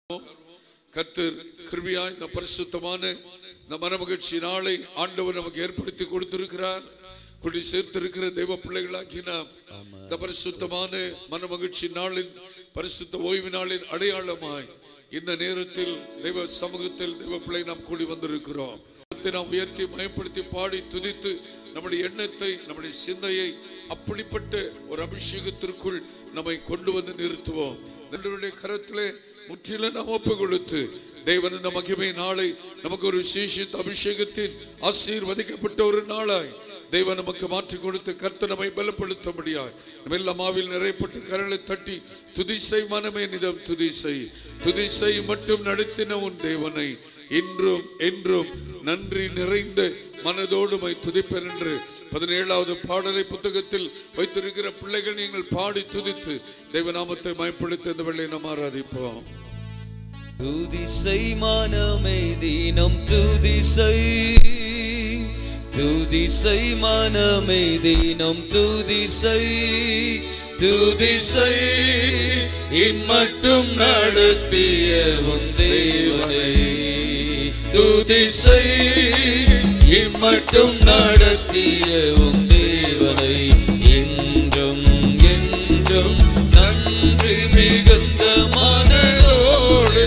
கர்த்தர் கிருபியா இந்த பரிசுத்தமான இந்த மனமகிழ்ச்சி நாளை ஆண்டவர் நமக்கு ஏற்படுத்தி கொடுத்திருக்கிறார் குடி சேர்த்திருக்கிற தெய்வ பிள்ளைகளாக்கி நாம் இந்த பரிசுத்தமான மனமகிழ்ச்சி நாளின் பரிசுத்த ஓய்வு நாளின் அடையாளமாய் இந்த நேரத்தில் தெய்வ சமூகத்தில் தெய்வ பிள்ளை நாம் கூடி வந்திருக்கிறோம் நாமத்தை நாம் உயர்த்தி மயப்படுத்தி பாடி துதித்து நம்முடைய எண்ணத்தை நம்முடைய சிந்தையை அப்படிப்பட்ட ஒரு அபிஷேகத்திற்குள் நம்மை கொண்டு வந்து நிறுத்துவோம் நம்முடைய கரத்திலே முற்றிலும் நாம் ஒப்பு கொடுத்து தேவன் இந்த மகிமை நாளை நமக்கு ஒரு விசேஷித்த அபிஷேகத்தின் ஆசீர்வதிக்கப்பட்ட ஒரு நாளாய் தேவன் நமக்கு மாற்றி கொடுத்து கர்த்த நம்மை பலப்படுத்த முடியாது வெள்ளமாவில் நிறைப்பட்டு கரலை தட்டி துதிசை மனமே நிதம் துதிசை துதிசை மட்டும் நடத்தின உன் தேவனை இன்றும் என்றும் நன்றி நிறைந்த மனதோடு மை துதிப்பேன் என்று பதினேழாவது பாடலை புத்தகத்தில் வைத்திருக்கிற பிள்ளைகள் நீங்கள் பாடி துதித்து தேவநாமத்தை மயப்படுத்த இந்த வெள்ளை நாம் ஆராதிப்போம் துதிசை மனமே தினம் துதிசை துதிசை மனமே தினம் துதிசை துதிசை இம்மட்டும் நடத்திய உன் தேவனை துதிசை இம்மட்டும் நடத்திய உன் தேவனை என்றும் என்றும் நன்றி மிகுந்த மனதோடு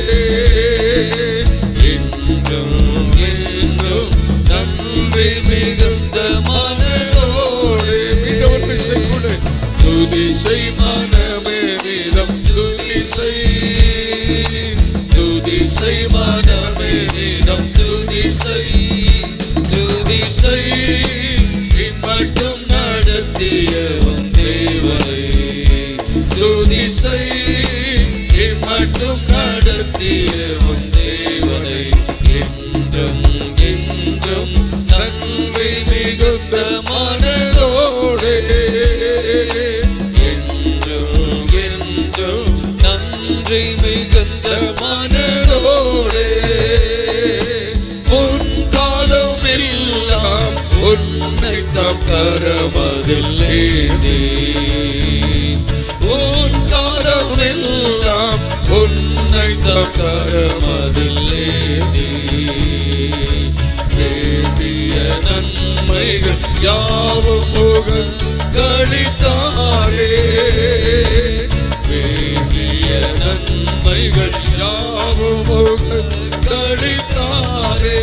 என்றும் என்றும் நன்றி மிகுந்த மனதோடு மீண்டவர் இசைக்கூட துதிசை மனமே நிலம் துதிசை துதிசை மனமே நிலம் துதிசை துதிசை இம்மட்டும் நடத்திய உன் தேவனை துதிசை இம்மட்டும் நடத்திய உன் தேவனை என்றும் என்றும் நன்றி மிகுந்த மனதோடு என்றும் என்றும் நன்றி மிகுந்த மனதோடு முன்காலம் எல்லாம் உன்னை தக்கரமதில்லை உன் காலம் எல்லாம் உன்னை தக்கரமதில்லை சேதிய நன்மைகள் யாவும் முகன் கழித்தாரே வேண்டிய நன்மைகள் யாவும் முகன் கழித்தாரே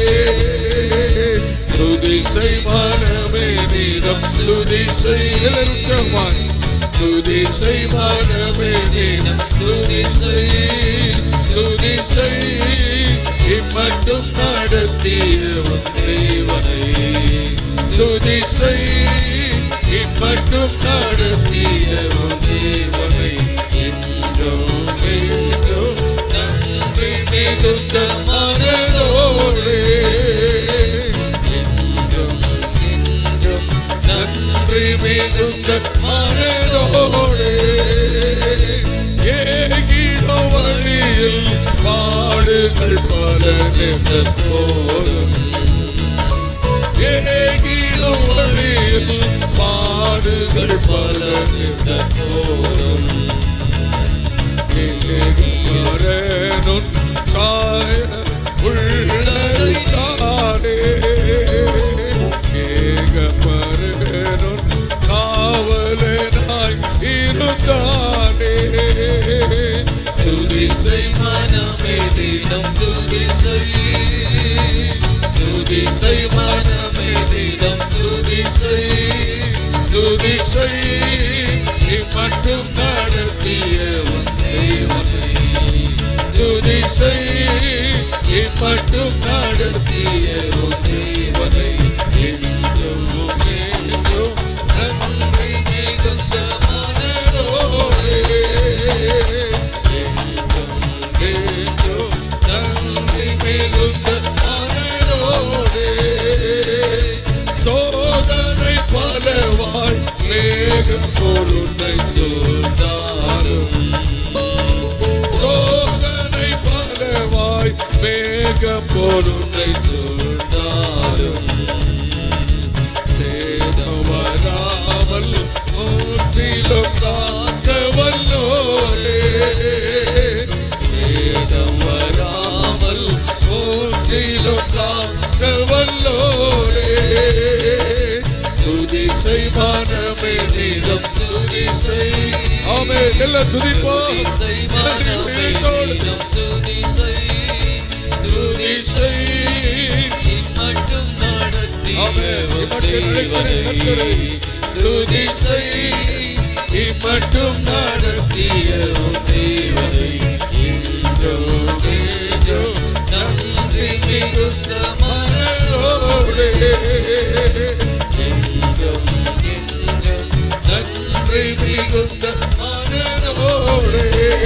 துதிசை மனமே நீதம் துதிசை உற்சாகமாய் துதிசை மனமே நீதம் துதிசை துதிசை இம்மட்டும் நடத்திய உன் தேவனை துதிசை இம்மட்டும் நடத்திய உன் தேவனை என்றும் என்றும் நன்றி மிகுந்த மனதோடு என்றும் என்றும் நன்றி மிகுந்த மனதோடு ஏகிடோ வழியில் பாடுகள் பல நின்ற போதும் ஏகிடோ வழியில் பாடுகள் பல நின்ற போதும் வரனுன் சாய உள்ளதை தானே ஏகப்பரனுன் காவலனாய் இருந்தானே துதிசை மனமே தினம் துதிசை துதிசை மனமே தினம் துதிசை துதிசை இம்மட்டும் நடத்திய உன் தேவனை துதிசை இம்மட்டும் நடத்திய உன் தேவனை என்றும் என்றும் நன்றி மிகுந்த மனதோடு என்றும் என்றும் நன்றி மிகுந்த மனதோடு சோதனை பலவாய் மேகம் பொருளை சூழ்ந்தாலும் சோதனை பலவாய் மேகம் பொருளை சூழ்ந்தாலும் சேதம் வராமல் முற்றிலும் காக்க வல்லோரே சேதம் எல்லாம் துதிப்போம் துதிசை மனமே நீதம் துதிசை துதிசை இம்மட்டும் நடத்திய ஆமென். இம்மட்டும் தேவனை நடத்திய துதிசை இம்மட்டும் நடத்திய உன் தேவனை இன்றோம் என்றும் நன்றி மிகுந்த மனதோடு என்றும் என்றும் நன்றி மிகுந்த மனதோடு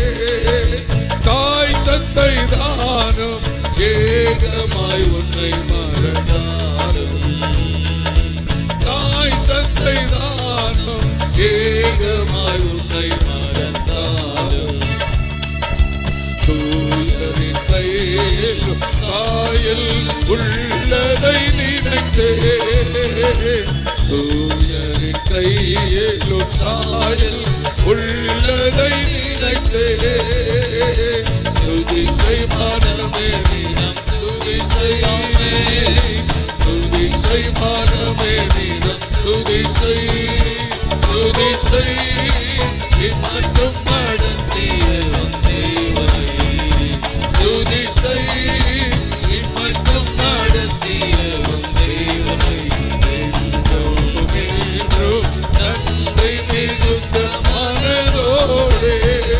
தாய் தந்தை தானும் ஏகமாய் உன்னை மறந்தாலும் தாய் தந்தை தானும் ஏகமாய் உன்னை மறந்தாலும் தூயரின் கையிலும் சாயல் உள்ளதை நினைத்தே தூயரின் கையிலும் சாயல் உள்ளதை நினைத்தே துதிசை மனமே தினம் துதிசையாமே துதிசை மனமே தினம் துதிசை துதிசை இம்மட்டும் நடத்திய உன் தேவனை துதிசை இம்மட்டும் நடத்திய உன் தேவனை என்றும் என்றும் நன்றி மிகுந்த மனதோடே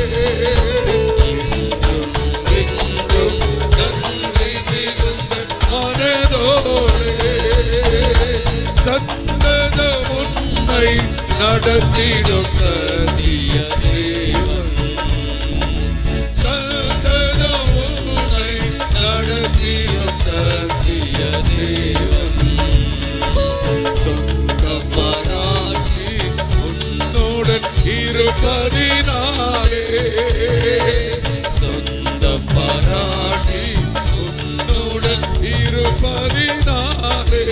என்றும் நன்றி மிகுந்த மனதோடே சந்தத உன்னை நடத்திடும் சதிய தேவன் சந்தத உன்னை நடத்திய சத்திய தேவன் சொந்தம் பாராட்டி உன்னுடன் இருப்பதினாலே சொந்தம் பாராட்டி உன்னுடன் இருப்பதினாலே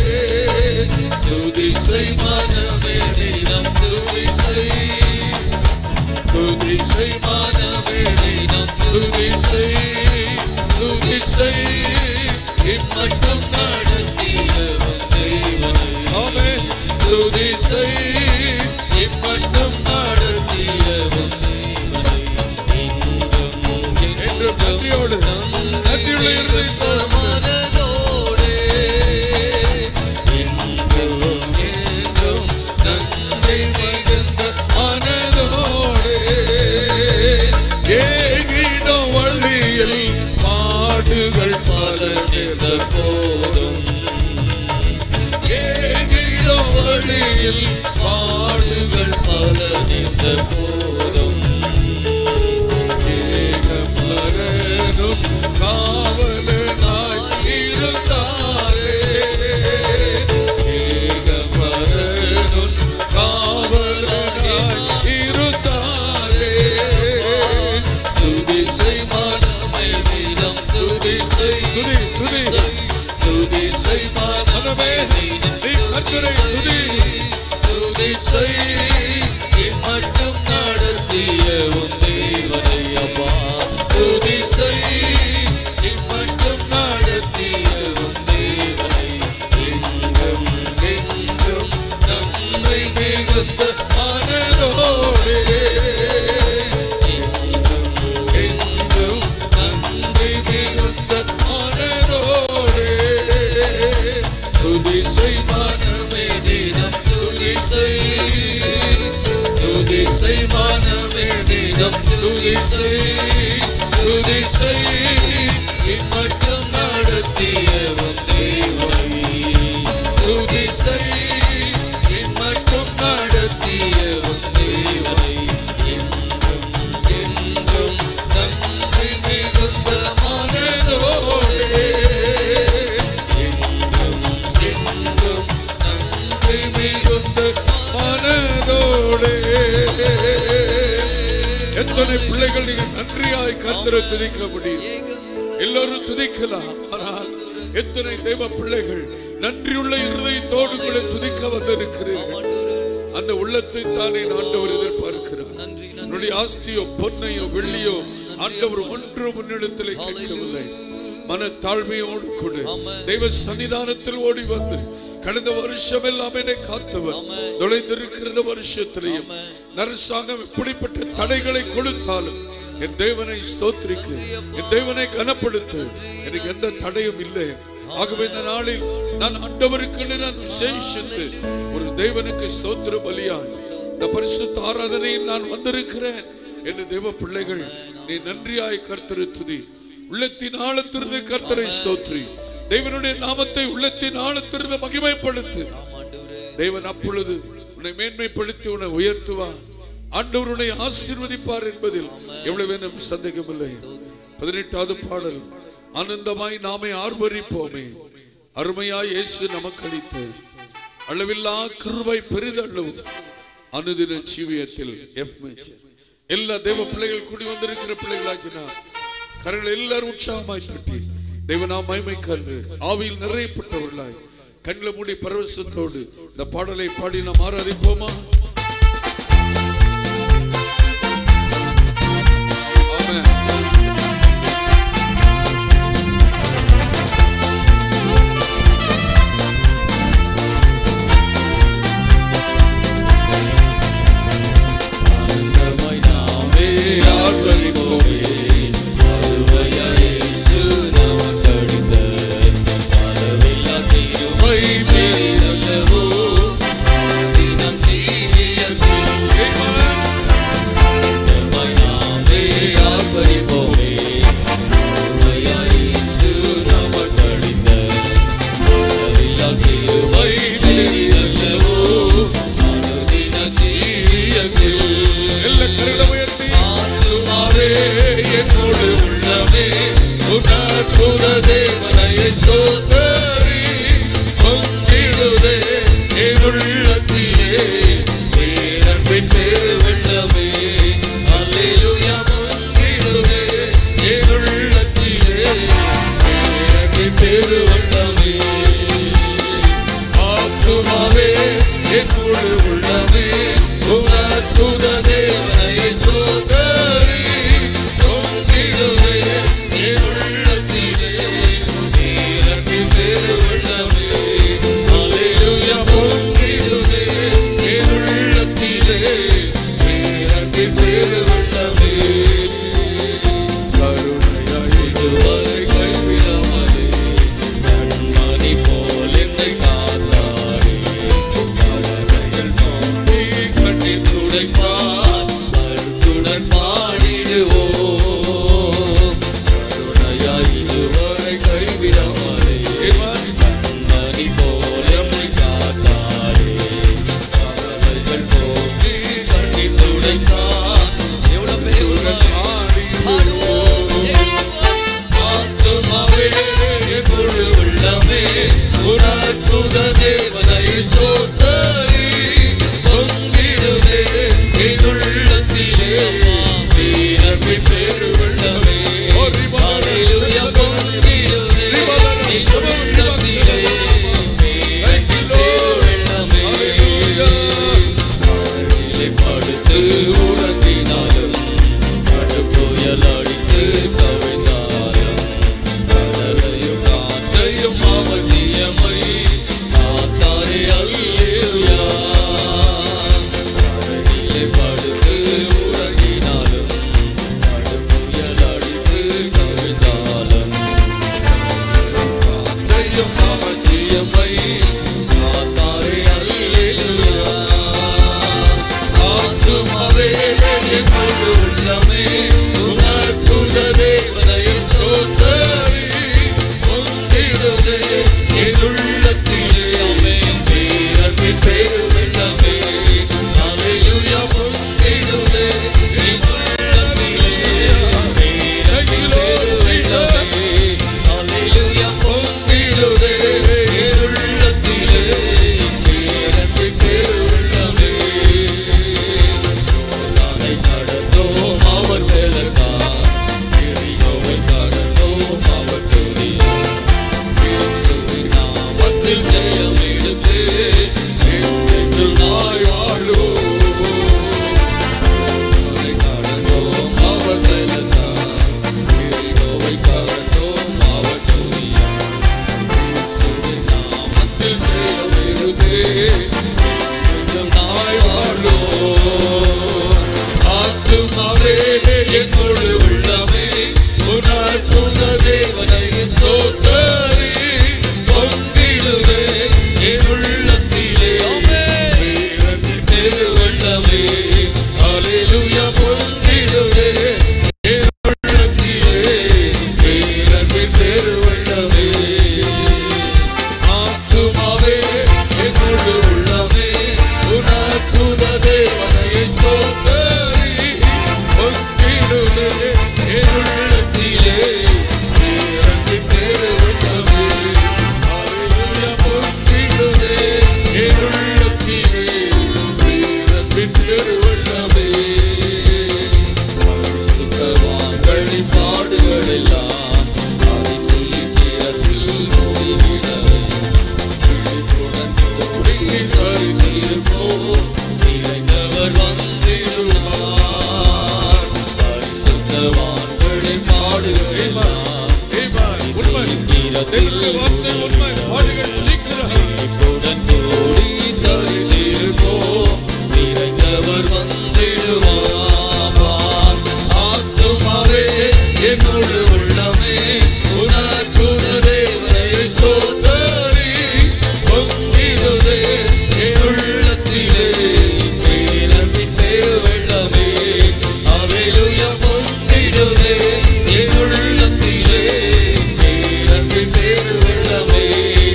துதிசை மனமே தினம் துதிசை துதிசை மனமே தினம் துதிசை துதிசை இம்மட்டும் நடத்திய உன் தேவனை ஆமென் துதிசை இம்மட்டும் நடத்திய உன் தேவனை இன்றும் என்று நன்றியோடு நன்றியுள்ள இருதயத்தோடு மனதோடே என்றும் என்றும் நன்றி மிகுந்த மனதோடே ஏகிடும் வழியில் பாடுகள் பல நின்ற போதும் ஏகிடும் வழியில் பாடுகள் பல நின்ற போதும் ஏகமரனும் காவலனாய் இருந்தாரே ஏகமரனும் காவலனாய் இருந்தாரே துதிசை மனமே தினம் துதிசை துதி துதி துதிசை மனமே தினம் நீ கர்த்தரை துதி துதிசை இம்மட்டும் நடத்திய உன் தேவனை அப்பா துதிசை இம்மட்டும் நடத்திய உன் தேவனை என்றும் என்றும் நன்மை மிகுந்த மனதோடே என்றும் என்றும் நன்றி மிகுந்த மனதோடே துதிசை மனமே தினம் துதிசை துதிசை மனமே தினம் துதிசை துதிசை இம்மட்டும் நடத்திய உன் தேவனை துதிசை இம்மட்டும் நடத்திய உன் தேவனை என்றும் என்றும் நன்றி மிகுந்த மனதோடே என்றும் என்றும் நன்றி மிகுந்த மனதோடே எத்தனை பிள்ளைகள் நீங்க நன்றியாய் கர்த்தரை துதிக்க முடியும் எல்லாரும் துதிக்கலாம் ஆனால் எத்தனை தெய்வ பிள்ளைகள் நன்றியுள்ள இருதயத்தோடு கூட துதிக்க வந்திருக்கிறீர்கள் அந்த உள்ளத்தை தானே ஆண்டவர் எதிர்பார்க்கிறார் உன்னுடைய ஆஸ்தியோ பொன்னையோ வெள்ளியோ ஆண்டவர் ஒன்று முன்னிடத்தில் கேட்கவில்லை மன தாழ்மையோடு கூட தெய்வ சன்னிதானத்தில் ஓடி வந்து கடந்த வருஷம் எல்லாம் என்னை காத்தவர் நுழைந்திருக்கிற வருஷத்திலையும் நரசாங்கம் இப்படிப்பட்ட தடைகளை கொடுத்தாலும் என் தேவனை ஸ்தோத்திரிக்கு என் தேவனை கனப்படுத்து எனக்கு எந்த தடையும் இல்லை ஆகவே இந்த நாளில் நான் ஆண்டவருக்கு நான் விசேஷித்து ஒரு தேவனுக்கு ஸ்தோத்திர பலியாய் இந்த பரிசுத்த ஆராதனையில் நான் வந்திருக்கிறேன் என்று தேவ பிள்ளைகள் நீ நன்றியாய் கர்த்தரு துதி உள்ளத்தின் ஆழத்திலிருந்து கர்த்தரை ஸ்தோத்ரி தேவனுடைய நாமத்தை உள்ளத்தின் ஆழத்திலிருந்து மகிமைப்படுத்து தேவன் அப்பொழுது உன்னை மேன்மைப்படுத்தி உன்னை உயர்த்துவார் ஆண்டவர் உன்னை ஆசீர்வதிப்பார் என்பதில் எவ்வளவு வேணும் சந்தேகமில்லை பதினெட்டாவது பாடல் ஆனந்தமாய் நாமே ஆர்ப்பரிப்போமே அருமையாய் இயேசு நமக்கு அளித்த அளவில்லா கிருபை பெரிதளவு அனுதின ஜீவியத்தில் எஃப்மெச். எல்லா தேவ பிள்ளைகள் கூடி வந்திருக்கிற பிள்ளைகளாக்கினார் கரங்கள் எல்லாரும் உற்சாகமாய் தட்டி தேவனாம் மகிமை கன்று ஆவியில் நிறையப்பட்டவர்களாய் கண்களை மூடி பரவசத்தோடு இந்த பாடலை பாடி நாம் ஆராதிப்போமா ஆமென். ஆனந்தமாய் நாமே ஆர்ப்பரிப்போமே. அருமையாய் இயேசு நமக்களித்த அளவில்லா கிருபை பெரிதல்லவோ. தினம் ஜீவியத்தில் ஆனந்தமாய் நாமே ஆர்ப்பரிப்போமே. அருமையாய் இயேசு நமக்களித்த அளவில்லா கிருபை பெரிதல்லவோ. அனுதின ஜீவியத்தில் எல்லா கரங்களை உயர்த்தி ஆத்துமாவே என்னோடு உள்ளமே உணர்த்துத தேவனையை சோதரி பொங்கிடுதே என் உள்ளத்திலே பேரன்பின் பெருவெள்ளமே அல்லேலூயா பொங்கிடுதே என் உள்ளத்திலே பேரன்பின் பெருவெள்ளமே ஆத்துமாவே என்னோடு உள்ளமே உணர்த்துத தேவனை சோதரி பொங்கிடுவே என் உள்ளத்திலே நீரன்றி பெருவெள்ளமே அல்லேலூயா பொங்கிடுவே என் உள்ளத்திலே நீரன்றி பெருவெள்ளமே கருணையாய் இதுவரை கைவிடாமலே கண்மணி போல் என்னை காத்தாரே கலரைகள் நோக்கி கண்ணீர் துடைப்பார் கருத்துடன் பாடிடுவோம் கருணையாய் இதுவரை கைவிடாமலே கண்மணி போல் என்னை காத்தாரே கலரைகள் நோக்கி கண்ணீர் துடைத்தார் எவ்வளவு பேருடன் பாடுவோம் ஆத்துமாவே முழு உள்ளமே உனக்குத தேவனை சோத்தரி பொங்கிடுவே என் உள்ளத்திலே வீரமின் பெருவெள்ளமே ஹalleluya பொங்கிடுவே தீரத்தில் தேவனுடைய வார்த்தை உண்மை பாடுகள் சீக்கிரம் இப்புடன் கூடி தரித்திருப்போம் நிறைந்தவர் வந்திடுவார் ஆத்துமாவே என் முழு உள்ளமே உனக்குத தேவனை ஸ்தோத்தரி பொங்கிடுதே என் உள்ளத்திலே பேரன்பின் பேர் வெள்ளமே அவையிலுய பொங்கிடுதே என் உள்ளத்திலே பேரன்பின் பேர் வெள்ளமே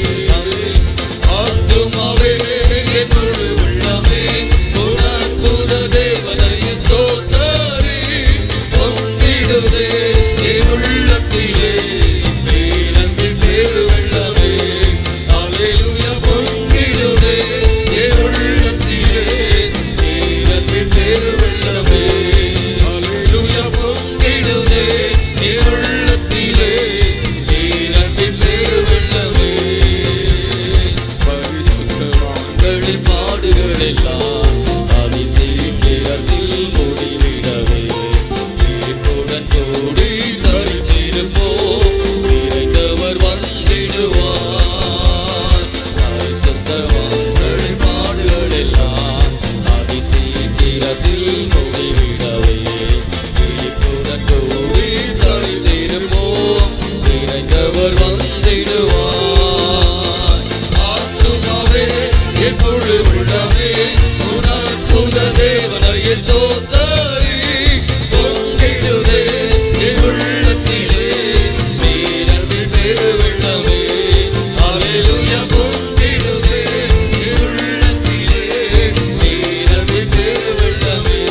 ஆத்துமாவே என் முழு உள்ளமே உனக்குத தேவனை ஸ்தோத்தரி பொங்கிடுதே என் உள்ளத்திலே பேரன்பின் பேர் வெள்ளமே அல்லேலூயா பொங்கிடுதே என் உள்ளத்திலே பேரன்பின் பேர் வெள்ளமே அல்லேலூயா பொங்கிடுதே என் உள்ளத்திலே பேரன்பின் பேர் வெள்ளமே பரிசுத்தவான்களின் பாடுகள் எல்லாம் அதிசீக்கிரத்தில் முடிவிடவே தீர்ப்புடன் கூடி தரித்திருப்போம் நிறைந்தவர் வந்திடுவார் பரிசுத்தவான்களின் பாடுகள் எல்லாம் அதிசீக்கிரத்தில் முடிவிடவே தீர்ப்புடன் கூடி தரித்திருப்போம் நிறைந்தவர் வந்திடுவார் ஆத்துமாவே என் முழு உள்ளமே உனக்குத தேவனைய சோத்தரி பொங்கிடுதே என் உள்ளத்திலே வீரர்கள் பெரு வெள்ளமே அலையிலுய பொங்கிடுதே என் உள்ளத்திலே வீரர்கள் பெரு வெள்ளமே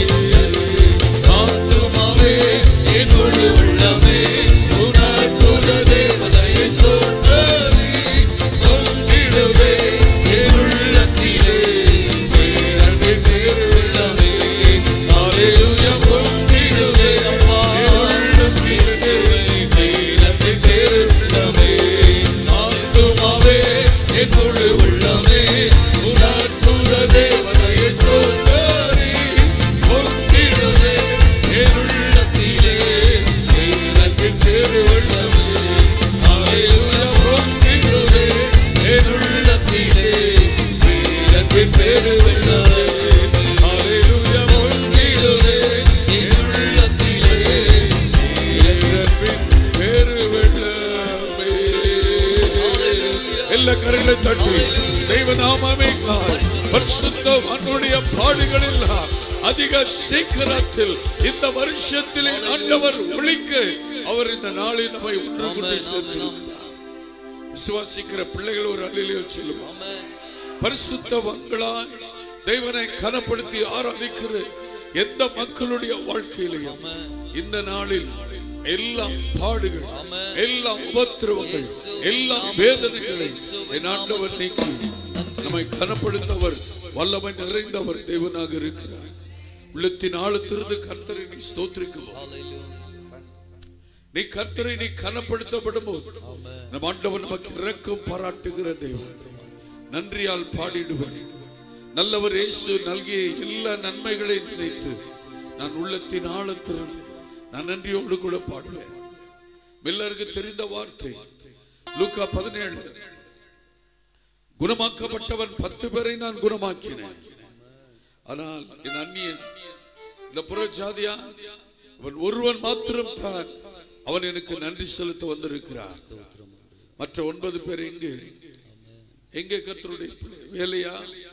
ஆத்துமாவே என் முழு உள்ளமே உனக்குத தேவனைய சோத்தரி பொங்கிடுதே என் உள்ளத்திலே வீரர்கள் பெரு வெள்ளமே அலையிலுய பொங்கிடுதே அப்பா உள்ளத்திலே வீரர்கள் பெரு வெள்ளமே ஆத்துமாவே என் முழு உள்ளமே உனக்குத தேவனைய சோத்தரி பொங்கிடுதே என் உள்ளத்திலே வீரர்கள் பெரு வெள்ளமே அலையிலுய பொங்கிடுதே என் உள்ளத்திலே வீரர்கள் பெரு வெள்ளமே அலையிலுய பொங்கிடுதே என் உள்ளத்திலே இறைவன் பேரு வெள்ளமே. எல்லா கரங்களை தட்டி தெய்வ நாமமே பரிசுத்தம் அன்னுடைய பாடுகள் எல்லாம் அதிக சீக்கிரத்தில் இந்த வருஷத்தில் ஆண்டவர் ஒழிக்க அவர் இந்த நாளில் நம்மை ஒன்று கொண்டு சேர்த்திருக்கிறார் விசுவாசிக்கிற பிள்ளைகள் ஒரு அலிலில் சொல்லுவோம் பரிசுத்தவங்களாய் தேவனை கனப்படுத்தி ஆராதிக்கிற எந்த மக்களுடைய வாழ்க்கையிலையும் இந்த நாளில் எல்லாம் பாடுகள் எல்லாம் உபத்திரவங்கள் எல்லாம் வேதனைகளை என் ஆண்டவர் நீக்கி நம்மை கனப்படுத்தவர் வல்லமை நிறைந்தவர் தேவனாக இருக்கிறார் உள்ளத்தின் ஆழத்திலிருந்து கர்த்தரை நீ ஸ்தோத்திரிக்குவோம் நீ கர்த்தரை நீ கனப்படுத்தப்படும் போது நம் ஆண்டவர் நமக்கு இரக்கம் பாராட்டுகிற தேவன் நன்றியால் பாடிடுவேன் நல்லவர் இயேசு நல்கிய எல்லா நன்மைகளை நினைத்து நான் உள்ளத்தின் ஆழத்திலிருந்து நான் நன்றியோடு கூட பாடுவேன் எல்லாருக்கு தெரிந்த வார்த்தை லூக்கா பதினேழு குணமாக்கப்பட்டவன் பத்து பேரை நான் குணமாக்கினேன் ஆனால் என் அந்நியன் இந்த புறஜாதியா அவன் ஒருவன் மாத்திரம் தான் அவன் எனக்கு நன்றி செலுத்த வந்திருக்கிறான் மற்ற ஒன்பது பேர் எங்கே எங்கே கர்த்தருடைய பிள்ளை? வேலையா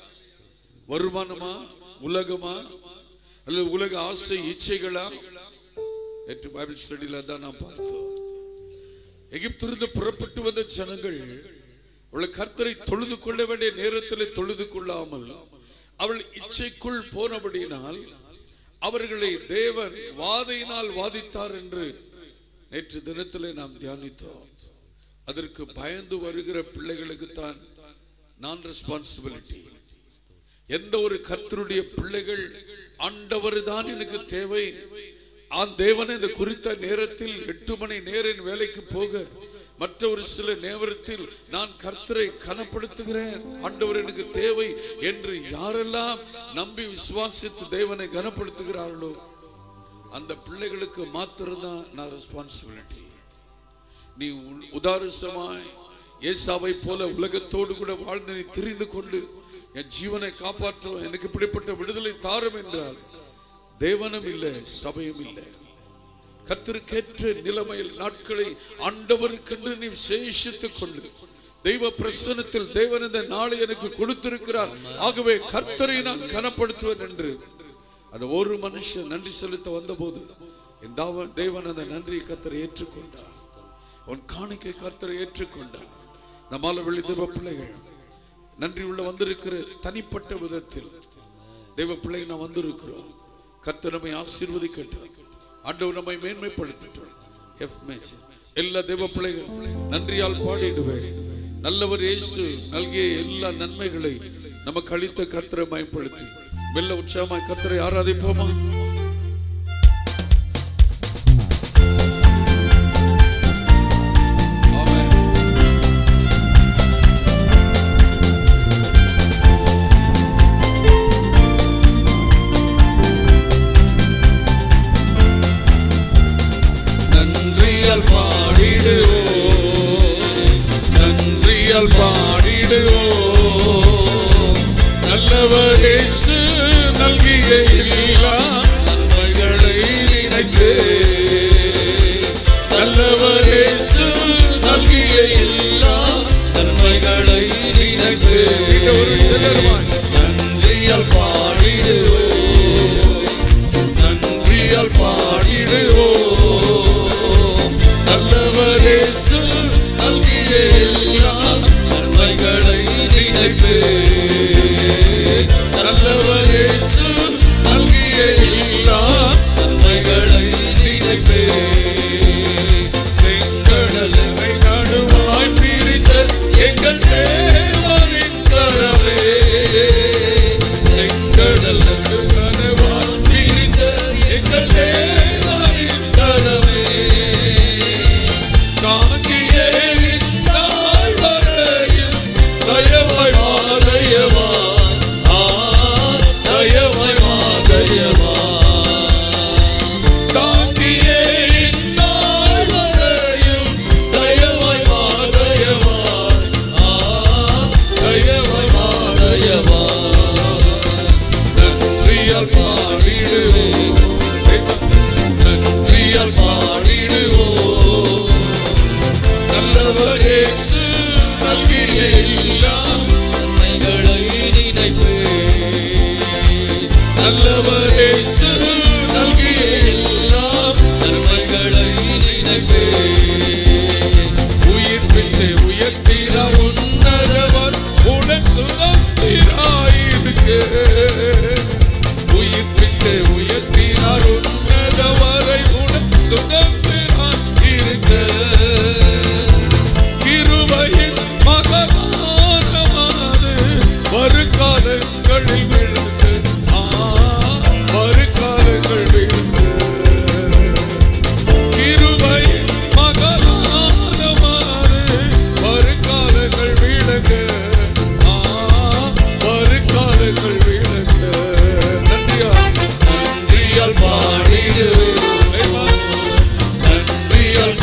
வருமானமா உலகமா அல்லது உலக ஆசை இச்சைகளா நேற்று பைபிள் ஸ்டடியில தான் நாம் பார்த்தோம் எகிப்திலிருந்து புறப்பட்டு வந்த ஜனங்கள் அவளை கர்த்தரை தொழுது கொள்ள வேண்டிய நேரத்தில் தொழுது கொள்ளாமல் அவள் இச்சைக்குள் போனபடியினால் அவர்களை தேவன் வாதையினால் வாதித்தார் என்று நேற்று தினத்திலே நாம் தியானித்தோம் அதற்கு பயந்து வருகிற பிள்ளைகளுக்கு தான் நான் ரெஸ்பான்சிபிலிட்டி எந்த ஒரு கர்த்தருடைய பிள்ளைகள் ஆண்டவர் தான் எனக்கு தேவை ஆன் தேவன் இந்த குறித்த நேரத்தில் எட்டு மணி நேரின் வேலைக்கு போக மற்ற ஒரு சில நேரத்தில் நான் கர்த்தரை கனப்படுத்துகிறேன் ஆண்டவர் எனக்கு தேவை என்று யாரெல்லாம் நம்பி விசுவாசித்து தேவனை கனப்படுத்துகிறார்களோ அந்த பிள்ளைகளுக்கு மாத்திரம்தான் நான் ரெஸ்பான்சிபிலிட்டி நீ உ- உதாரசமாய் ஏசாவை போல உலகத்தோடு கூட வாழ்ந்து நீ திரிந்து கொண்டு என் ஜீவனை காப்பாற்றும் எனக்கு இப்படிப்பட்ட விடுதலை தாரும் என்றால் தேவனும் இல்லை சபையும் இல்லை கத்திற்கேற்ற நிலைமையில் நாட்களை ஆண்டவருக்கென்று நீ சேஷித்துக் கொண்டு தெய்வ பிரசனத்தில் தேவன் இந்த நாளை எனக்கு கொடுத்திருக்கிறார் ஆகவே கர்த்தரை நான் கனப்படுத்துவேன் என்று அந்த ஒரு மனுஷன் நன்றி செலுத்த வந்தபோது என் தாவ- தேவன் அந்த நன்றியை கர்த்தரை ஏற்றுக்கொண்டார் அவன் காணிக்கை கர்த்தரை ஏற்றுக்கொண்டார் நம்மால வெளி தெய்வ பிள்ளைகள் நன்றி உள்ள வந்திருக்கிற தனிப்பட்ட விதத்தில் தெய்வ பிள்ளை நாம் வந்திருக்கிறோம் கர்த்தர் நம்மை ஆசீர்வதிக்கட்டும் ஆண்டவர் நம்மை மேன்மைப்படுத்தட்டும் எஃப் மேட்ச் எல்லா தெய்வ பிள்ளைகள் நன்றியால் பாடிடுவேன் நல்லவர் இயேசு நல்கிய எல்லா நன்மைகளை நமக்கு அளித்த கர்த்தரை பயன்படுத்தி வெள்ள உற்சாகமாய் கர்த்தரை ஆராதிப்போமா ஆமென். நன்றியால் பாடிடுவோம் நன்றியால் பாடிடுவோம் நல்லவர் இயேசு நல்கிய எல்லா நன்மைகளை நினைத்து நல்லவர் இயேசு நல்கிய எல்லா நன்மைகளை நினைத்து ஒரு சிலருமாய். நன்றியால் பாடிடுவோம் நன்றியால் பாடிடுவோம் நல்லவரேசு நல்கிய எல்லா நன்மைகளை நினைத்து நல்லவரேசு நல்கிய எல்லா நன்மைகளை நினைத்து செங்கடலை நடுவாய் பிரித்த எங்கள் தேவனின் கரமே செங்கடல் கனவால் பிரிந்த எங்கள் தேவனின் கரமே தாங்கியே இந்நாள் வரையில் தயவாய் மாதயவா ஆ தயவாய் மாதயவா தாங்கியே இந்நாள் வரையில் தயவாய் மாதயவா ஆ தயவாய் மாதயவா நன்றியால் பாடிடுவோம் நன்றியால் பாடிடுவோம் நல்லவர் இயேசு நல்கிய எல்லா நன்மைகளை நினைப்பே நல்லவர் இயேசு நல்கிய எல்லா நன்மைகளை நினைப்பே உயிர்ப்பித்து உயர்த்தினார் உன்னதவர் உடன் சுதந்திராயிருக்கு உயிர்ப்பித்து உயர்த்தினார் உன்னதவரை உடன் சுதந்திராயிருக்க கிருபையின் மகதானமானது வருகாலங்களில் விழுந்து ஆ வருகாலங்கள் விழுந்து கிருபையின் மகதானமானது வருகாலங்கள் விழுங்க ஆ வருகாலங்கள் விழுங்க நன்றியா நன்றியால் பாடிடுவோம் நன்றியால்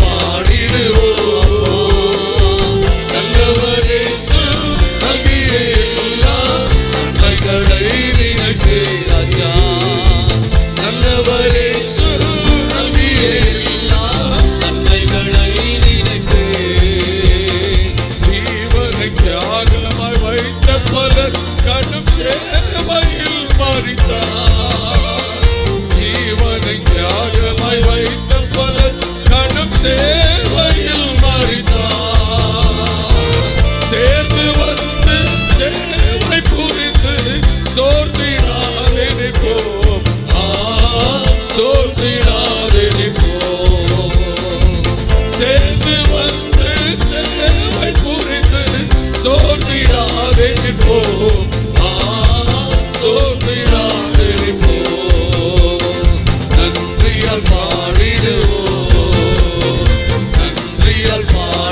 பாடிடுவோம் நல்லவர் இயேசு நல்கிய எல்லா நன்மைகளை நினைத்து ராஜா நல்லவர் இயேசு நல்கிய எல்லா நன்மைகளை நினைத்து ஜீவனை தியாகமாய் வைத்த பலர் கடும் சேவையில் மறித்தார் ஜீவனை தியாகமாய் வைத்த பலர் கடும் சேவையில் மறித்தார் சேர்ந்து வந்து சேவை புரிந்து சோர்ந்திடாதே நிற்போம் ஆ சோர்ந்திடாதே நிற்போம் சேர்ந்து வந்து சேவை புரிந்து சோர்ந்திடாதே நிற்போம் ஆ சோர்ந்திடாதே நிற்போம் நன்றியால் பாடிடுவோம் நன்றியால்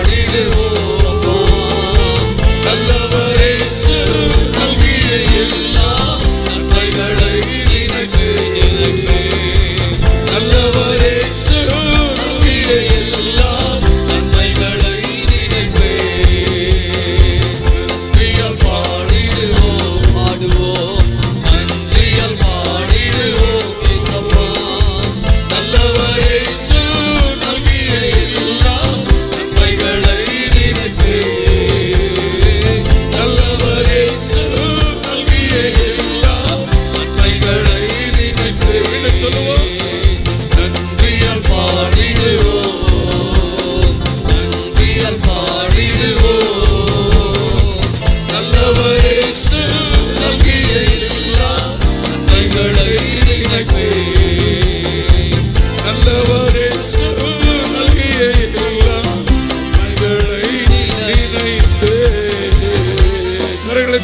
பாடிடுவோம் நல்லவர் இயேசு நல்கிய எல்லா நன்மைகளை நினைத்து நினைத்து நல்லவர் இயேசு நல்கிய எல்லா நன்மைகளை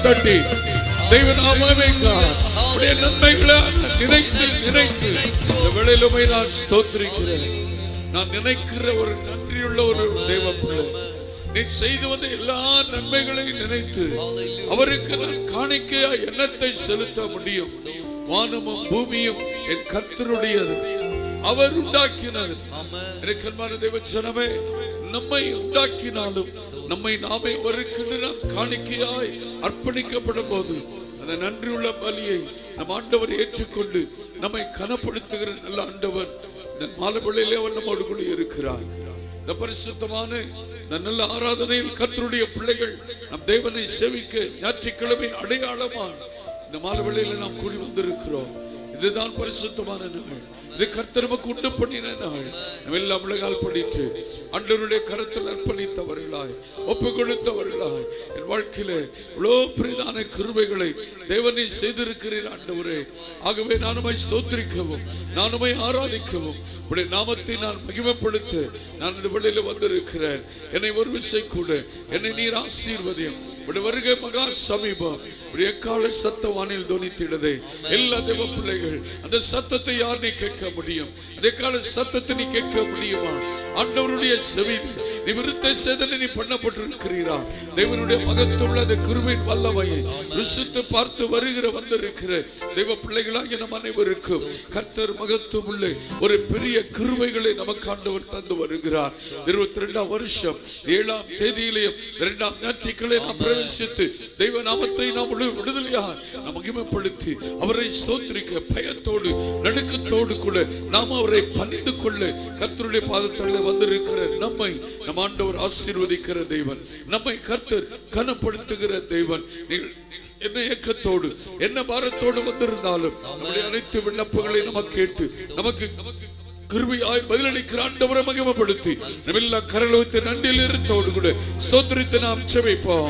தட்டி தெய்வ நாமமே உடைய நன்மைகளை நினைத்து நினைத்து இந்த வேளையிலுமே நான் ஸ்தோத்திரிக்கிறேன் நான் நினைக்கிற ஒரு நன்றியுள்ள ஒரு தெய்வ பிள்ளை நீ செய்து வந்த எல்லா நன்மைகளையும் நினைத்து அவருக்கு நான் காணிக்கையா எண்ணத்தை செலுத்த முடியும் வானமும் பூமியும் என் கர்த்தருடையது அவர் உண்டாக்கினது எனக்கு அன்பான தெய்வ ஜனமே நம்மை உண்டாக்கினாலும் நம்மை நாமே அவருக்கு நாம் காணிக்கையாய் அர்ப்பணிக்கப்படும் போது அந்த நன்றியுள்ள பலியை நம் ஆண்டவர் ஏற்றுக்கொண்டு நம்மை கனப்படுத்துகிற நல்ல ஆண்டவர் இந்த மாலவழியிலே அவர் நம்மோடு கூட இருக்கிறார் இந்த பரிசுத்தமான இந்த நல்ல ஆராதனையில் கர்த்தருடைய பிள்ளைகள் நம் தேவனை செவிக்க ஞாயிற்றுக்கிழமையின் அடையாளமா இந்த மாலவழியில நாம் கூடி வந்திருக்கிறோம் இதுதான் பரிசுத்தமான நாள் இது கர்த்தர் நமக்கு உண்டு பண்ணின நாள் நம்ம எல்லாம் உலகால் படித்து அண்டருடைய கருத்தில் அர்ப்பணித்தவர்களாய் ஒப்பு கொடுத்தவர்களாய் என் வாழ்க்கையில இவ்வளோ பெரிதான கிருபைகளை தேவனை செய்திருக்கிறீர் ஆண்டவரே ஆகவே நானுமை ஸ்தோத்திரிக்கவும் நானுமை ஆராதிக்கவும் உடைய நாமத்தை நான் மகிமைப்படுத்த நான் இந்த வழியில வந்திருக்கிறேன் என்னை ஒரு விசை கூட என்னை நீர் ஆசீர்வதியும் உடைய வருகை மகா சமீபம் ஒரு எக்கால சத்த வானில் துணித்திடதே எல்லா தேவ பிள்ளைகள் அந்த சத்தத்தை யார் நீ கேட்க முடியும் அந்த கால சத்தத்தை நீ கேட்க முடியுமா ஆண்டவருடைய செவி நீ விருத்த சேதனை நீ பண்ணப்பட்டிருக்கிறீரா தேவனுடைய மகத்துள்ள அந்த கிருமின் வல்லமையை ருசித்து பார்த்து வருகிற வந்திருக்கிற தெய்வ பிள்ளைகளாகிய நம் அனைவருக்கும் கர்த்தர் மகத்துவம் உள்ள ஒரு பெரிய கிருபைகளை நமக்கு ஆண்டவர் தந்து வருகிறார் இருபத்தி ரெண்டாம் வருஷம் ஏழாம் தேதியிலேயும் இரண்டாம் ஞாயிற்றுக்களை நாம் பிரவேசித்து தெய்வ நாமத்தை நாம் விடு- விடுதலையாக நாம் மகிமைப்படுத்தி அவரை ஸ்தோத்திரிக்க பயத்தோடு நடுக்கத்தோடு கூட நாம் அவரை பணிந்து கொள்ள கர்த்தருடைய பாதத்தள்ள வந்திருக்கிற நம்மை நம் ஆண்டவர் ஆசீர்வதிக்கிற தெய்வன் நம்மை கர்த்தர் கனப்படுத்துகிற தெய்வன் நீங்கள் என்ன ஏக்கத்தோடு என்ன பாரத்தோடு வந்திருந்தாலும் நம்முடைய அனைத்து விண்ணப்பங்களை நமக்கு கேட்டு நமக்கு நமக்கு கிருபையாய் பதிலளிக்கிற ஆண்டவரை மகிமைப்படுத்தி நம்ம எல்லாம் கரலை வைத்து நன்றியில் இருந்தோடு கூட ஸ்தோத்திரித்து நாம் செவிப்போம்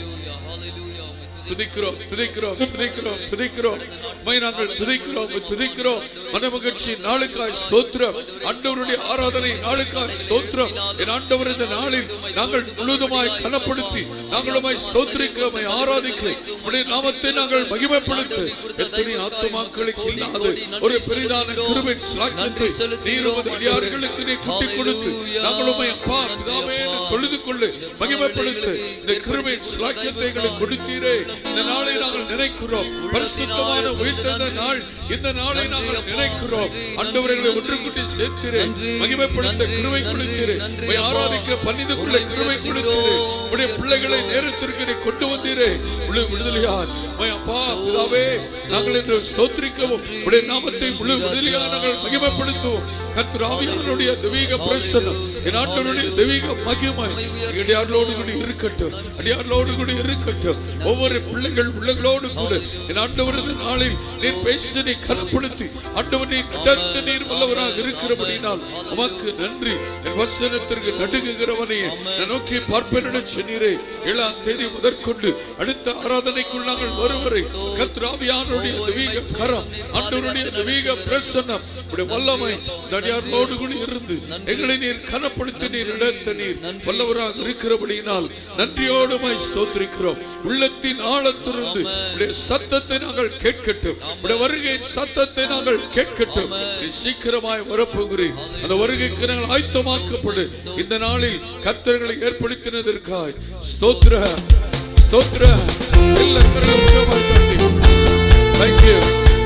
துதிக்கிறோம் துதிக்கிறோம் துதிக்கிறோம் துதிக்கிறோம் மை நாங்கள் துதிக்கிறோம் துதிக்கிறோம் மனமகிழ்ச்சி நாளுக்காய் ஸ்தோத்திரம் ஆண்டவருடைய ஆராதனை நாளுக்காய் ஸ்தோத்திரம் என் ஆண்டவர் இந்த நாளில் நாங்கள் முழுதுமாய் கனப்படுத்தி நாங்களுமாய் ஸ்தோத்திரிக்க உம்மை ஆராதிக்க உடைய நாமத்தை நாங்கள் மகிமைப்படுத்த எத்தனை ஆத்துமாக்களுக்கு இல்லாத ஒரு பெரிதான கிருபை சாக்கியத்தை நீர் உமது அடியார்களுக்கு நீ குட்டி கொடுத்து நாங்கள் உம்மை அப்பா பிதாவே என்று தொழுது கொண்டு மகிமைப்படுத்த இந்த கிருபை சாக்கியத்தை எங்களுக்கு கொடுத்தீரே இந்த நாளை நாங்கள் நினைக்கிறோம் பரிசுத்தமான உயிர்த்தெழுந்த நாள் இந்த நாளை நாங்கள் நினைக்கிறோம் ஆண்டவர்களை ஒன்று கூட்டி சேர்த்திரே மகிமைப்படுத்த கிருபை கொடுத்தீரே உம்மை ஆராதிக்க பணிந்து கொள்ள கிருபை கொடுத்தீரே உடைய பிள்ளைகளை நேரத்திற்கு நீ கொண்டு வந்தீரே முழு விடுதலையார் உம்மை அப்பா பிதாவே நாங்கள் என்று ஸ்தோத்திரிக்கவும் உடைய நாமத்தை முழு விடுதலையாக நாங்கள் மகிமைப்படுத்துவோம் கர்த்தர் ஆவியானுடைய தெய்வீக பிரசனம் என் ஆண்டவருடைய தெய்வீக மகிமை அடியார்களோடு கூட இருக்கட்டும் அடியார்களோடு கூட இருக்கட்டும் ஒவ்வொரு பிள்ளைகள் பிள்ளைகளோடு கூட என் ஆண்டவர் இந்த நாளில் நீர் பேசி நீ கனப்படுத்தி ஆண்டவர் நீ நடத்த நீர் வல்லவராக இருக்கிறபடினால் உமக்கு நன்றி என் வசனத்திற்கு நடுங்குகிறவனே நான் நோக்கி பார்ப்பேன் என சொன்னீரே ஏழாம் தேதி முதற்கொண்டு அடுத்த ஆராதனைக்குள் நாங்கள் வருவரை கத்ராவியானுடைய தெய்வீக கரம் ஆண்டவருடைய தெய்வீக பிரசன்னம் உடைய வல்லமை இந்த அடியார்களோடு கூட இருந்து எங்களை நீர் கனப்படுத்தி நீர் இடத்த நீர் வல்லவராக இருக்கிறபடியினால் நன்றியோடுமாய் ஸ்தோத்திரிக்கிறோம் உள்ளத்தின் ஆழத்திலிருந்து உடைய சத்தத்தை நாங்கள் கேட்கட்டும் உடைய வருகையின் சத்தத்தை நாங்கள் கேட்கட்டும் நீ சீக்கிரமாய் வரப்போகிறேன் அந்த வருகைக்கு நாங்கள் ஆயத்தமாக்கப்படு இந்த நாளில் கர்த்தர்களை ஏற்படுத்தினதற்காய் ஸ்தோத்திர ஸ்தோத்திர எல்லா கரங்களும் உற்சாகமாய் தட்டி. Thank you.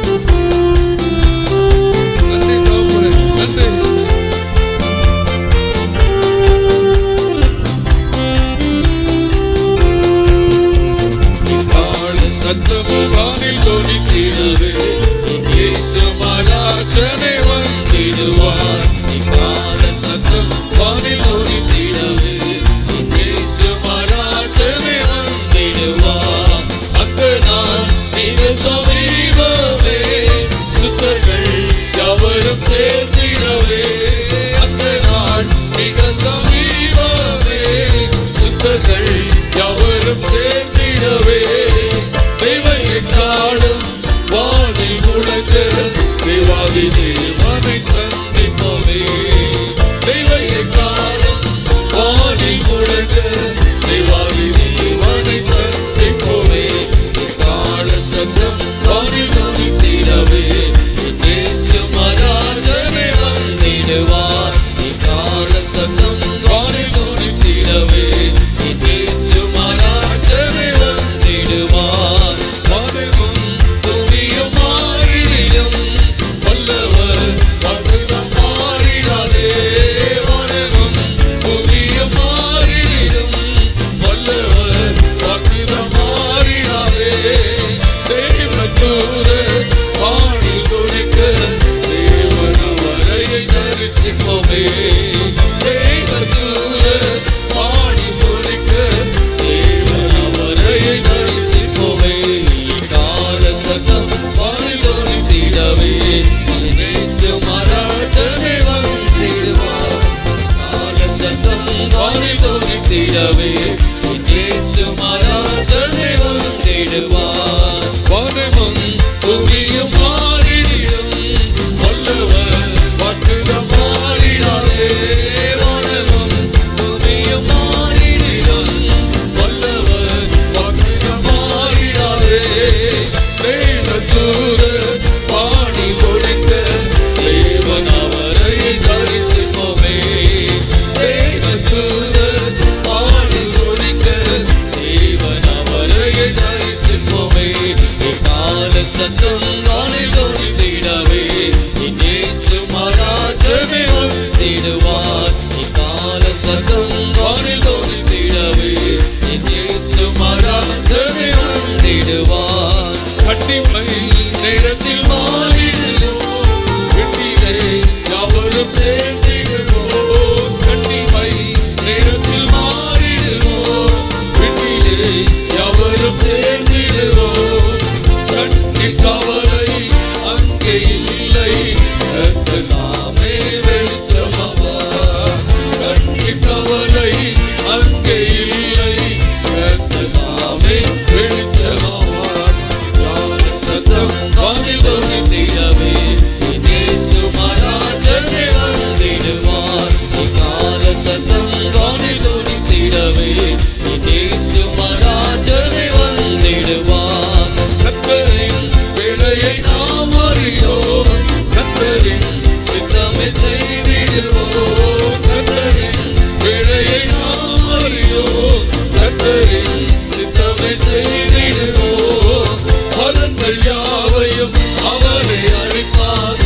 நன்றி தகப்பனே. நன்றி தாழ சத்தம் வானில் தொனித்திடவே இயேசு மகாராஜனே வந்திடுவார் தாழ சத்தம் வானில் தொனித்திடவே இயேசு மகாராஜனே வந்திடுவார் அந்த நாள் மிக சமீபமே சுத்தர்கள் யாவரும் சேர்ந்திடவே அந்த நாள் மிக சமீபமே சுத்தர்கள் யாவரும் சேர்ந்திடவே தெய்வத்தை காணும் வானில் முழங்க தேவாதி தேவனை சந்திப்போமே தெய்வத்தை காணும் வானில் முழங்க தேவாதி தேவனை சந்திப்போமே வந்திடவே இயேசு மராஜனை வந்திடுவார் வானமும் பூமியும் மாறிடும் வல்லவர் வாக்குகம் மாறிடாதே வானமும் பூமியும் மாறிடும் வல்லவர் வாக்குகம் மாறிடாதே தேவதூதர் பாடி ஒழிக்க தேவன் அவரை தரிசிப்போமே தேவதூதர் பாடி ஒழிக்க தேவன் அவரை தரிசிப்போமே கால சத்தம் நாளில் ஒழித்திடவே இயேசு மராஜனை வந்திடுவார் இக்கால சத்தம் நாளில் ஒழித்திடவே இயேசு மராஜனை வந்திடுவார் கட்டிமை நேரத்தில் மாறிடுவோம் வெற்றிலை யாவரும் சேர்ந்திடுவோம் கட்டிமை நேரத்தில் மாறிடுவோம் வெற்றிலை யாவரும் சேர்ந்திடுவோம் கண்ணில் கவலை அங்கே இல்லை கர்த்தர் நாமே வெளிச்சமவா கண்ணில் கவலை அங்கே இல்லை கர்த்தர் நாமே வெளிச்சமவா கால சத்தம் வானில் ஒலித்திடவே இயேசு மராஜனை வந்திடுவார் இக்கால சத்தம் வானில் ஒலித்திடவே இயேசு மராஜனை வந்திடுவார் கத்தரின் வேலையை நாம் அறியோம் கத்தரின் சித்தமை செய்திடுவோம் கத்தரின் வேலையை நாம் அறியோம் கத்தரின் சித்தமை செய்திடுவோம் பலன்கள் யாவையும் அவரை அழைப்பார்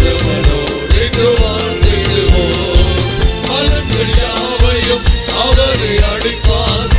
அரவணோடு வாழ்ந்திடுவோம் பலன்கள் யாவையும் அவரை அழைப்பார்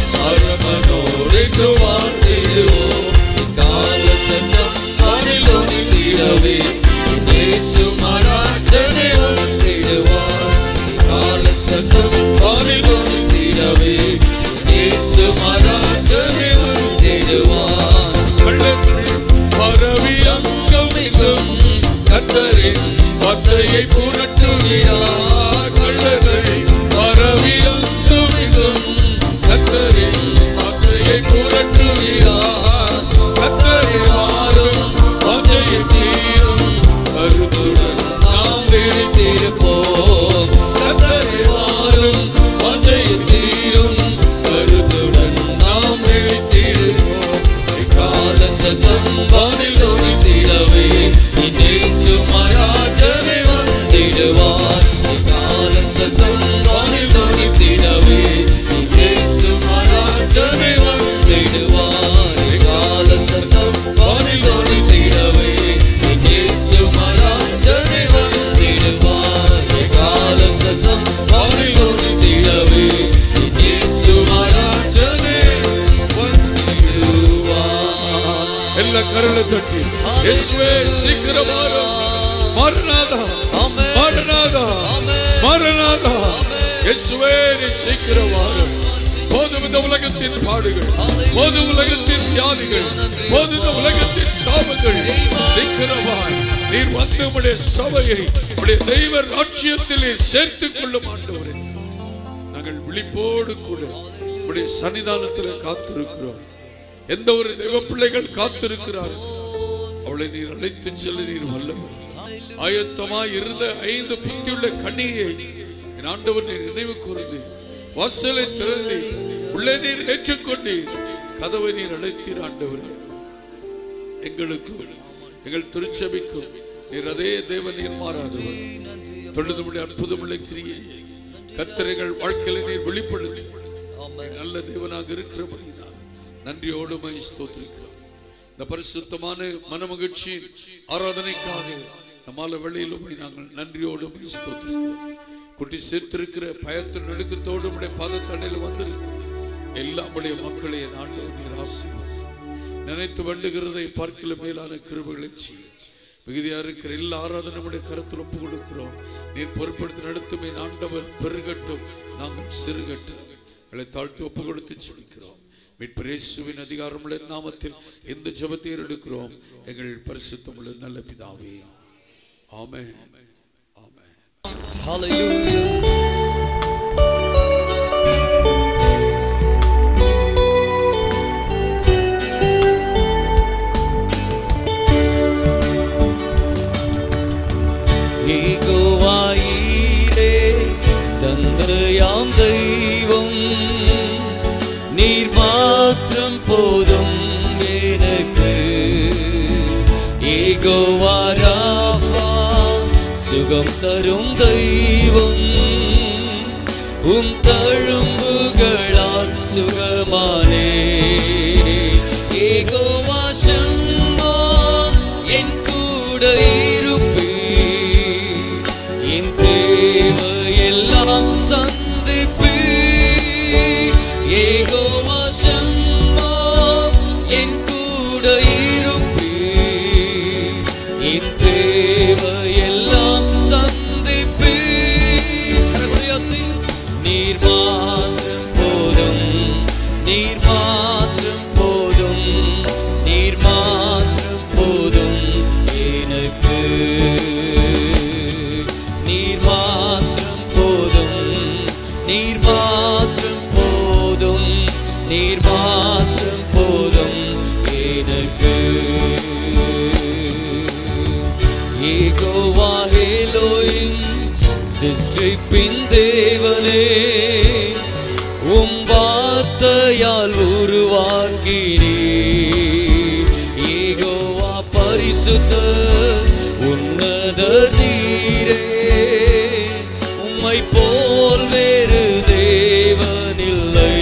அரவணோடு வாழ்ந்திடுவோம் கால சட்டம் மணில் ஒளித்திடவே இயேசு மராஜனை வந்திடுவார் கால சட்டம் மணில் ஒளித்திடவே இயேசு மராஜனை வந்திடுவார் கள்ளங்கள் பரவி அங்கமிகும் கத்தரின் வார்த்தையை புரட்டுகிறார் கள்ளங்கள் பரவி அங்கமிகும் கத்தரின் வார்த்தையை புரட்டுகிறார் கத்தரை மாறும் வாஞ்சையை தீரும் கருத்துடன் நாம் விழித்திருப்போம் கத்தரை மாறும் வாஞ்சையை தீரும் கருத்துடன் நாம் விழித்திருப்போம் கால சத்தம் வானில் ஒழித்திடவே இயேசு மராஜனை வந்திடுவார் கால சத்தம் வானில் ஒழித்திடவே இயேசு மராஜனை வந்திடுவார் கால சத்தம் வானில் ஒழித்திடவே இயேசு மராஜனை வந்திடுவார் கால சத்தம் வானில் ஒழித்திடவே இயேசு மராஜனை வந்திடுவார் எல்லா கரலை தட்டி இயேசுவே சீக்கிரம் வாரும் மரணாதா மரணாதா மரணாதா இயேசுவே நீ சீக்கிரம் வாரும் போதும் இந்த உலகத்தின் பாடுகள் போதும் உலகத்தின் வியாதிகள் போதும் இந்த உலகத்தின் சாபங்கள் சீக்கிரமாய் நீர் வந்து உடைய சபையை உடைய தெய்வ ராட்சியத்திலே சேர்த்துக் கொள்ளும் ஆண்டவரே நாங்கள் விழிப்போடு கூட உடைய சன்னிதானத்தில் காத்திருக்கிறோம் எந்த ஒரு தெய்வ பிள்ளைகள் காத்திருக்கிறார்கள் அவளை நீர் அழைத்து செல்ல நீர் வல்லவர் ஆயத்தமாய் இருந்த ஐந்து புத்தியுள்ள கண்ணியை என் ஆண்டவர் நீர் நினைவு கூர்ந்து வாசலை திறந்து உள்ளே நீர் ஏற்றுக்கொண்டீர் கதவை நீர் அழைத்தீர் ஆண்டவரே எங்களுக்கு எங்கள் திருச்சபைக்கும் நீர் அதே தேவன் நீர் மாறாதவர் தொழுதுமுடைய அற்புதமுள்ள கிரியை கத்திரைகள் வாழ்க்கையில நீர் வெளிப்படுத்தி நல்ல தேவனாக இருக்கிறபடினால் நன்றியோடு மை ஸ்தோத்திரிக்கிறோம் இந்த பரிசுத்தமான மனமகிழ்ச்சி ஆராதனைக்காக நம்மால வெளியில் உம்மை நாங்கள் நன்றியோடு மை ஸ்தோத்திரிக்கிறோம் குட்டி சேர்த்திருக்கிற பயத்தின் நடுக்கத்தோடு உடைய பாதத்தடையில் வந்திருக்கு எல்லா உடைய மக்களை நாட்டு நீர் ஆசீர்வதி நினைத்து வண்டுகிறதை பார்க்கல மேலான கிருபைகளை செய்ய மிகுதியா இருக்கிற எல்லா ஆராதனை நம்முடைய கருத்தில் ஒப்பு கொடுக்கிறோம் நீர் பொறுப்படுத்தி நடத்தும் என் ஆண்டவர் பெருகட்டும் நாங்கள் சிறுகட்டும் எங்களை தாழ்த்தி ஒப்பு கொடுத்து செபிக்கிறோம் மீட்பரேசுவின் அதிகாரமுள்ள நாமத்தில் எந்த ஜெபத்தை எடுக்கிறோம் எங்கள் பரிசுத்தமுள்ள நல்ல பிதாவே ஆமென் ஆமென் Hallelujah. சுகம் தரும் தெய்வம் உம் தழும்புகளால் சுகமானே ஏகோவா சம்மா என் கூட இருப்பே என் தேவையெல்லாம் சந்திப்பே ஏகோவா சம்மா என் கூட இருப்பே என் தேவையெல்லாம் சந்திப்பே கரமுயர்த்தி நீர் மாத்திரம் போதும் நீர் மாத்திரம் போதும் நீர் மாத்திரம் போதும் எனக்கு நீர் மாத்திரம் போதும் நீர் மாத்திரம் போதும் நீர் மாத்திரம் போதும் எனக்கு ஏகோவாஹேலோயின் சிருஷ்டிப்பின் தேவனே உம் வார்த்தையால் உருவாக்கினே ஏகோவா பரிசுத்த உன்னத நீரே உம்மை போல் வேறு தேவனில்லை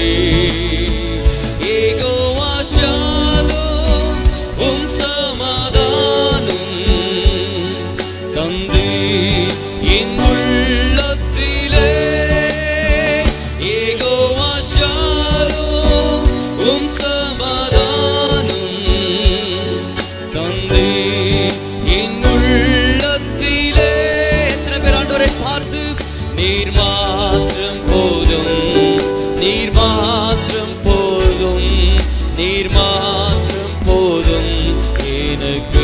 ஏகோவா ஷாலோம் உம் சமாதானம் தந்தி என் உள்ளத்திலே ஏகோவா ஷாலோம் உம் சமாதானம் தந்தி என் உள்ளத்திலே எத்தனை பேர் ஆண்டவரை பார்த்து நீர் மாத்திரம் போதும் நீர் மாத்திரம் போதும் நீர் மாத்திரம் போதும் எனக்கு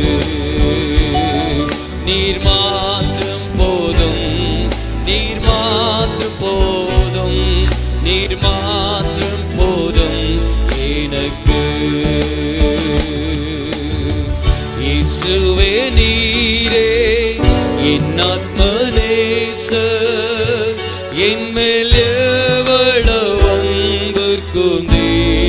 நீர் மாத்திரம் போதும் நீர் மாத்திரம் போதும் நீர் மாத்திரம் போதும் எனக்கு இயேசுவே நீரே என் ஆத்மநேச என் மேல் எவ்வளவு அன்பிற்குந்தே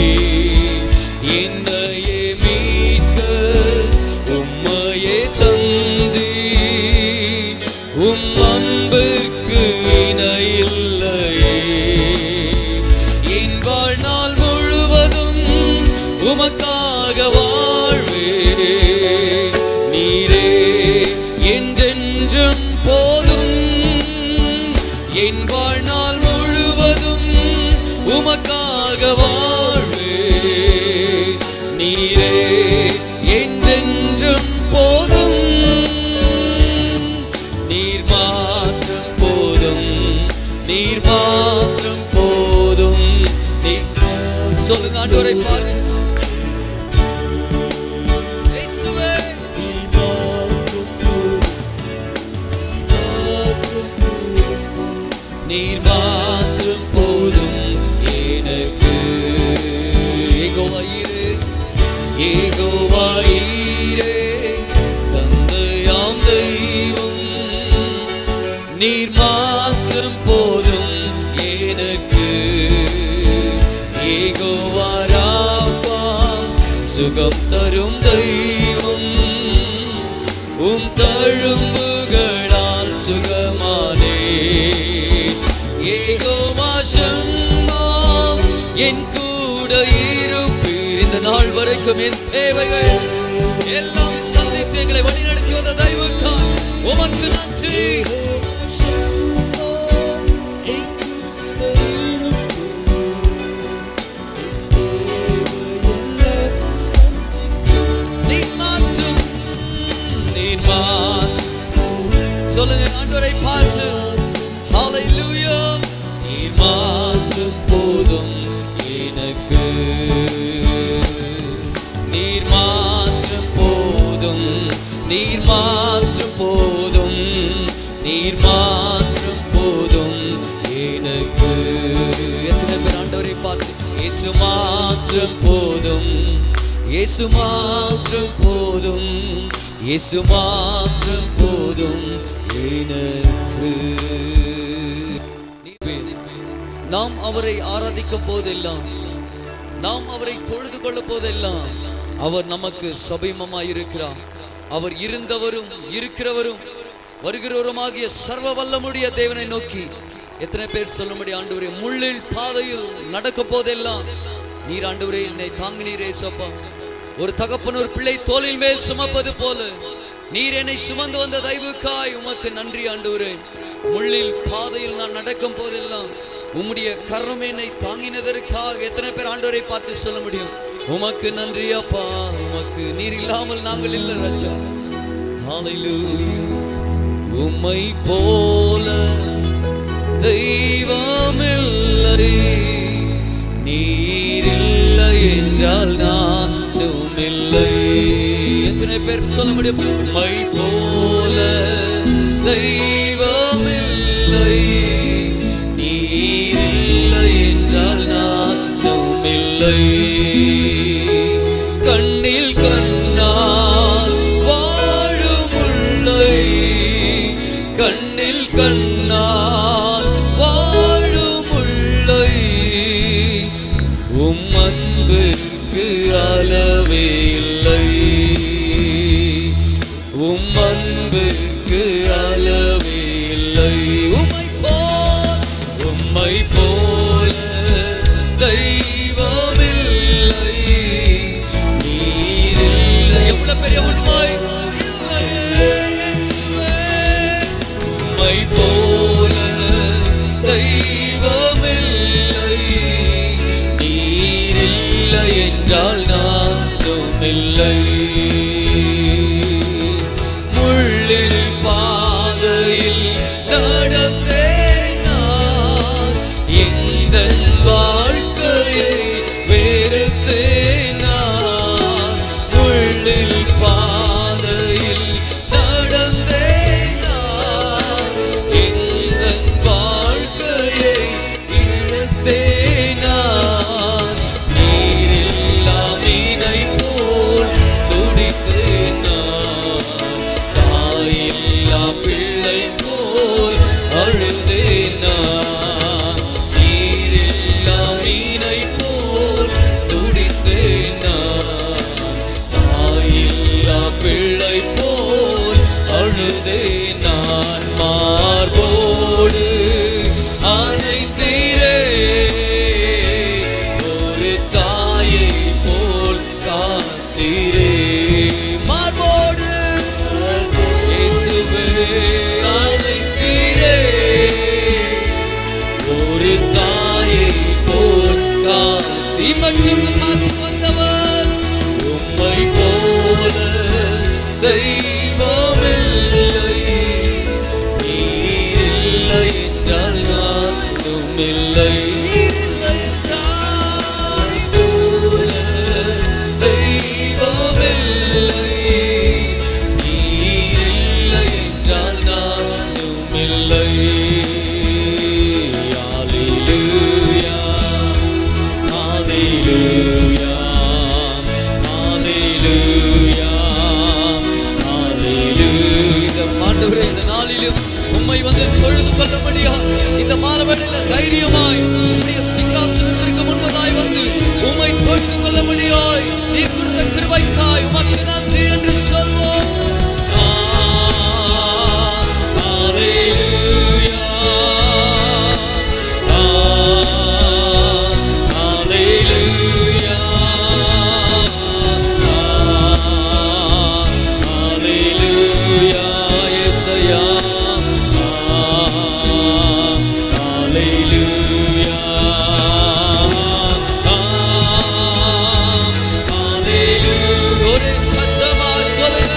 என்னையே மீட்க உம்மையே தந்தி உம் அன்புக்கு இணையில்லையே என் வாழ்நாள் முழுவதும் உமக்காக வாழ்வே நீரே என்றென்றும் போதும் என் வாழ்நாள் முழுவதும் உமக்காக வாழ்வே நீரே என்றென்றும் போதும் நீர் மாத்திரம் போதும் நீர் மாத்திரம் போதும் நீ சொல்லுங்க ஆண்டவரை பார்த்து இயேசுவே. நீர் மாத்திரம் போதும் எனக்கு ஏகோவாயிரே ஏகோவாயிரே தந்தையாம் தெய்வம் நீர் மாத்திரம் போதும் எனக்கு ஏகோவாராப்பா சுகம் தரும் தெய்வம் உம் தழும்புகளால் சுகமானே ஏகோவா சம்மா என் கூட இருப்பீர் இந்த நாள் வரைக்கும் என் தேவைகள் எல்லாம் சந்தித்து எங்களை வழிநடத்தி வந்த தெய்வக்காய் உமக்கு நன்றி நீர் மாற்றும் நீர் மாற்றும் சொல்லுங்க ஆண்டவரை பார்த்து ஹalleluya நீர் மாற்றும் போதும் எனக்கு நீர் மாற்றும் போதும் நீர் மாற்றும் போதும் நீர் மாற்றும் போதும் எனக்கு எத்தனை பேர் ஆண்டவரை பார்த்து இயேசு மாத்திரம் போதும் இயேசு மாத்திரம் போதும் இயேசு மாத்திரம் போதும் எனக்கு நாம் அவரை ஆராதிக்கும் போதெல்லாம் நாம் அவரை தொழுது கொள்ளும் போதெல்லாம் அவர் நமக்கு சபைமமாய் இருக்கிறார் அவர் இருந்தவரும் இருக்கிறவரும் வருகிறவருமாகிய சர்வ வல்லமுடைய தேவனை நோக்கி எத்தனை பேர் சொல்லும்படி ஆண்டவரே முள்ளில் பாதையில் நடக்கும் போதெல்லாம் நீர் ஆண்டவரே என்னை தாங்கினீரே சப்பா ஒரு தகப்பன் ஒரு பிள்ளை தோளில் மேல் சுமப்பது போல நீர் என்னை சுமந்து வந்த தயவுக்காய் உமக்கு நன்றி ஆண்டவரே முள்ளில் பாதையில் நான் நடக்கும் போதெல்லாம் உம்முடைய கரம் என்னை தாங்கினதற்காக எத்தனை பேர் ஆண்டவரை பார்த்து சொல்ல முடியும் உமக்கு நன்றி அப்பா உமக்கு நீர் இல்லாமல் நாங்கள் இல்லை ராஜா ஹalleluya உம்மை போல தெய்வமில்லை நீர் இல்லை என்றால் நானும் இல்லை எத்தனை பேர் சொல்ல முடியும் உம்மை போல தெய்வமில்லை நீர் இல்லை என்றால் நானும் இல்லை கண்ணில் கண்ணால் வாழும் உள்ளை கண்ணில் கண்ணால் வாழும் உள்ளை உம் அன்புக்கு அளவே இல்லை உம் அன்புக்கு அளவே இல்லை உம்மை போல் உம்மை போல தெய்வமில்லை நீரில்லை எவ்வளவு பெரிய உண்மை உம்மை போல தெய்வமில்லை நீரில்லை என்றால் நானும் இல்லை முள்ளில் பாதையில் நடந்தேன் நான் எந்த வாழ்க்கையை வெறுத்தேன் நான் முள்ளில் பாதையில் நடந்தேன் நான் எந்த வாழ்க்கையை இழந்தேன் நான் நீரில்லா மீனை போல் துடித்தேன் நான் தாயில்லா பிள்ளை போல் அழுதேன் நான் நீரில்லா மீனை போல் துடித்தேன் நான் தாயில்லா பிள்ளை போல் அழுதேன் நான் மார்போடு அனைத்தீரே ஒரு தாயை போல் காத்தீரே மார்போடு இயேசுவே அழைத்தீரே ஒரு தாயை போல் காத்தி மற்றும் காத்து வந்தவர் உம்மை போல தெய்வமில்லை நீரில்லை என்றால் நானும் இல்லை நீரில்லை என்றால் போல தெய்வமில்லை நீரில்லை என்றால் நானும் இல்லை Hallelujah. Hallelujah. Hallelujah. Hallelujah. இந்த ஆண்டவரே, இந்த நாளிலும் உம்மை வந்து தொழுது கொள்ளும்படியா இந்த மாலவெளியில தைரியமாய் உம்முடைய சிங்காசனத்திற்கு முன்பதாய் வந்து உம்மை தொழுது கொள்ளும்படியாய் நீ கொடுத்த கிருபைக்காய் உமக்கு நன்றி என்று சொல்வோம் ஆ, Hallelujah. ஆ, Hallelujah. Hallelujah, Yesaya. Hallelujah. Hallelujah. ஒரு சத்தமா சொல்லுங்க.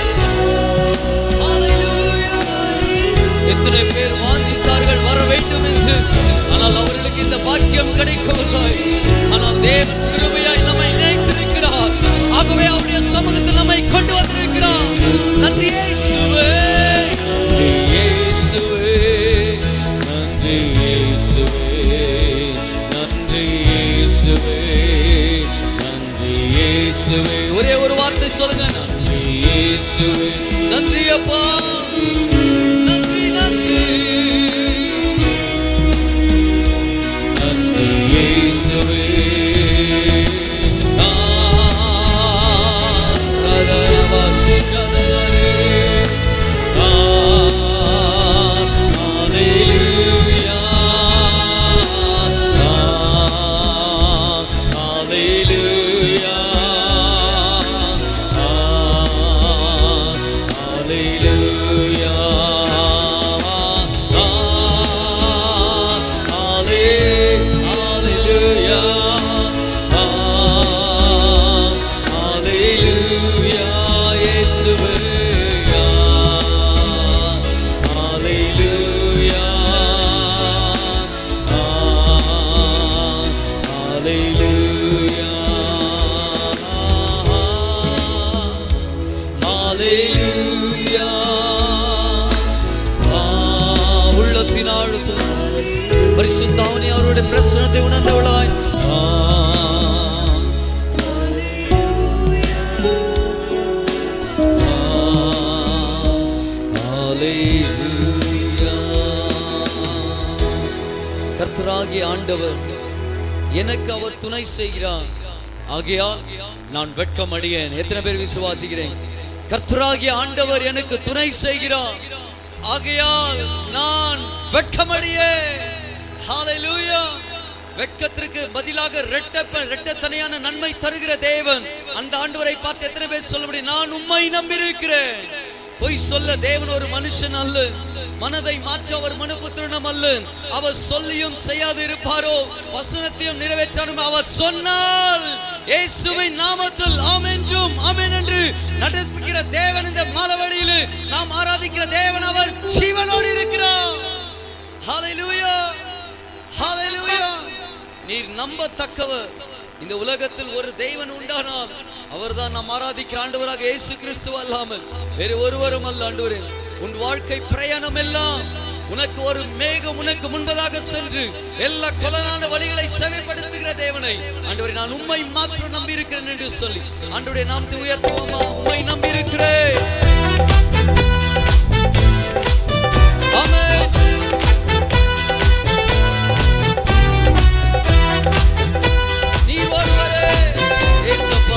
எத்தனை பேர் வாஞ்சித்தார்கள் வர வேண்டும் என்று ஆனால் அவர்களுக்கு இந்த பாக்கியம் கிடைக்கவில்லை ஆனால் தேவன் கிருபையாய் நம்மை இணைத்திருக்கிறார் ஆகவே அவருடைய சமூகத்தில் நம்மை கொண்டு வந்திருக்கிறார் நன்றி இயேசுவே நன்றி இயேசுவே நன்றி இயேசுவே நன்றி இயேசுவே நன்றி இயேசுவே ஒரே ஒரு வார்த்தை சொல்லுங்க நன்றி இயேசுவே நன்றி அப்பா நன்றி நன்றி நன்றி இயேசுவே ஆ, ரதரவ, ஷதரரே. ஆ, அந்த பிரசனத்தை உணர்ந்தவளாய் ஆ, கர்த்தராகிய ஆண்டவர் எனக்கு அவர் துணை செய்கிறார் ஆகையால் நான் வெட்கம் அடையேன் எத்தனை பேர் விசுவாசிக்கிறேன் கர்த்தராகிய ஆண்டவர் எனக்கு துணை செய்கிறார் ஆகையால் நான் வெட்கமடையேன் ஹalleluya வெட்கத்திற்கு பதிலாக ரெட்ட ரெட்டத்தனையான நன்மை தருகிற தேவன் அந்த ஆண்டவரை பார்த்து எத்தனை பேர் சொல்ல முடியும் நான் உம்மை நம்பியிருக்கிறேன் பொய் சொல்ல தேவன் ஒரு மனுஷன் அல்ல மனதை மாற்ற அவர் மனுபுத்திரனும் அல்ல அவர் சொல்லியும் செய்யாது இருப்பாரோ வசனத்தையும் நிறைவேற்றாலும் அவர் சொன்னால் இயேசுவின் நாமத்தில் ஆமென்றும் ஆமென் என்று நடப்பிக்கிற தேவன் இந்த மாலவழியில் நாம் ஆராதிக்கிற தேவன் அவர் ஜீவனோடு இருக்கிறார் ஹalleluya ஹalleluya நீர் நம்பத்தக்கவர் இந்த உலகத்தில் ஒரு தெய்வன் உண்டானால் அவர்தான் நாம் ஆராதிக்கிற ஆண்டவராக இயேசு கிறிஸ்து அல்லாமல் வேறு ஒருவரும் அல்ல ஆண்டவரே உன் வாழ்க்கை பிரயாணம் எல்லாம் உனக்கு ஒரு மேகம் உனக்கு முன்பதாக சென்று எல்லா கொலனான வழிகளை செவைப்படுத்துகிற தேவனை ஆண்டவரே நான் உண்மை மாத்திரம் நம்பி இருக்கிறேன் என்று சொல்லி ஆண்டவரே நாம் உயர்த்துவோமா உண்மை நம்பி இருக்கிறேன் ஆமென் நீ ஒருவரே இயேசப்பா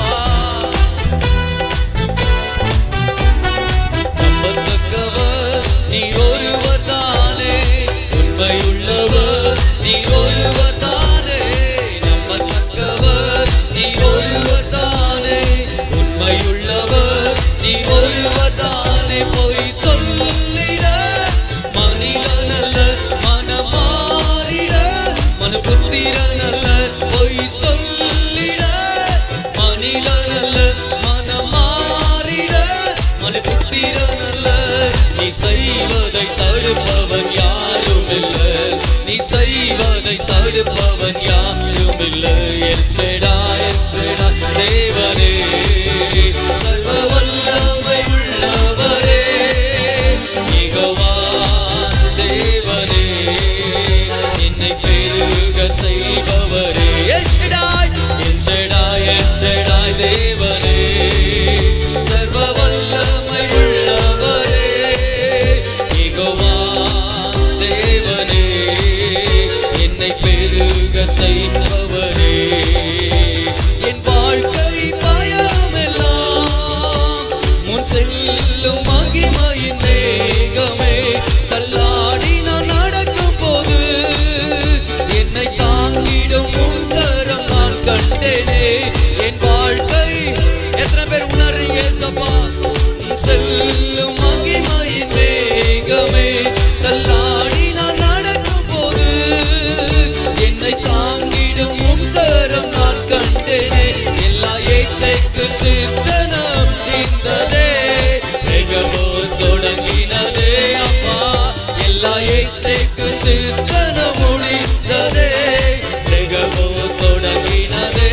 நம்பத்தக்கவர் நீ ஒருவர் தானே உண்மையுள்ளவர் நீ ஒருவர் தானே நம்பத்தக்கவர் நீ ஒருவர் தானே உண்மையுள்ளவர் நீ ஒருவர் தானே பொய் சொல்லிட மனிதனல்ல மனமாறிட மனபுத்திரனல்ல பொய் சொல்லிட மனிதனல்ல மனமாறிட மனபுத்திரனல்ல நீ செய்வதை தடுப்பவன் யாரும் இல்லை நீ செய்வதை தடுப்பவன் யாரும் இல்லை எச்சடா எச்சடா தேவனே சர்வ வல்லமை உள்ளவரே யெகோவா தேவனே என்னை பெருக செய்பவரே எச்சடாய் எச்சடாய் எச்சடாய் தேவனே சர்வ வல்லமை உள்ளவரே யெகோவா தேவனே என்னை பெருக செய்பவரே என் வாழ்க்கை பயமெல்லாம் முன் செல்லும் மகிமையின் மேகமே தள்ளாடி நான் நடக்கும் போது என்னை தாங்கிடும் உந்தரம் நான் கண்டேனே என் வாழ்க்கை எத்தனை பேர் உணர்றீங்க சப்பா முன் செல்லும் மகிமையின் மேகமே தள்ளாடி நான் நடக்கும் போது என்னை தாங்கிடும் உந்தரம் நான் கண்டேனே எல்லா ஏசைக்கு சித்தனம் தீர்ந்ததே மிகவோ தொடங்கினதே அப்பா எல்லா ஏசைக்கு சித்தனம் முடிந்ததே மிகவோ தொடங்கினதே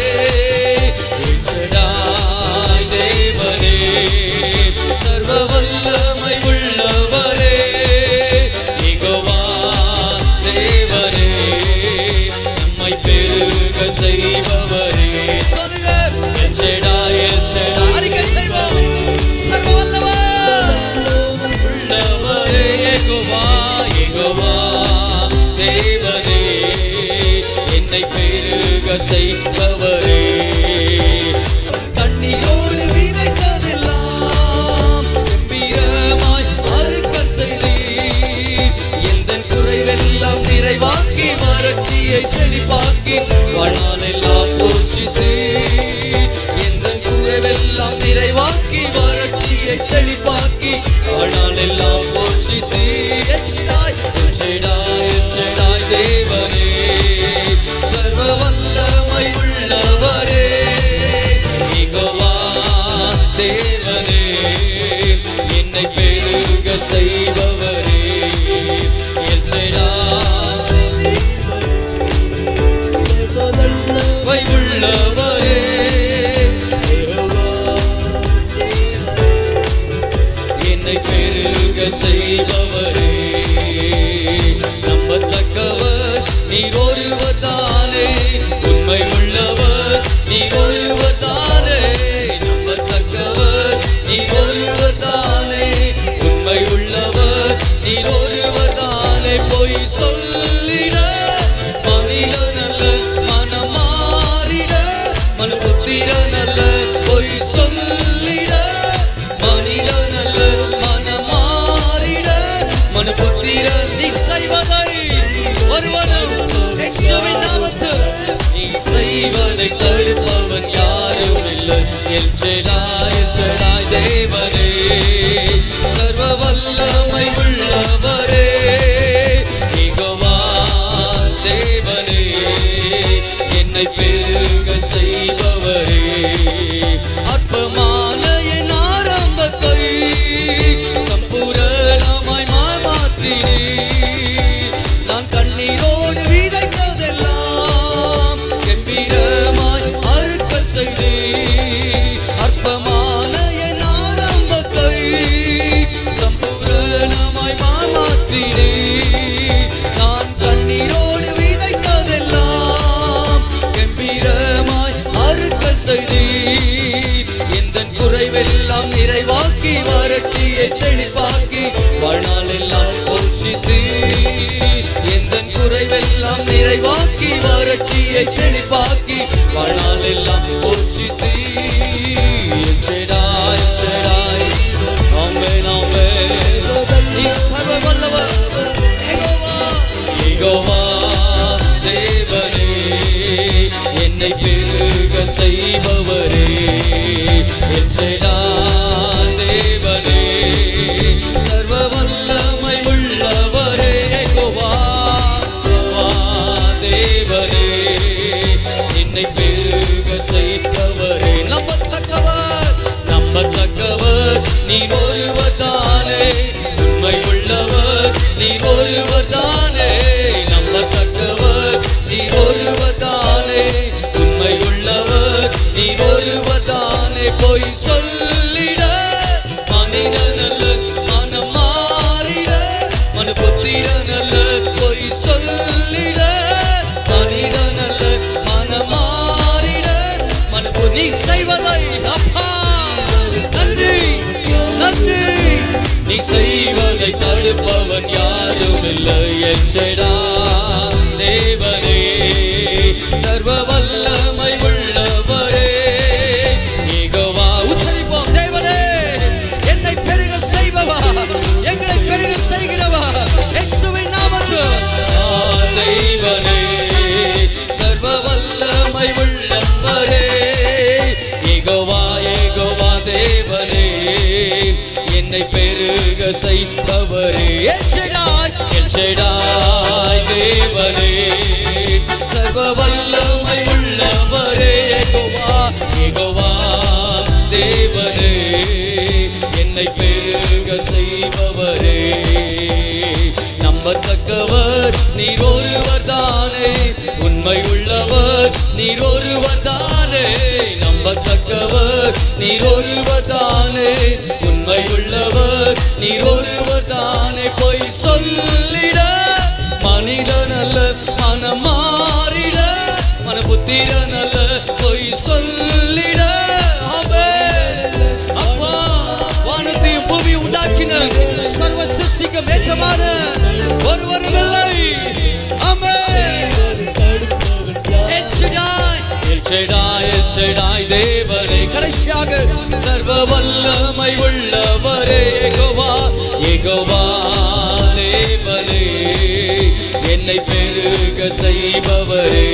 இச்சடாய் தேவனே சர்வ வல்லமை உள்ளவரே யெகோவா தேவனே நம்மை பெருக செய்பவரே சொல்லுங்க எச்சடா எச்சடா அறிக்கை செய்வோம் சர்வ வல்லவர் உள்ளவரே யெகோவா யெகோவா தேவனே என்னை பெருக செய்பவரே தண்ணீரோடு விதைத்ததெல்லாம் கம்பீரமாய் அறுக்க செய்தீர் எந்தன் குறைவெல்லாம் நிறைவாக்கி வறட்சியை செழிப்பாக்கி வாழ்நாளெல்லாம் போஷித்து எந்தன் குறைவெல்லாம் நிறைவாக்கி வறட்சியை செழிப்பாக்கி வாழ்நாளெல்லாம் போஷித்து எச்சிடாய் எச்சிடாய் எச்சிடாய் தேவனே சர்வ வல்லமை உள்ளவரே யெகோவா தேவனே என்னை பெருக செய்பவரே எச்சடாய் வை உள்ளவரே என்னை பெருக செய்பவரே நம்பத்தக்கவர் நீர் ஒருவர் என்னை பெருக செய்பவரே அற்பமான என் ஆரம்பத்தை சம்பூரணமாய் மாற்றினே நான் கண்ணீரோடு விதைத்ததெல்லாம் கம்பீரமாய் அறுக்க செய்தே அற்பமான என் ஆரம்பத்தை சம்பூரணமாய் மாற்றினே நான் கண்ணீரோடு விதைத்ததெல்லாம் கம்பீரமாய் அறுக்க செய்தே எந்த குறைவெல்லாம் நிறைவாக்கி வறட்சியை செழிப்பாக்கி வாழ்நாளெல்லாம் போஷித்து எந்த குறைவெல்லாம் நிறைவாக்கி வறட்சியை செழிப்பாக்கி வாழ்நாளெல்லாம் போஷித்து எச்சடாய் எச்சடாய் ஆமென் ஆமென் நீ சர்வ வல்லவர் யெகோவா யெகோவா தேவனே என்னை பெருக செய்பவரே எச்சடா தேவனே சர்வ வல்லமை உள்ளவரே யெகோவா யெகோவா தேவனே என்னை பெருக செய்பவரே நம்பத்தக்கவர் நம்பத்தக்கவர் நீ ஒருவர் தானே உண்மை உள்ளவர் நீ ஒருவர் தானே நம்பத்தக்கவர் நீ ஒருவர் தானே உண்மை உள்ளவர் நீ ஒருவர் தானே போய் சொல்லிட மனிதனல்ல மனம் மாறிட மன புத்திரனல்ல போய் சொல்லிட மனிதனல்ல மனம் மாறிட மன நீ செய்வதை அப்பா நன்றி நன்றி நீ செய்வதை தடுப்பவன் யாரும் இல்லை என்றடா தேவனே சர்வ வல்லமை உள்ளவரே யெகோவா உச்சரிப்போம் தேவனே என்னை பெருக செய்பவா எங்களை பெருக செய்கிறவா இயேசுவின் நாமத்தில் ஆ, தெய்வனே சர்வ வல்லமை உள்ளவரே யெகோவா யெகோவா தேவனே என்னை பெருக செய்பவரே எச்சடாய் எச்சடாய் தேவனே சர்வ வல்லமை உள்ளவரே யெகோவா யெகோவா தேவனே என்னை பெருக செய்பவரே நம்பத்தக்கவர் நீர் ஒருவர் தானே உண்மை உள்ளவர் நீர் ஒருவர் தானே நம்பத்தக்கவர் நீர் ஒருவர் தானே உண்மை உள்ளவர் நீர் ஒருவர் தானே பொய் சொல்லிட மனிதன் அல்ல மனம் மாறிட மன புத்திரன் அல்ல பொய் சொல்லிட ஆமென். அப்பா வானத்தையும் பூமி உண்டாக்கின சர்வ சிருஷ்டிக்கும் ஏற்றமான ஒருவரும் இல்லை ஆமென். எல்சடாய், எல்சடாய், எல்சடாய் தேவரே கடைசியாக சர்வ வல்லமை உள்ளவரே யெகோவா யெகோவா தேவரே என்னை பெருக செய்பவரே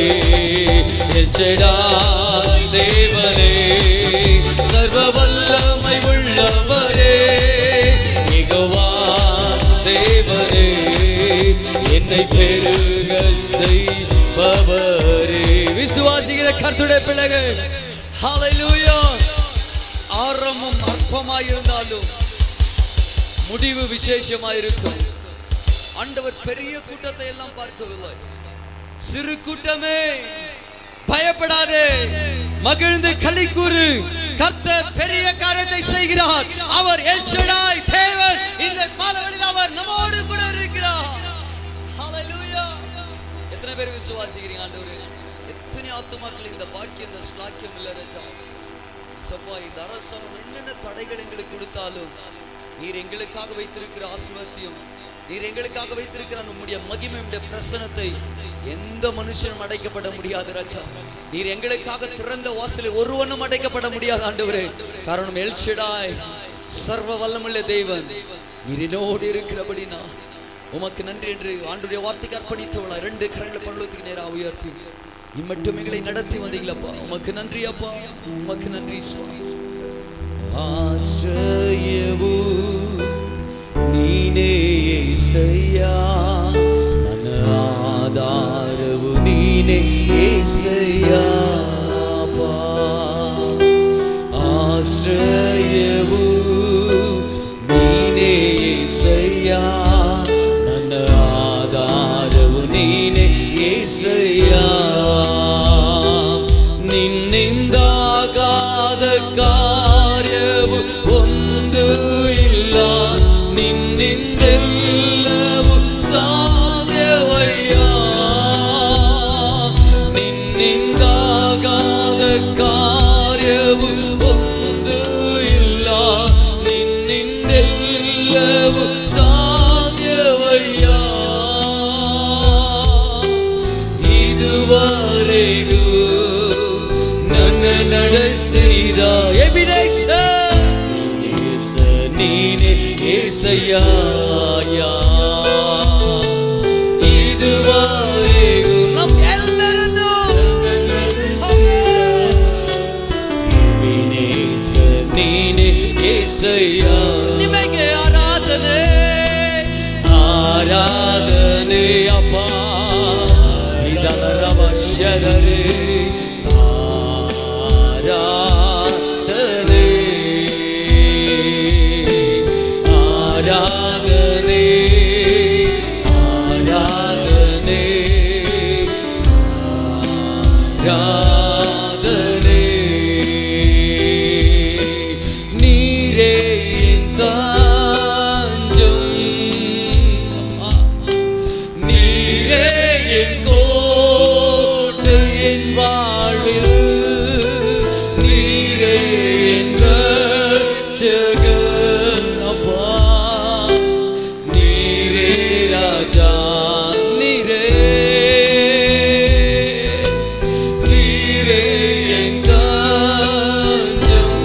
எல்சடாய் தேவரே சர்வ வல்லமை உள்ளவரே யெகோவா தேவரே என்னை பெருக செய்பவரே விசுவாசிக்கிற கர்த்தருடைய பிள்ளைகள் ஹalleluya ஆரம்பம் அற்பமாய் இருந்தாலும் முடிவு விசேஷமாய் இருக்கும் ஆண்டவர் பெரிய கூட்டத்தை எல்லாம் பார்க்கவில்லை சிறு கூட்டமே பயப்படாதே மகிழ்ந்து களி கூறு கர்த்தர் பெரிய காரியத்தை செய்கிறார் அவர் எல்சடாய் தேவன் இந்த மாதவழியில் அவர் நம்மோடு கூட இருக்கிறார் ஹalleluya எத்தனை பேர் விசுவாசிக்கிறீங்க ஆண்டவரே எத்தனை ஆத்துமாக்கள் இந்த பாக்கியம் இந்த ஸ்லாக்கியம் இல்ல ரஜா சப்பா இந்த அரசாங்கம் என்னென்ன தடைகள் எங்களுக்கு கொடுத்தாலும் நீர் எங்களுக்காக வைத்திருக்கிற ஆசிர்வாத்தியம் நீர் எங்களுக்காக வைத்திருக்கிற நம்முடைய மகிமையுடைய பிரசனத்தை எந்த மனுஷனும் அடைக்கப்பட முடியாது ராஜா நீர் எங்களுக்காக திறந்த வாசலில் ஒருவனும் அடைக்கப்பட முடியாது ஆண்டவரே காரணம் எல்ஷடாய் சர்வ வல்லமுள்ள தெய்வன் நீர் என்னோடு இருக்கிறபடினா உமக்கு நன்றி என்று ஆண்டுடைய வார்த்தைக்கு அர்ப்பணித்தவளா ரெண்டு கரங்களை பரலோகத்துக்கு நேராக உயர்த்தி இம்மட்டும் எங்களை நடத்தி வந்தீங்களப்பா உமக்கு நன்றி அப்பா உமக்கு நன்றி சுவாமி ಆಶ್ರಯವು ನೀನೇ ಏಸಯ್ಯ ನನ್ನ ಆಧಾರವು ನೀ ನೀನೆ ಏಸಯ್ಯಪ್ಪ ಆಶ್ರಯವು ನೀನೆ ಏಸಯ್ಯ ನನ್ನ ಆಧಾರವು ನೀನೆ ಏಸಯ್ಯ ನಿನ್ನಿಂದಾಗಾದ ಕಾರ್ಯವು ಒಂದು ಇಲ್ಲ ನಿನ್ನಿಂದೆಲ್ಲವೂ ಸಾಧ್ಯವಯ್ಯ ನಿನ್ನಿಂದಾಗಾದ ಕಾರ್ಯವು ಒಂದು ಇಲ್ಲ ನಿನ್ನಿಂದೆಲ್ಲವೂ ಸಾಧ್ಯವಯ್ಯ ಇದುವರೆಗೂ ನನ್ನ ನಡೆಸಿದ ಎಬಿನೇಶ ಏಸ ನೀನೆ ಏಸಯ್ಯ ಇದುವರೆಗೂ ನಮ್ಮೆಲ್ಲರನ್ನು ಎಬಿನೇಶ ನೀನೆ ಏಸಯ್ಯ ನಿಮಗೆ ಆರಾಧನೆ ಆರಾಧನೆ ಅಪ್ಪ ಇದರ ವಶದರೆ ಆರಾಧನೆ ಆರಾಧನೆ ಆರಾಧನೆ ஆராதனை நீரே என் தாஞ்சம் அப்பா. நீரே என் கோட்டை என் வாழ்வில் நீரே என் ரட்சகர் அப்பா நீரே ராஜா நீரே நீரே என் தாஞ்சம்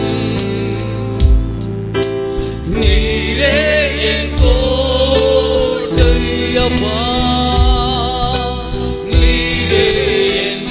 நீரே என் கோட்டை அப்பா நீரே என்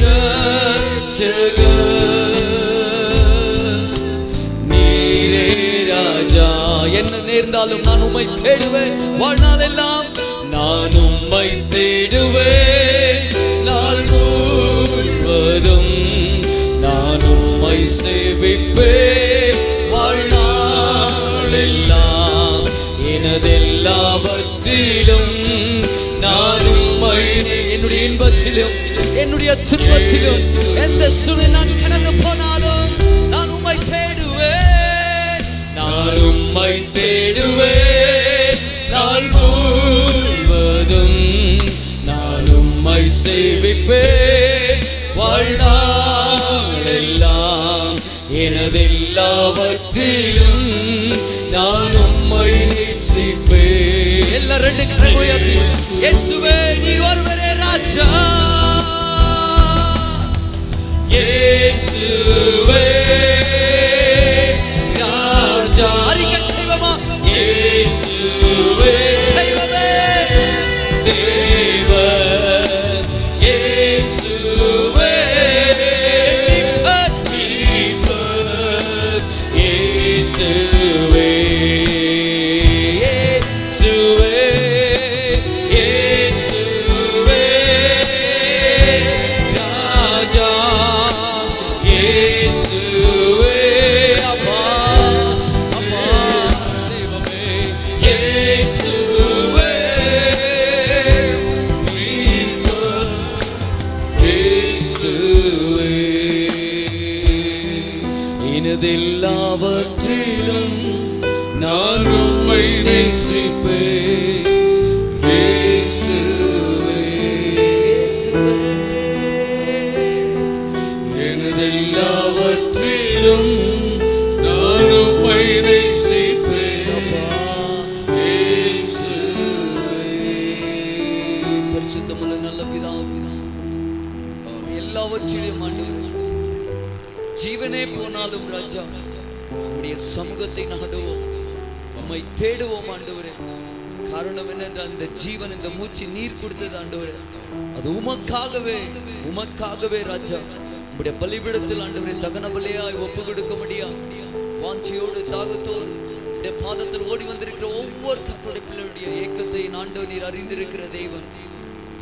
ரட்சகர் நீரே ராஜா என்ன நேர்ந்தாலும் நான் உம்மை தேடுவேன் வாழ்நாள் எல்லாம் நான் உம்மை தேடுவேன் நாள் முழுவதும் நான் உம்மை சேவிப்பேன் வாழ்நாள் எல்லாம் எனதெல்லாவற்றிலும் நான் உம்மை என்னுடைய இன்பத்திலும் என்னுடைய துன்பத்திலும் எந்த சூழ்நிலை நான் கடந்து போனாலும் நான் உம்மை தேடுவேன் நான் உம்மை தேடுவேன் நாள் முழுவதும் நான் உம்மை சேவிப்பேன் வாழ்நாள் எல்லாம் எனதெல்லாவற்றிலும் நான் உம்மை நேசிப்பேன் எல்லா ரெண்டு கரை உயர்த்தி இயேசுவே நீர் ஒருவரே ராஜா இயேசுவே ராஜா அறிக்கை செய்வோமா இயேசுவே தெய்வமே தேவன் இயேசுவே மீட்பர், மீட்பர், இயேசுவே இயேசுவே இயேசுவே ராஜா இயேசுவே அப்பா அப்பா தெய்வமே இயேசுவே மீட்பர், இயேசுவே எனதெல்லாவற்றிலும் நான் உம்மை நேசிப்பேன் இயேசுவே எனதெல்லாவற்றிலும் நான் உம்மை நேசிப்பேன் இயேசுவே பரிசுத்தமுள்ள நல்ல பிதாவே எல்லாவற்றிலும் ஆண்டவரே ஜீவனே போனாலும் ராஜா உம்முடைய சமூகத்தை நாடுவோம் உம்மை தேடுவோம் ஆண்டவரே காரணம் என்னென்றால் இந்த ஜீவன் இந்த மூச்சு நீர் கொடுத்தது ஆண்டவரே அது உமக்காகவே உமக்காகவே ராஜா உம்முடைய பலிபீடத்தில் ஆண்டவரே தகன பலியாய் ஒப்பு கொடுக்க முடியா வாஞ்சியோடு தாகத்தோடு உம்முடைய பாதத்தில் ஓடி வந்திருக்கிற ஒவ்வொரு கத்தோட பிள்ளையுடைய ஏக்கத்தை ஆண்டவர் நீர் அறிந்திருக்கிற தெய்வன்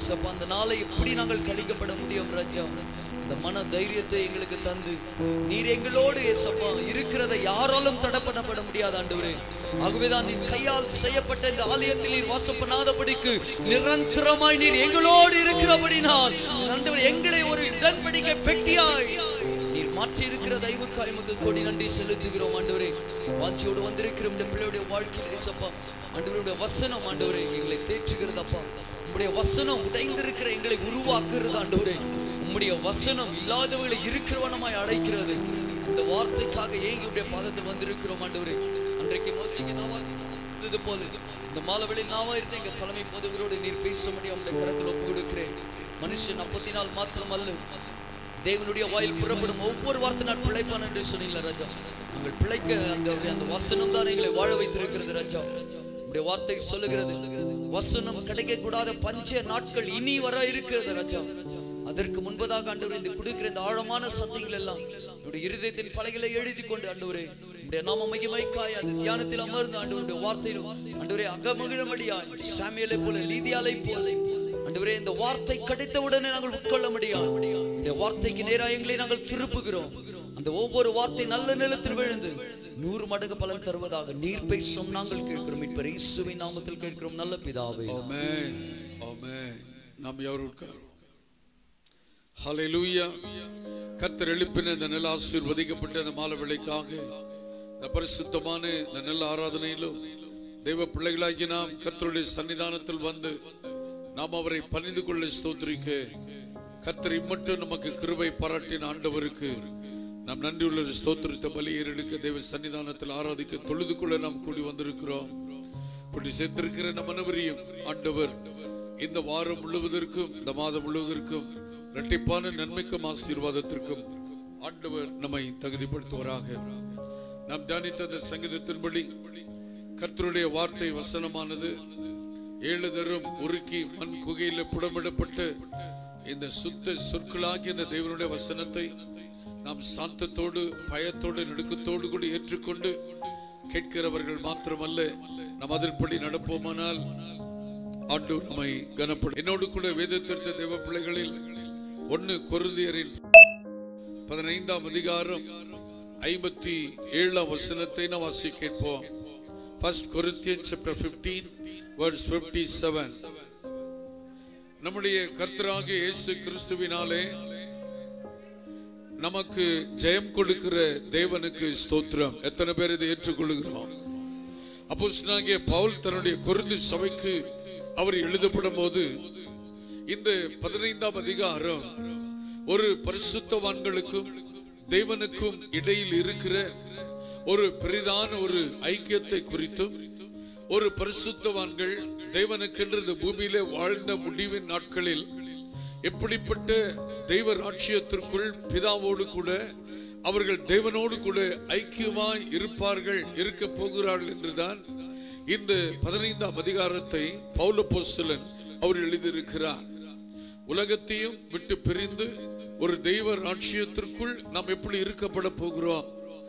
சப்பா அந்த நாளை எப்படி நாங்கள் கழிக்கப்பட முடியும் ராஜா இந்த மன தைரியத்தை எங்களுக்கு தந்து நீர் எங்களோடு ஏசப்பா இருக்கிறதை யாராலும் தடை பண்ணப்பட முடியாது ஆண்டவரே ஆகவேதான் நீர் கையால் செய்யப்பட்ட இந்த ஆலயத்தில் நீர் வாசம் பண்ணாதபடிக்கு நிரந்தரமாய் நீர் எங்களோடு இருக்கிறபடினால் ஆண்டவர் எங்களை ஒரு உடன்படிக்கை பெட்டியாய் நீர் மாற்றி இருக்கிற தெய்வக்காய் எமக்கு கோடி நன்றி செலுத்துகிறோம் ஆண்டவரே வாஞ்சியோடு வந்திருக்கிற இந்த பிள்ளையுடைய வாழ்க்கையில் ஏசப்பா ஆண்டவருடைய வசனம் ஆண்டவரே எங்களை தேற்றுகிறதப்பா உம்முடைய வசனம் உடைந்திருக்கிற எங்களை உருவாக்குகிறது ஆண்டவரே உம்முடைய வசனம் இல்லாதவர்களை இருக்கிறவனமாய் அழைக்கிறது இந்த வார்த்தைக்காக ஏங்கி உடைய பாதத்தில் வந்திருக்கிறோம் ஆண்டவரே அன்றைக்கு மோசிக்கு நாவா இருந்தது போல இந்த மாலவெளியில் நாவா இருந்த எங்க தலைமை பொதுவரோடு நீர் பேச முடியும் உடைய கரத்தில் ஒப்பு கொடுக்கிறேன் மனுஷன் அப்பத்தினால் மாத்திரம் அல்ல தேவனுடைய வாயில் புறப்படும் ஒவ்வொரு வார்த்தை நான் பிழைப்பான் என்று சொன்னீங்களா ராஜா நாங்கள் பிழைக்க அந்த அந்த வசனம் தான் எங்களை வாழ வைத்திருக்கிறது ராஜா உடைய வார்த்தை சொல்லுகிறது வசனம் கிடைக்க கூடாத பஞ்ச நாட்கள் இனி வர இருக்கிறது ராஜா அதற்கு முன்பதாக ஆண்டவரே இந்த கொடுக்கிற இந்த ஆழமான சத்தியங்கள் எல்லாம் என்னுடைய இருதயத்தின் பலகைகளை எழுதி கொண்டு ஆண்டவரே உடைய நாம மகிமைக்காய் அந்த தியானத்தில் அமர்ந்து ஆண்டவருடைய வார்த்தையிலும் ஆண்டவரே அகமகிழமடியாய் சாமியலை போல லீதியாலை போல ஆண்டவரே இந்த வார்த்தை கிடைத்த உடனே நாங்கள் உட்கொள்ள முடியாது இந்த வார்த்தைக்கு நேராக எங்களை நாங்கள் திருப்புகிறோம் அந்த ஒவ்வொரு வார்த்தை நல்ல நிலத்தில் விழுந்து நூறு மடங்கு பலன் தருவதாக நீர் பேசும் நாங்கள் கேட்கிறோம் இப்ப இயேசுவின் நாமத்தில் கேட்கிறோம் நல்ல பிதாவே ஆமென் ஆமென் நாம் யாரும் உட்கார் ஹalleluya கர்த்தர் எழுப்பின இந்த நல்ல ஆசீர்வதிக்கப்பட்ட இந்த மாலை வேளைக்காக இந்த பரிசுத்தமான இந்த நல்ல ஆராதனையிலும் தெய்வ பிள்ளைகளாகி நாம் கர்த்தருடைய சன்னிதானத்தில் வந்து நாம் அவரை பணிந்து கொள்ள ஸ்தோத்திரிக்க கர்த்தர் இம்மட்டும் நமக்கு கிருபை பாராட்டின ஆண்டவருக்கு நாம் நன்றியுள்ள ஸ்தோத்திரத்தை பலி ஏறெடுக்க தெய்வ சன்னிதானத்தில் ஆராதிக்க தொழுது கொள்ள நாம் கூடி வந்திருக்கிறோம் இப்படி சேர்த்திருக்கிற நம் அனைவரையும் ஆண்டவர் இந்த வாரம் முழுவதற்கும் இந்த மாதம் முழுவதற்கும் இரட்டிப்பான நன்மைக்கும் ஆசீர்வாதத்திற்கும் ஆண்டவர் நம்மை தகுதிப்படுத்துவராக நாம் தியானித்த அந்த சங்கீதத்தின்படி கர்த்தருடைய வார்த்தை வசனமானது ஏழு தரம் உருக்கி மண் குகையில புடமிடப்பட்டு இந்த சுத்த சொற்களாகிய இந்த தேவனுடைய வசனத்தை நாம் சாந்தத்தோடு பயத்தோடு நடுக்கத்தோடு கூட ஏற்றுக்கொண்டு கேட்கிறவர்கள் மாத்திரமல்ல நாம் அதன்படி நடப்போமானால் ஆண்டவர் நம்மை கனப்படும் என்னோடு கூட வேதத்திருத்த தேவ பிள்ளைகளில் ஒன்னு கொருந்தியரின் பதினைந்தாம் அதிகாரம் ஐம்பத்தி ஏழாம் வசனத்தை நாம் வாசி கேட்போம் ஃபர்ஸ்ட் கொரிந்தியன் சாப்டர் 15 verse 57 நம்முடைய கர்த்தராகிய இயேசு கிறிஸ்துவினாலே நமக்கு ஜெயம் கொடுக்கிற தேவனுக்கு ஸ்தோத்திரம் எத்தனை பேர் இதை ஏற்றுக்கொள்கிறோம் அப்போஸ்தலனாகிய பவுல் தன்னுடைய கொரிந்து சபைக்கு அவர் எழுதப்படும் போது இந்த பதினைந்தாம் அதிகாரம் ஒரு பரிசுத்தவான்களுக்கும் தேவனுக்கும் இடையில் இருக்கிற ஒரு பெரிதான ஒரு ஐக்கியத்தை குறித்தும் ஒரு பரிசுத்தவான்கள் தேவனுக்கென்று இந்த பூமியிலே வாழ்ந்த முடிவின் நாட்களில் எப்படிப்பட்ட தெய்வ ராட்சியத்திற்குள் பிதாவோடு கூட அவர்கள் தேவனோடு கூட ஐக்கியமாய் இருப்பார்கள் இருக்க போகிறார்கள் என்றுதான் இந்த பதினைந்தாம் அதிகாரத்தை பௌலப்போஸ்தலன் அவர் எழுதியிருக்கிறார் உலகத்தையும் விட்டு பிரிந்து ஒரு தெய்வ ராட்சியத்திற்குள் நாம் எப்படி இருக்கப்பட போகிறோம்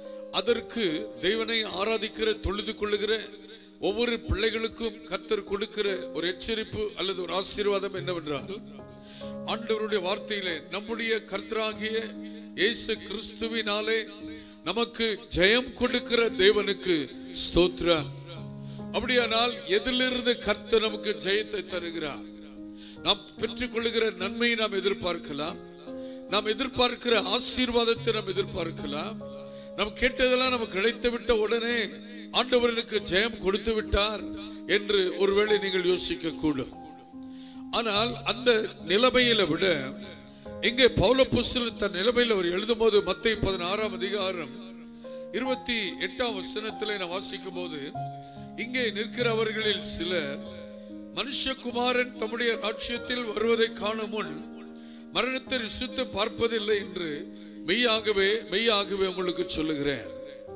அதற்கு தேவனை ஆராதிக்கிற தொழுது கொள்ளுகிற ஒவ்வொரு பிள்ளைகளுக்கும் கர்த்தர் கொடுக்கிற ஒரு எச்சரிப்பு அல்லது ஒரு ஆசீர்வாதம் என்னவென்றால் ஆண்டவருடைய வார்த்தையிலே நம்முடைய கர்த்தராகிய இயேசு கிறிஸ்துவினாலே நமக்கு ஜெயம் கொடுக்கிற தேவனுக்கு ஸ்தோத்திரம் அப்படியானால் எதிலிருந்து கர்த்தர் நமக்கு ஜெயத்தை தருகிறார் நாம் பெற்றுக்கொள்ளுகிற நன்மையை நாம் எதிர்பார்க்கலாம் நாம் எதிர்பார்க்கிற ஆசீர்வாதத்தை நாம் எதிர்பார்க்கலாம் நாம் கேட்டதெல்லாம் நமக்கு கிடைத்து விட்ட உடனே ஆண்டவர்களுக்கு ஜெயம் கொடுத்து விட்டார் என்று ஒருவேளை நீங்கள் யோசிக்க கூடும் ஆனால் அந்த நிலைமையில விட இங்கே பௌல புஸ்தகர் தன் நிலைமையில் அவர் எழுதும் போது மத்திய பதினாறாம் அதிகாரம் இருபத்தி எட்டாம் வசனத்தில் நான் வாசிக்கும் போது இங்கே நிற்கிறவர்களில் சிலர் மனுஷகுமாரன் தம்முடைய ராட்சியத்தில் வருவதை காணும் முன் மரணத்தை ருசித்து பார்ப்பதில்லை என்று மெய்யாகவே மெய்யாகவே உங்களுக்கு சொல்லுகிறேன்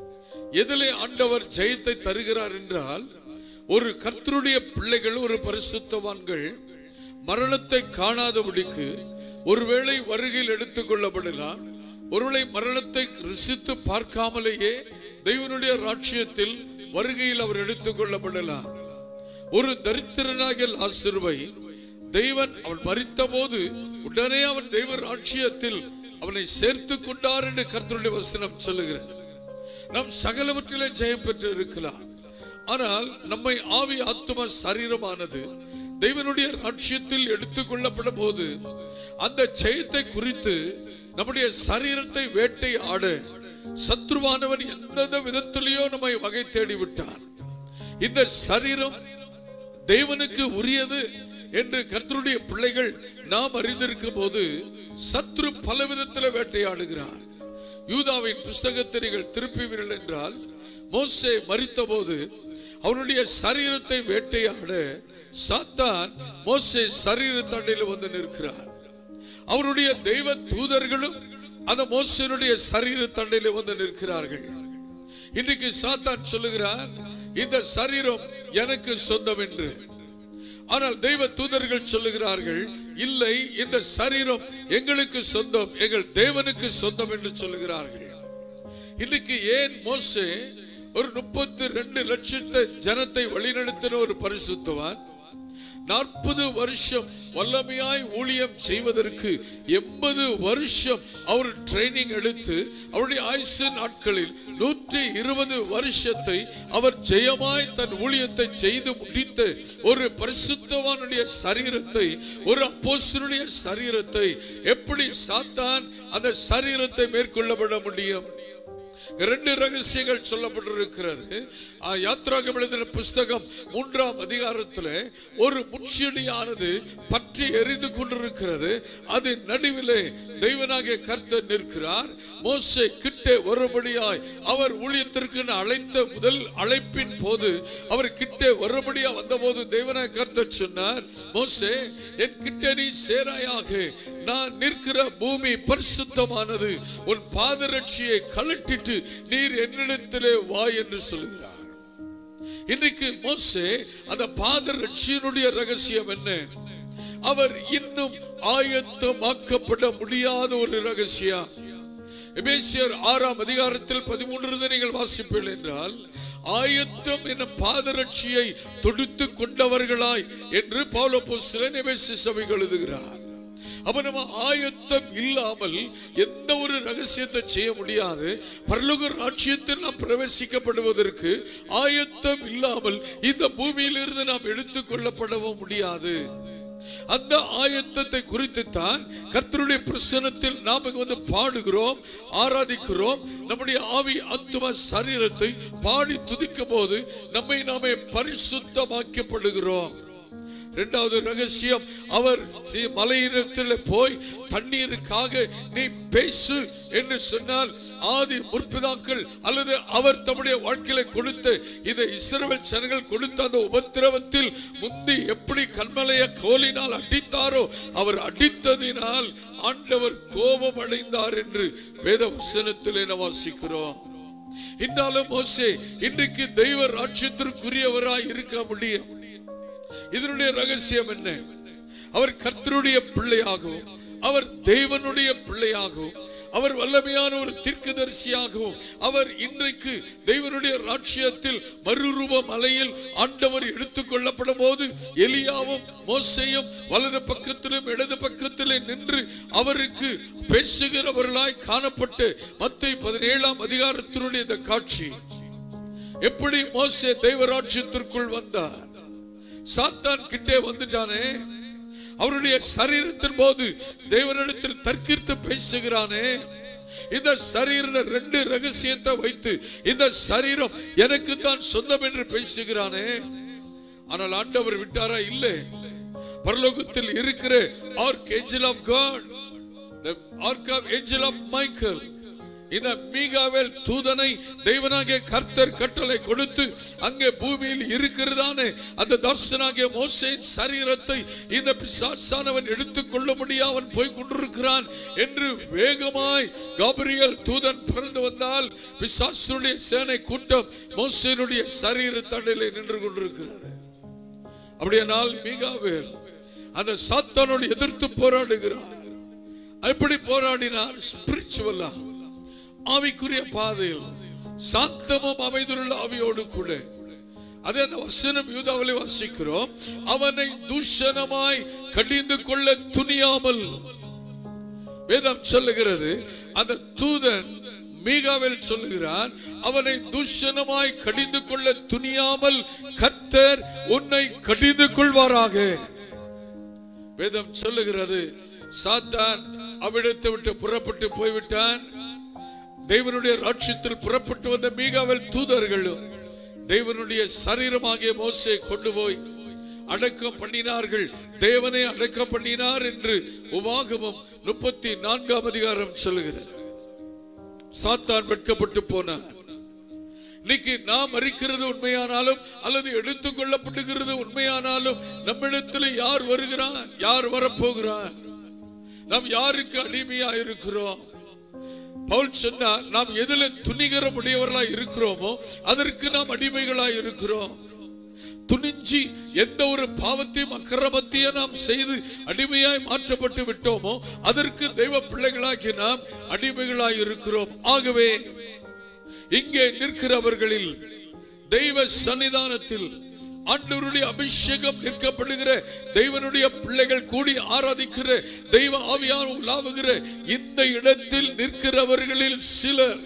எதிலே ஆண்டவர் ஜெயத்தை தருகிறார் என்றால் ஒரு கர்த்தருடைய பிள்ளைகள் ஒரு பரிசுத்தவான்கள் மரணத்தை காணாதபடிக்கு ஒருவேளை வருகையில் எடுத்துக் கொள்ளப்படலாம் ஒருவேளை மரணத்தை ருசித்து பார்க்காமலேயே தெய்வனுடைய ராட்சியத்தில் வருகையில் அவர் எடுத்துக் கொள்ளப்படலாம் ஒரு தரித்திரனாகிய லாசருவை தெய்வன் அவன் மறித்த போது உடனே அவன் தெய்வ ராட்சியத்தில் அவனை சேர்த்து கொண்டார் என்று கர்த்தருடைய வசனம் சொல்லுகிறது நாம் சகலவற்றிலே ஜெயம் பெற்று இருக்கலாம் ஆனால் நம்மை ஆவி ஆத்தும சரீரமானது தெய்வனுடைய ராட்சியத்தில் எடுத்துக் கொள்ளப்படும் போது அந்த ஜெயத்தை குறித்து நம்முடைய சரீரத்தை வேட்டை ஆட சத்ருவானவன் எந்தெந்த விதத்திலேயோ நம்மை வகை தேடி விட்டான் இந்த சரீரம் தேவனுக்கு உரியது என்று கர்த்தருடைய பிள்ளைகள் நாம் அறிந்திருக்கும் போது சத்ரு பல விதத்தில் வேட்டையாடுகிறார் யூதாவின் புஸ்தகத்தை நீங்கள் திருப்புவீர்கள் என்றால் மோசே மறித்த போது அவனுடைய சரீரத்தை வேட்டையாட சாத்தான் மோசே சரீர தண்டையில் வந்து நிற்கிறார் அவருடைய தெய்வ தூதர்களும் அந்த மோசனுடைய சரீர தண்டையில வந்து நிற்கிறார்கள் இன்றைக்கு சாத்தான் சொல்லுகிறார் இந்த சரீரம் எனக்கு சொந்தம் என்று ஆனால் தெய்வ தூதர்கள் சொல்லுகிறார்கள் இல்லை இந்த சரீரம் எங்களுக்கு சொந்தம் எங்கள் தேவனுக்கு சொந்தம் என்று சொல்லுகிறார்கள் இன்னைக்கு ஏன் மோசே ஒரு முப்பத்தி ரெண்டு லட்சத்தை ஜனத்தை வழிநடத்தின ஒரு பரிசுத்தவான் நாற்பது வருஷம் வல்லமையாய் ஊழியம் செய்வதற்கு எண்பது வருஷம் அவர் ட்ரைனிங் எடுத்து அவருடைய ஆயுசு நாட்களில் நூற்றி இருபது வருஷத்தை அவர் ஜெயமாய் தன் ஊழியத்தை செய்து முடித்த ஒரு பரிசுத்தவானுடைய சரீரத்தை ஒரு அப்போஸ்தலனுடைய சரீரத்தை எப்படி சாத்தான் அந்த சரீரத்தை மேற்கொள்ளப்பட முடியும் இரண்டு ரகசியங்கள் சொல்லப்பட்டிருக்கிறது ஆ, யாத்ராகம் எழுதின புஸ்தகம் மூன்றாம் அதிகாரத்தில் ஒரு முட்செடியானது பற்றி எரிந்து கொண்டிருக்கிறது அது நடுவிலே தெய்வனாகிய கர்த்தர் நிற்கிறார் மோசே கிட்டே வரும்படியாய் அவர் ஊழியத்திற்கு அழைத்த முதல் அழைப்பின் போது அவர் கிட்டே வரும்படியா வந்தபோது தேவனாய் கர்த்தர் சொன்னார் மோசே என் கிட்ட நீ சேராயாக நான் நிற்கிற பூமி பரிசுத்தமானது உன் பாதரட்சியை கழட்டிட்டு நீர் என்னிடத்திலே வா என்று சொல்கிறார் இன்னைக்கு மோசே அந்த பாதரட்சியினுடைய ரகசியம் என்ன அவர் இன்னும் ஆயத்தமாக்கப்பட முடியாத ஒரு ரகசியம் எபேசியர் ஆறாம் அதிகாரத்தில் பதிமூன்று நீங்கள் வாசிப்பீர்கள் என்றால் ஆயத்தம் என்ற பாதரட்சியை தொடுத்து கொண்டவர்களாய் என்று பௌலப்போஸ்தலன் எபேசிய சபைக்கு எழுதுகிறார் அப்ப நம்ம ஆயத்தம் இல்லாமல் எந்த ஒரு ரகசியத்தை செய்ய முடியாது பரலோக ராட்சியத்தில் நாம் பிரவேசிக்கப்படுவதற்கு ஆயத்தம் இல்லாமல் இந்த பூமியிலிருந்து நாம் எடுத்துக் கொள்ளப்படவும் முடியாது அந்த ஆயத்தத்தை குறித்து தான் கர்த்தருடைய பிரசனத்தில் நாம் இங்க வந்து பாடுகிறோம் ஆராதிக்கிறோம் நம்முடைய ஆவி ஆத்தும சரீரத்தை பாடி துதிக்கும் போது நம்மை நாமே பரிசுத்தமாக்கப்படுகிறோம் இரண்டாவது ரகசியம் அவர் சி- மலையிடத்தில் போய் தண்ணீருக்காக நீ பேசு என்று சொன்னால் ஆதி முற்பிதாக்கள் அல்லது அவர் தம்முடைய வாழ்க்கையில கொடுத்த இந்த இஸ்ரவேல் ஜனங்கள் கொடுத்த அந்த உபத்திரவத்தில் முந்தி எப்படி கண்மலைய கோலினால் அடித்தாரோ அவர் அடித்ததினால் ஆண்டவர் கோபம் அடைந்தார் என்று வேத வசனத்திலே நாம் வாசிக்கிறோம் இன்னாலும் மோசே இன்றைக்கு தெய்வ ராட்சியத்திற்குரியவராய் இருக்க முடியும் இதனுடைய ரகசியம் என்ன அவர் கர்த்தருடைய பிள்ளையாகவும் அவர் தேவனுடைய பிள்ளையாகவும் அவர் வல்லமையான ஒரு தீர்க்கதரிசியாகவும் அவர் இன்றைக்கு தேவனுடைய ராட்சியத்தில் மறுரூப மலையில் ஆண்டவர் எடுத்துக் கொள்ளப்படும் போது எலியாவும் மோசையும் வலது பக்கத்திலும் இடது பக்கத்திலே நின்று அவருக்கு பேசுகிறவர்களாய் காணப்பட்டு மத்தை பதினேழாம் அதிகாரத்தினுடைய இந்த காட்சி எப்படி மோசே தெய்வராட்சியத்திற்குள் வந்தார் சாத்தான் கிட்டே வந்துட்டானே அவருடைய சரீரத்தின் போது தேவனிடத்தில் தர்க்கித்து பேசுகிறானே இந்த சரீர ரெண்டு ரகசியத்தை வைத்து இந்த சரீரம் எனக்கு தான் சொந்தம் என்று பேசுகிறானே ஆனால் ஆண்டவர் விட்டாரா இல்லை பரலோகத்தில் இருக்கிற archangel of God the ark of angel of Michael இந்த மீகாவேல் தூதனை தெய்வனாகிய கர்த்தர் கட்டளை கொடுத்து அங்கே பூமியில் இருக்கிறதானே அந்த தர்சனாகிய மோசேன் சரீரத்தை இந்த பிசாசானவன் எடுத்துக்கொள்ள முடியா அவன் போய் கொண்டிருக்கிறான் என்று வேகமாய் காபிரியல் தூதன் பிறந்து வந்தால் பிசாசனுடைய சேனை கூட்டம் மோசேனுடைய சரீர தண்டையிலே நின்று கொண்டிருக்கிறது அப்படியானால் மீகாவேல் அந்த சாத்தானோடு எதிர்த்து போராடுகிறார் எப்படி போராடினார் ஸ்பிரிச்சுவலா ஆவிக்குரிய பாதையில் சாந்தமும் அமைதியுள்ள ஆவியோடு கூட அதே அந்த வசனம் யூதாவிலே வாசிக்கிறோம் அவனை தூஷணமாய் கடிந்து கொள்ள துணியாமல் வேதம் சொல்லுகிறது அந்த தூதன் மீகாவில் சொல்லுகிறான் அவனை தூஷணமாய் கடிந்து கொள்ள துணியாமல் கர்த்தர் உன்னை கடிந்து கொள்வாராக வேதம் சொல்லுகிறது சாத்தான் அவ்விடத்தை விட்டு புறப்பட்டு போய்விட்டான் தேவனுடைய ராட்சியத்தில் புறப்பட்டு வந்த மீகாவில் தூதர்கள் தேவனுடைய சரீரமாகிய மோசை கொண்டு போய் அடக்கம் பண்ணினார்கள் தேவனை அடக்கம் பண்ணினார் என்று உபாகமம் முப்பத்தி நான்காம் அதிகாரம் சொல்லுகிறது சாத்தான் வெட்கப்பட்டு போனார் இன்னைக்கு நாம் மறிக்கிறது உண்மையானாலும் அல்லது எடுத்துக் கொள்ளப்படுகிறது உண்மையானாலும் நம்மிடத்தில் யார் வருகிறான் யார் வரப்போகிறான் நாம் யாருக்கு அடிமையா இருக்கிறோம் பவுல் சொன்னார் நாம் எதுல துணிகரம் உடையவர்களா இருக்கிறோமோ அதற்கு நாம் அடிமைகளா இருக்கிறோம் துணிஞ்சி எந்த ஒரு பாவத்தையும் அக்கிரமத்தையும் நாம் செய்து அடிமையாய் மாற்றப்பட்டு விட்டோமோ அதற்கு தெய்வ பிள்ளைகளாகி நாம் அடிமைகளாய் இருக்கிறோம் ஆகவே இங்கே நிற்கிறவர்களில் தெய்வ சன்னிதானத்தில் ஆண்டவருடைய அபிஷேகம் நிற்கப்படுகிற தெய்வனுடைய பிள்ளைகள் கூடி ஆராதிக்கிற தெய்வ ஆவியான உலாவுகிற இந்த இடத்தில் நிற்கிறவர்களில் சிலர்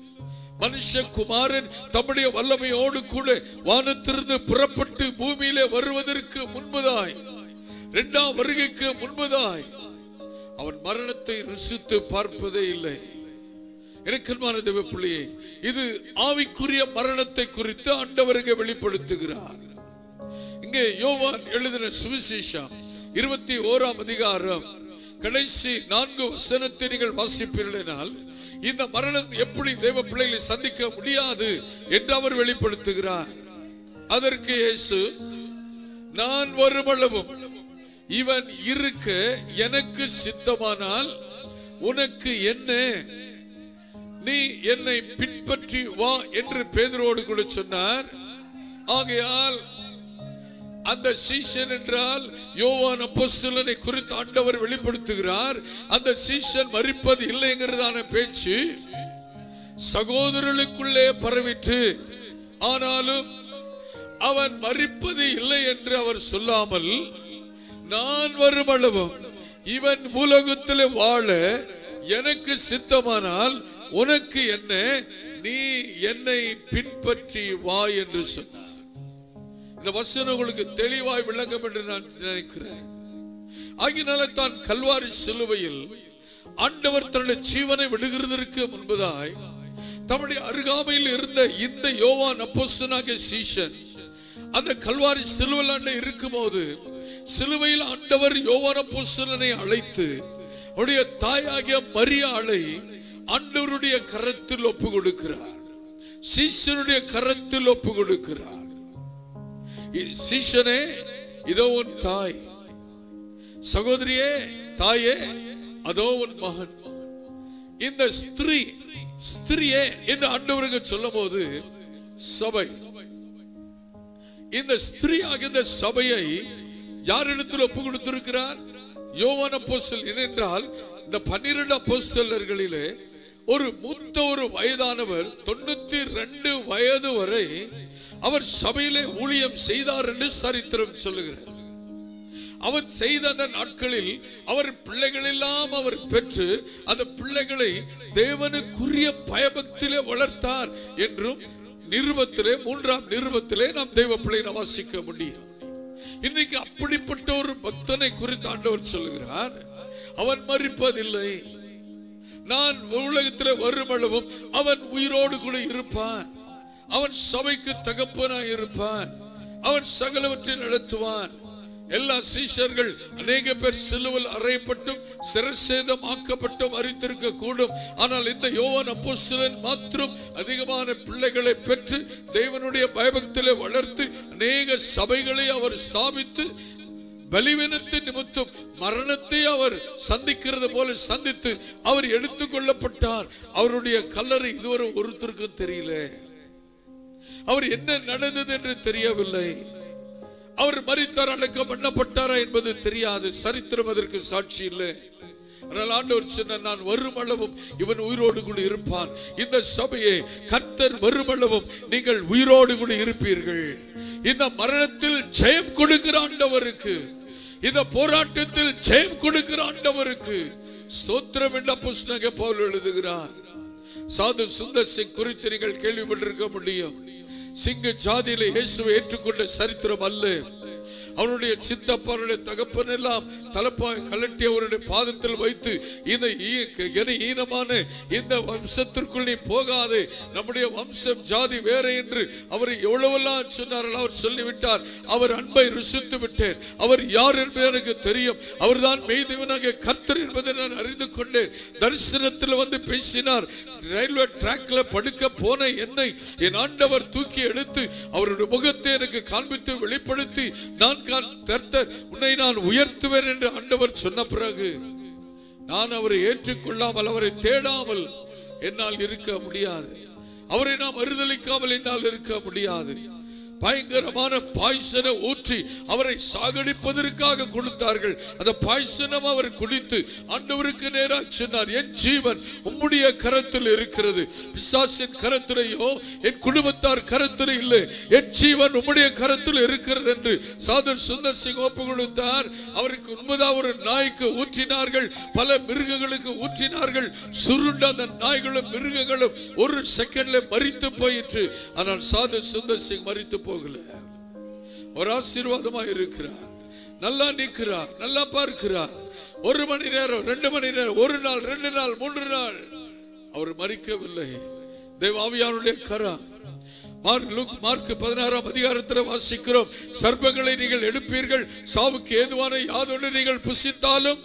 மனுஷகுமாரன் தம்முடைய வல்லமையோடு கூட வானத்திலிருந்து புறப்பட்டு பூமியிலே வருவதற்கு முன்பதாய் இரண்டாம் வருகைக்கு முன்பதாய் அவன் மரணத்தை ருசித்து பார்ப்பதே இல்லை எனக்கன்மான தேவ பிள்ளையே இது ஆவிக்குரிய மரணத்தை குறித்து ஆண்டவருங்க வெளிப்படுத்துகிறார் இங்கே யோவான் எழுதின சுவிசேஷம் இருபத்தி ஓராம் அதிகாரம் கடைசி நான்கு வசனத்தை நீங்கள் வாசிப்பீர்களால் இந்த மரணம் எப்படி தேவ பிள்ளைகளை சந்திக்க முடியாது என்று அவர் வெளிப்படுத்துகிறார் அதற்கு இயேசு நான் வருமளவும் இவன் இருக்க எனக்கு சித்தமானால் உனக்கு என்ன நீ என்னை பின்பற்றி வா என்று பேதரோடு கூட சொன்னார் ஆகையால் அந்த சீஷன் என்றால் யோவான் அப்போஸ்தலனை குறித்து ஆண்டவர் வெளிப்படுத்துகிறார் அந்த சீஷன் மறிப்பது இல்லைங்கிறதான பேச்சு சகோதரர்களுக்குள்ளே பரவிற்று ஆனாலும் அவன் மறிப்பது இல்லை என்று அவர் சொல்லாமல் நான் வருமளவும் இவன் உலகத்தில் வாழ எனக்கு சித்தமானால் உனக்கு என்ன நீ என்னை பின்பற்றி வா என்று சொன்னார் இந்த வசனம் உங்களுக்கு தெளிவாய் விளங்கும் என்று நான் நினைக்கிறேன் ஆகினால தான் கல்வாரி சிலுவையில் ஆண்டவர் தன்னுடைய ஜீவனை விடுகிறதற்கு முன்பதாய் தம்முடைய அருகாமையில் இருந்த இந்த யோவான் அப்போஸ்தலனாகிய சீஷன் அந்த கல்வாரி சிலுவையில் இருக்கும்போது சிலுவையில் ஆண்டவர் யோவான் அப்போஸ்தலனை அழைத்து அவருடைய தாயாகிய மரியாளை ஆண்டவருடைய கரத்தில் ஒப்பு கொடுக்கிறார் சீஷனுடைய கரத்தில் ஒப்பு கொடுக்கிறார் சீஷனே இதோ உன் தாய் சகோதரியே தாயே அதோ உன் மகன் இந்த ஸ்திரீ ஸ்திரியே என்று ஆண்டவருக்கு சொல்லும் போது சபை இந்த ஸ்திரீயாக இந்த சபையை யாரிடத்தில் ஒப்பு கொடுத்திருக்கிறார் யோவான் அப்போஸ்தல் ஏனென்றால் இந்த பன்னிரண்டு அப்போஸ்தலர்களிலே ஒரு மூத்த ஒரு வயதானவர் தொண்ணூத்தி ரெண்டு வயது வரை அவர் சபையிலே ஊழியம் செய்தார் என்று சரித்திரம் சொல்லுகிறார் அவர் செய்த அந்த நாட்களில் அவர் பிள்ளைகள் எல்லாம் அவர் பெற்று அந்த பிள்ளைகளை தேவனுக்குரிய பயபக்தியிலே வளர்த்தார் என்றும் நிருபத்திலே மூன்றாம் நிருபத்திலே நாம் தெய்வ பிள்ளைகளை வாசிக்க முடியும் இன்னைக்கு அப்படிப்பட்ட ஒரு பக்தனை குறித்து ஆண்டவர் சொல்லுகிறார் அவன் மறிப்பதில்லை நான் உலகத்தில் வருமளவும் அவன் உயிரோடு கூட இருப்பான் அவன் சபைக்கு தகப்பனாய் இருப்பான் அவன் சகலவற்றை நடத்துவான் எல்லா சீஷர்கள் அநேக பேர் சிலுவில் அறையப்பட்டும் சிரசேதம் ஆக்கப்பட்டும் அறித்திருக்க கூடும் ஆனால் இந்த யோவான் அப்போஸ்தலன் மாத்திரம் அதிகமான பிள்ளைகளை பெற்று தேவனுடைய பயபக்திலே வளர்த்து அநேக சபைகளை அவர் ஸ்தாபித்து பலிவீனத்தின் நிமித்தம் மரணத்தை அவர் சந்திக்கிறது போல சந்தித்து அவர் எடுத்துக்கொள்ளப்பட்டார் அவருடைய கல்லறை இதுவரை ஒருத்தருக்கும் தெரியல அவர் என்ன நடந்தது என்று தெரியவில்லை அவர் மறித்தார் அடக்கம் பண்ணப்பட்டாரா என்பது தெரியாது சரித்திரம் அதற்கு சாட்சி இல்லை ஆனால் ஆண்டவர் சொன்னார் நான் வருமளவும் இவன் உயிரோடு கூட இருப்பான் இந்த சபையை கர்த்தர் வருமளவும் நீங்கள் உயிரோடு கூட இருப்பீர்கள் இந்த மரணத்தில் ஜெயம் கொடுக்கிற ஆண்டவருக்கு இந்த போராட்டத்தில் ஜெயம் கொடுக்கிற ஆண்டவருக்கு ஸ்தோத்திரம் என்ற புஸ்தக போல் எழுதுகிறார் சாது சுந்தர் சிங் குறித்து நீங்கள் கேள்விப்பட்டிருக்க முடியும் சிங்க ஜாதியில இயேசுவை ஏற்றுக்கொண்ட சரித்திரம் அல்ல அவருடைய சித்தப்பனுடைய தகப்பன் எல்லாம் தலப்பாய் கலட்டி அவருடைய பாதத்தில் வைத்து இந்த ஈ- என ஈனமான இந்த வம்சத்திற்குள் நீ போகாது நம்முடைய வம்சம் ஜாதி வேற என்று அவர் எவ்வளவெல்லாம் சொன்னார்கள் அவர் சொல்லிவிட்டார் அவர் அன்பை ருசித்து விட்டேன் அவர் யார் என்பது எனக்கு தெரியும் அவர்தான் மெய்தேவனாக கர்த்தர் என்பதை நான் அறிந்து கொண்டேன் தரிசனத்தில் வந்து பேசினார் ரயில்வே டிராக்ல படுக்க போன என்னை என் ஆண்டவர் தூக்கி எடுத்து அவருடைய முகத்தை எனக்கு காண்பித்து வெளிப்படுத்தி நான் காண் கர்த்தர் உன்னை நான் உயர்த்துவேன் என்று ஆண்டவர் சொன்ன பிறகு நான் அவரை ஏற்றுக்கொள்ளாமல் அவரை தேடாமல் என்னால் இருக்க முடியாது அவரை நாம் மறுதளிக்காமல் என்னால் இருக்க முடியாது பயங்கரமான பாய்சனை ஊற்றி அவரை சாகடிப்பதற்காக கொடுத்தார்கள் அந்த பாய்சனம் அவர் குடித்து ஆண்டவருக்கு நேராக சொன்னார் என் ஜீவன் உம்முடைய கரத்தில் இருக்கிறது பிசாசின் கரத்திலேயோ என் குடும்பத்தார் கரத்தில் இல்லை என் ஜீவன் உம்முடைய கரத்தில் இருக்கிறது என்று சாதர் சுந்தர் சிங் ஒப்பு கொடுத்தார் அவருக்கு உண்மைதான் ஒரு நாய்க்கு ஊற்றினார்கள் பல மிருகங்களுக்கு ஊற்றினார்கள் சுருண்ட அந்த நாய்களும் மிருகங்களும் ஒரு செகண்ட்ல மறித்து போயிற்று ஆனால் சாது சுந்தர் சிங் மறித்து போகல ஒரு ஆசீர்வாதமா இருக்கிறார் நல்லா நிற்கிறார் நல்லா பார்க்கிறார் ஒரு மணி நேரம் ரெண்டு மணி நேரம் ஒரு நாள் ரெண்டு நாள் மூன்று நாள் அவர் மறிக்கவில்லை தேவாவியானுடைய கரம் மார்க் லூக் மார்க் பதினாறாம் அதிகாரத்தில் வாசிக்கிறோம் சர்ப்பங்களை நீங்கள் எடுப்பீர்கள் சாவுக்கு ஏதுவான யாதொன்று நீங்கள் புசித்தாலும்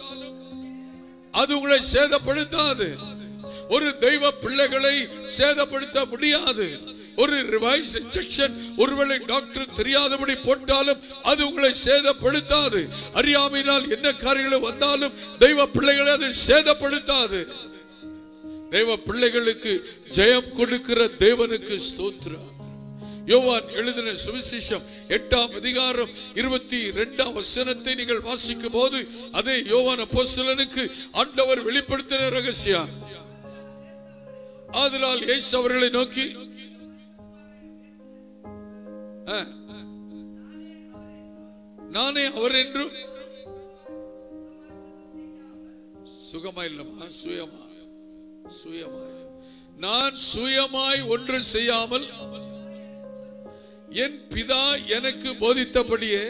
அது உங்களை சேதப்படுத்தாது ஒரு தெய்வ பிள்ளைகளை சேதப்படுத்த முடியாது ஒரு ரிவைஸ் இன்ஜெக்ஷன் ஒருவேளை டாக்டர் தெரியாதபடி போட்டாலும் அது உங்களை சேதப்படுத்தாது அறியாமையினால் என்ன காரியங்கள் வந்தாலும் தெய்வ பிள்ளைகளை அது சேதப்படுத்தாது தெய்வ பிள்ளைகளுக்கு ஜெயம் கொடுக்கிற தேவனுக்கு ஸ்தோத்திரம் யோவான் எழுதின சுவிசேஷம் எட்டாம் அதிகாரம் இருபத்தி இரண்டாம் வசனத்தை நீங்கள் வாசிக்கும் போது அதே யோவான் அப்போஸ்தலனுக்கு ஆண்டவர் வெளிப்படுத்தின ரகசியம் ஆதலால் இயேசு அவர்களை நோக்கி ஆ, நானே அவர் என்றும் சுகமா இல்லமா சுயமா சுயமாய் நான் சுயமாய் ஒன்று செய்யாமல் என் பிதா எனக்கு போதித்தபடியே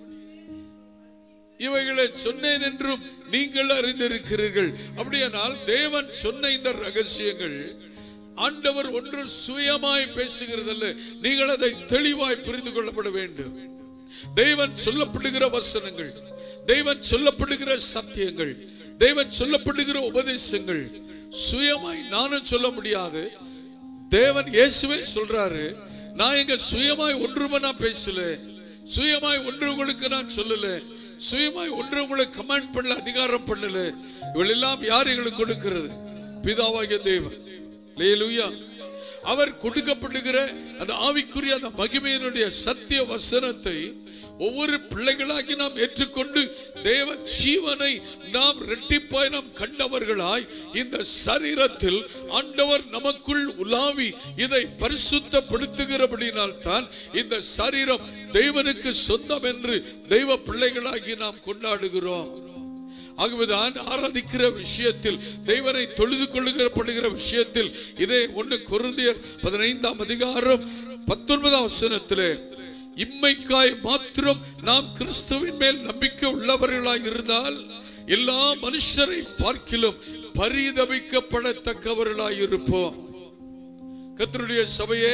இவைகளை சொன்னேன் என்றும் நீங்கள் அறிந்திருக்கிறீர்கள் அப்படியானால் தேவன் சொன்ன இந்த ரகசியங்கள் ஆண்டவர் ஒன்று சுயமாய் பேசுகிறதல்ல நீங்கள் அதை தெளிவாய் புரிந்து கொள்ளப்பட வேண்டும் தேவன் சொல்லப்படுகிற வசனங்கள் தேவன் சொல்லப்படுகிற சத்தியங்கள் தேவன் சொல்லப்படுகிற உபதேசங்கள் சுயமாய் நானும் சொல்ல முடியாது தேவன் இயேசுவே சொல்றாரு நான் எங்க சுயமாய் ஒன்றுமே நான் பேசல சுயமாய் ஒன்று உங்களுக்கு நான் சொல்லல சுயமாய் ஒன்று உங்களுக்கு கமாண்ட் பண்ணல அதிகாரம் பண்ணல இவளெல்லாம் யார் எங்களுக்கு கொடுக்கிறது பிதாவாகிய தேவன் லேலுயா அவர் கொடுக்கப்படுகிற அந்த ஆவிக்குரிய அந்த மகிமையினுடைய சத்திய வசனத்தை ஒவ்வொரு பிள்ளைகளாகி நாம் ஏற்றுக்கொண்டு தேவ ஜீவனை நாம் ரெட்டிப்பாய் நாம் கண்டவர்களாய் இந்த சரீரத்தில் ஆண்டவர் நமக்குள் உலாவி இதை பரிசுத்தப்படுத்துகிறபடினால் தான் இந்த சரீரம் தேவனுக்கு சொந்தம் என்று தெய்வ பிள்ளைகளாகி நாம் கொண்டாடுகிறோம் ஆகவேதான் ஆராதிக்கிற விஷயத்தில் தேவனை தொழுது கொள்ளுகிறப்படுகிற விஷயத்தில் இதே ஒன்று கொருந்தியர் பதினைந்தாம் அதிகாரம் பத்தொன்பதாம் வசனத்திலே இம்மைக்காய் மாத்திரம் நாம் கிறிஸ்துவின் மேல் நம்பிக்கை உள்ளவர்களாய் இருந்தால் எல்லா மனுஷரை பார்க்கிலும் பரிதபிக்கப்படத்தக்கவர்களாய் இருப்போம் கர்த்தருடைய சபையே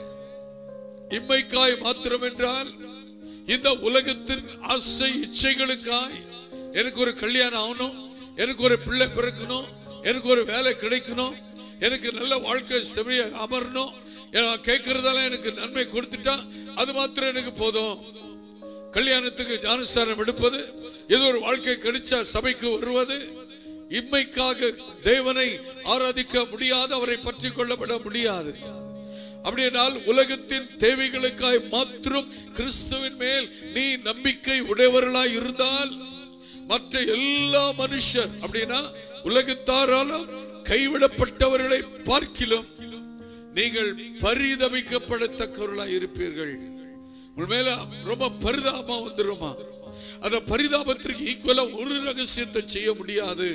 இம்மைக்காய் மாத்திரம் என்றால் இந்த உலகத்தின் ஆசை இச்சைகளுக்காய் எனக்கு ஒரு கல்யாணம் ஆகணும் எனக்கு ஒரு பிள்ளை பிறக்கணும் எனக்கு ஒரு வேலை கிடைக்கணும் எனக்கு நல்ல வாழ்க்கை செவிய அமரணும் நான் கேட்கறதால எனக்கு நன்மை கொடுத்துட்டா அது மாத்திரம் எனக்கு போதும் கல்யாணத்துக்கு ஞானஸ்தானம் எடுப்பது ஏதோ ஒரு வாழ்க்கை கிடைச்சா சபைக்கு வருவது இம்மைக்காக தேவனை ஆராதிக்க முடியாது அவரை பற்றி கொள்ளப்பட முடியாது அப்படியானால் உலகத்தின் தேவைகளுக்காய் மாத்திரம் கிறிஸ்துவின் மேல் நீ நம்பிக்கை உடையவர்களாய் இருந்தால் மற்ற எல்லா மனுஷர் அப்படின்னா உலகத்தாராலும் கைவிடப்பட்டவர்களை பார்க்கிலும் நீங்கள் பரிதவிக்கப்படத்தக்கவர்களாய் இருப்பீர்கள் உங்கள் மேல ரொம்ப பரிதாபமா வந்துருமா அந்த பரிதாபத்திற்கு ஈக்குவலா ஒரு ரகசியத்தை செய்ய முடியாது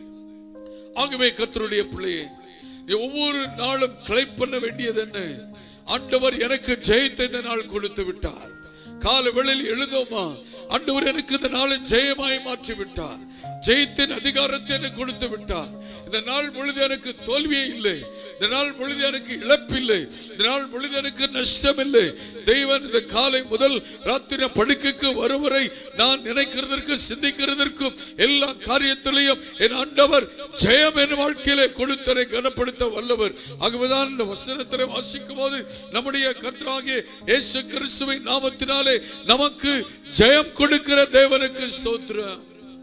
ஆகவே கர்த்தருடைய பிள்ளையே நீ ஒவ்வொரு நாளும் கிளை பண்ண வேண்டியது என்ன ஆண்டவர் எனக்கு ஜெயத்தை இந்த நாள் கொடுத்து விட்டார் கால வேளையில் எழுதோமா ஆண்டவர் எனக்கு இந்த நாளை ஜெயமாய் மாற்றி விட்டார் ஜெயத்தின் அதிகாரத்தை எனக்கு கொடுத்து விட்டார் இந்த நாள் பொழுது எனக்கு தோல்வியே இல்லை இந்த நாள் பொழுது எனக்கு இழப்பில்லை இந்த நாள் பொழுது எனக்கு நஷ்டம் இல்லை தெய்வன் இந்த காலை முதல் ராத்திரி படுக்கைக்கு வரும் வரை நான் நினைக்கிறதற்கு சிந்திக்கிறதற்கும் எல்லா காரியத்திலையும் என் ஆண்டவர் ஜெயம் என் வாழ்க்கையிலே கொடுத்தனை கனப்படுத்த வல்லவர் ஆகவேதான் இந்த வசனத்திலே வாசிக்கும் போது நம்முடைய கர்த்தராகிய இயேசு கிறிஸ்துவின் நாமத்தினாலே நமக்கு ஜெயம் கொடுக்கிற தேவனுக்கு ஸ்தோத்திரம்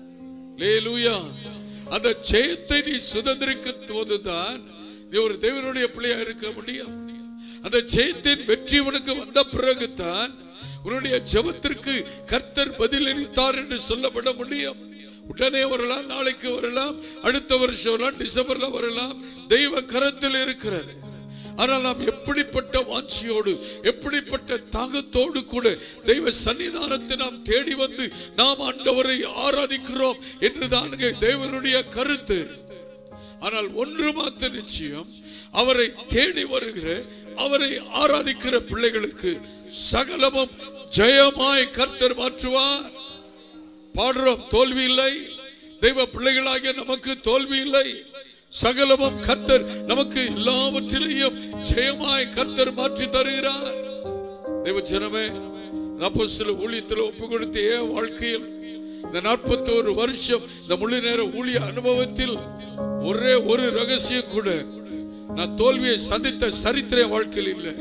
லேலூயா அந்த ஜெயத்தை நீ சுதந்திரிக்கும் போதுதான் நீ ஒரு தேவனுடைய பிள்ளையா இருக்க முடியும் அந்த ஜெயத்தின் வெற்றி உனக்கு வந்த பிறகுதான் உன்னுடைய ஜெபத்திற்கு கர்த்தர் பதிலளித்தார் என்று சொல்லப்பட முடியும் உடனே வரலாம் நாளைக்கு வரலாம் அடுத்த வருஷம் வரலாம் டிசம்பர்ல வரலாம் தெய்வ கரத்தில் இருக்கிறது ஆனால் நாம் எப்படிப்பட்ட வாஞ்சியோடு எப்படிப்பட்ட தாகத்தோடு கூட தெய்வ சன்னிதானத்தை நாம் தேடி வந்து நாம் ஆண்டவரை ஆராதிக்கிறோம் என்றுதான் இங்கே தேவனுடைய கருத்து ஆனால் ஒன்று மாத்த நிச்சயம் அவரை தேடி வருகிற அவரை ஆராதிக்கிற பிள்ளைகளுக்கு சகலமும் ஜெயமாய் கர்த்தர் மாற்றுவார் பாடுறோம் தோல்வி இல்லை தெய்வ பிள்ளைகளாகிய நமக்கு தோல்வி இல்லை சகலமும் கர்த்தர் நமக்கு எல்லாவற்றிலையும் ஜெயமாய் கர்த்தர் மாற்றி தருகிறார் தெய்வ ஜனமே அப்போ சில ஊழியத்தில் ஒப்பு கொடுத்த என் வாழ்க்கையில் இந்த நாற்பத்தோரு வருஷம் இந்த முழு நேர ஊழிய அனுபவத்தில் ஒரே ஒரு ரகசியம் கூட நான் தோல்வியை சந்தித்த சரித்திர வாழ்க்கையில் இல்லை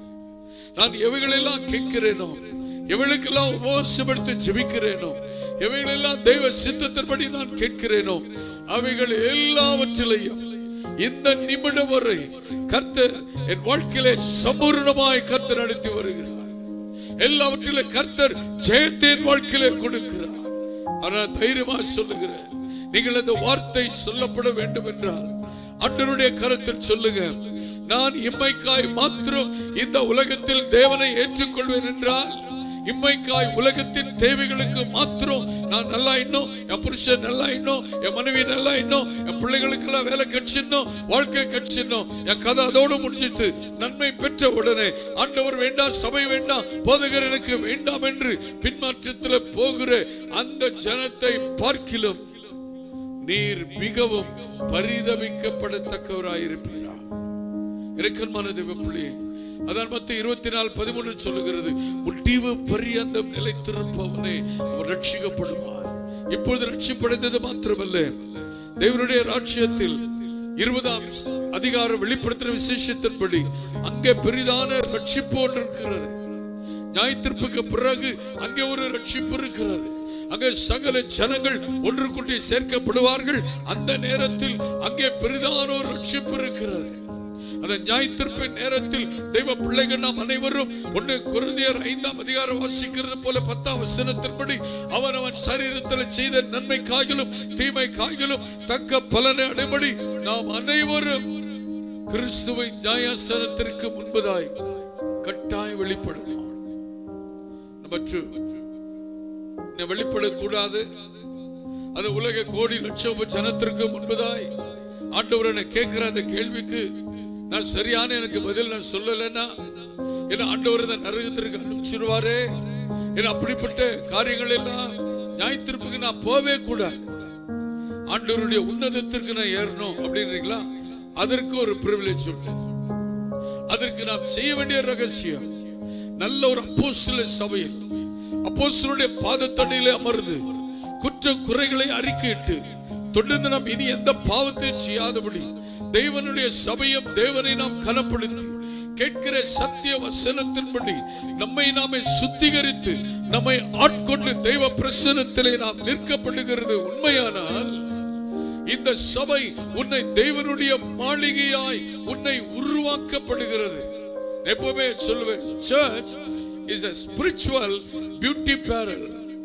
நான் எவைகளெல்லாம் கேட்கிறேனோ எவைகளுக்கெல்லாம் உபவாசம் எடுத்து ஜெபிக்கிறேனோ எவைகளெல்லாம் தெய்வ சித்தத்தின்படி நான் கேட்கிறேனோ அவைகள் எல்லாவற்றிலையும் இந்த நிமிடம் வரை கர்த்தர் என் வாழ்க்கையிலே சம்பூர்ணமாய் கர்த்தர் நடத்தி வருகிறார் எல்லாவற்றிலும் கர்த்தர் ஜெயத்தை என் வாழ்க்கையிலே கொடுக்கிறார் ஆனா தைரியமா சொல்லுகிறேன் நீங்கள் அந்த வார்த்தை சொல்லப்பட வேண்டும் என்றால் அன்றருடைய கருத்தில் சொல்லுங்க நான் இம்மைக்காய் மாத்திரம் இந்த உலகத்தில் தேவனை ஏற்றுக்கொள்வேன் என்றால் இம்மைக்காய் உலகத்தின் தேவைகளுக்கு மாத்திரம் நான் நல்லா இன்னும் என் புருஷன் நல்லா இன்னும் என் மனைவி நல்லா இன்னும் என் பிள்ளைகளுக்கு எல்லாம் வேலை கட்சிடணும் வாழ்க்கை கட்சிடணும் என் கதை அதோடு முடிஞ்சிட்டு நன்மை பெற்ற உடனே ஆண்டவர் வேண்டாம் சபை வேண்டாம் போதகர் எனக்கு வேண்டாம் என்று பின்மாற்றத்தில் போகிற அந்த ஜனத்தை பார்க்கிலும் நீர் மிகவும் பரிதவிக்கப்படத்தக்கவராயிருப்பீரா இறக்கன்மான தேவ பிள்ளையே அதான் மத்த இருபத்தி நாலு பதிமூணு சொல்லுகிறது முடிவு பரியந்தம் நிலைத்திருப்பவனே அவன் ரட்சிக்கப்படுவார் இப்பொழுது ரட்சிப்படைந்தது மாத்திரமல்ல தேவனுடைய ராட்சியத்தில் இருபதாம் அதிகாரம் வெளிப்படுத்தின விசேஷத்தின்படி அங்கே பெரிதான ரட்சிப்பு ஒன்று இருக்கிறது நியாயத்திற்புக்கு பிறகு அங்கே ஒரு ரட்சிப்பு இருக்கிறது அங்கே சகல ஜனங்கள் ஒன்று கூட்டி சேர்க்கப்படுவார்கள் அந்த நேரத்தில் அங்கே பெரிதான ஒரு ரட்சிப்பு இருக்கிறது அந்த நியாயத்திற்பின் நேரத்தில் தெய்வ பிள்ளைகள் நாம் அனைவரும் ஒன்று குருந்தியர் ஐந்தாம் அதிகாரம் வாசிக்கிறது போல பத்தாம் வசனத்தின்படி அவன் அவன் சரீரத்தில் செய்த நன்மை காய்களும் தீமை காய்களும் தக்க பலனை அடைபடி நாம் அனைவரும் கிறிஸ்துவை நியாயாசனத்திற்கு முன்பதாய் கட்டாயம் வெளிப்படணும் நம்பர் டூ நீ வெளிப்படக்கூடாது அது உலக கோடி லட்சம் ஜனத்திற்கு முன்பதாய் ஆண்டவர் என்ன கேட்கிற அந்த கேள்விக்கு நான் சரியான எனக்கு பதில் நான் சொல்லலைன்னா என்ன ஆண்டவர் இந்த நரகத்திற்கு அனுப்பிச்சிருவாரே என்ன அப்படிப்பட்ட காரியங்கள் எல்லாம் நியாயத்திற்புக்கு நான் போவே கூடாது ஆண்டவருடைய உன்னதத்திற்கு நான் ஏறணும் அப்படின்றீங்களா அதற்கு ஒரு பிரிவிலேஜ் உண்டு அதற்கு நாம் செய்ய வேண்டிய ரகசியம் நல்ல ஒரு அப்போஸ்தல சபையில் அப்போஸ்தலருடைய பாதத்தடியிலே அமர்ந்து குற்ற குறைகளை அறிக்கையிட்டு தொடர்ந்து நாம் இனி எந்த பாவத்தை செய்யாதபடி தேவனுடைய சபையும் தேவனை நாம் கனப்படுத்தி கேட்கிற சத்திய வசனத்தின்படி நம்மை நாமே சுத்திகரித்து நம்மை ஆட்கொண்டு தெய்வ பிரசனத்திலே நாம் நிற்கப்படுகிறது உண்மையானால் இந்த சபை உன்னை தேவனுடைய மாளிகையாய் உன்னை உருவாக்கப்படுகிறது எப்பவுமே சொல்லுவேன் church is a spiritual beauty parlour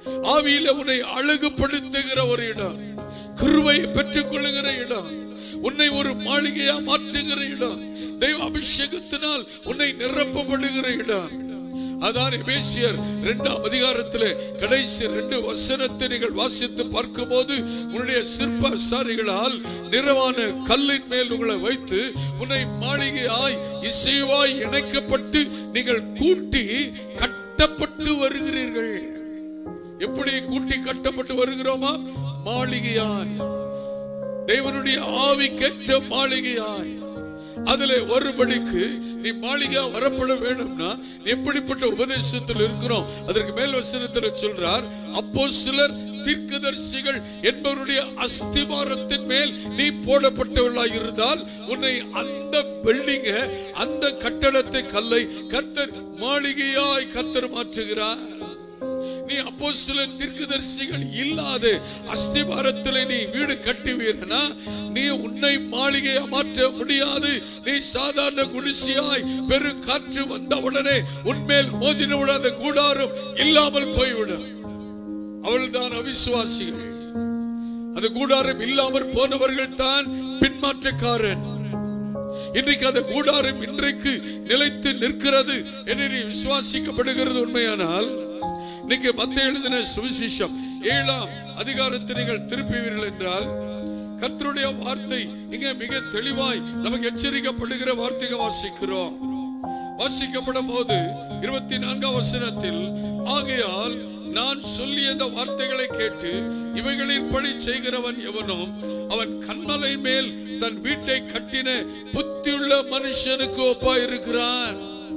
ஆவியில உன்னை அழகுபடுத்துகிற ஒரு இடம் கிருபையை பெற்றுக் கொள்ளுகிற இடம் உன்னை ஒரு மாளிகையா மாற்றுகிற இடம் தெய்வ அபிஷேகத்தினால் உன்னை நிரப்பப்படுகிற இடம் அதான் எபேசியர் இரண்டாம் அதிகாரத்திலே கடைசி ரெண்டு வசனத்தை நீங்கள் வாசித்து பார்க்கும்போது உன்னுடைய சிற்பசாரிகளால் நிறைவான கல்லின் மேல் உங்களை வைத்து உன்னை மாளிகையாய் இசைவாய் இணைக்கப்பட்டு நீங்கள் கூட்டி கட்டப்பட்டு வருகிறீர்கள் எப்படி கூட்டி கட்டப்பட்டு வருகிறோமா மாளிகையாய் தேவனுடைய ஆவிக்கேற்ற மாளிகையாய் அதிலே வரும்படிக்கு நீ மாளிகையா வரப்பட வேணும்னா நீ எப்படிப்பட்ட உபதேசத்தில் இருக்கிறோம் அதற்கு மேல் வசனத்தில் சொல்றார் அப்போ சிலர் தீர்க்கதரிசிகள் என்பவருடைய அஸ்திவாரத்தின் மேல் நீ போடப்பட்டவர்களாய் இருந்தால் உன்னை அந்த பில்டிங்க அந்த கட்டடத்தை கல்லை கர்த்தர் மாளிகையாய் கர்த்தர் மாற்றுகிறார் நீ அப்போ சில தீர்க்கதரிசிகள் இல்லாத அஸ்திபாரத்தில் நீ வீடு கட்டுவீரனா நீ உன்னை மாளிகையை மாற்ற முடியாது நீ சாதாரண குடிசையாய் பெரு காற்று வந்தவுடனே உன்மேல் மோதினவுடன் அந்த கூடாரம் இல்லாமல் போய்விடும் அவள்தான் அவிசுவாசிகள் அந்த கூடாரம் இல்லாமல் போனவர்கள் தான் பின்மாற்றக்காரன் இன்றைக்கு அந்த கூடாரம் இன்றைக்கு நிலைத்து நிற்கிறது என்று நீ விசுவாசிக்கப்படுகிறது உண்மையானால் இன்னைக்கு மத்திய எழுதின சுவிசேஷம் ஏழாம் அதிகாரத்தை நீங்கள் திருப்புவீர்கள் என்றால் கர்த்தருடைய வார்த்தை இங்க மிக தெளிவாய் நமக்கு எச்சரிக்கப்படுகிற வார்த்தையை வாசிக்கிறோம் வாசிக்கப்படும் போது இருபத்தி நான்காம் வசனத்தில் ஆகையால் நான் சொல்லிய இந்த வார்த்தைகளை கேட்டு இவைகளின்படி செய்கிறவன் எவனும் அவன் கண்மலை மேல் தன் வீட்டை கட்டின புத்தியுள்ள மனுஷனுக்கு ஒப்பா இருக்கிறான்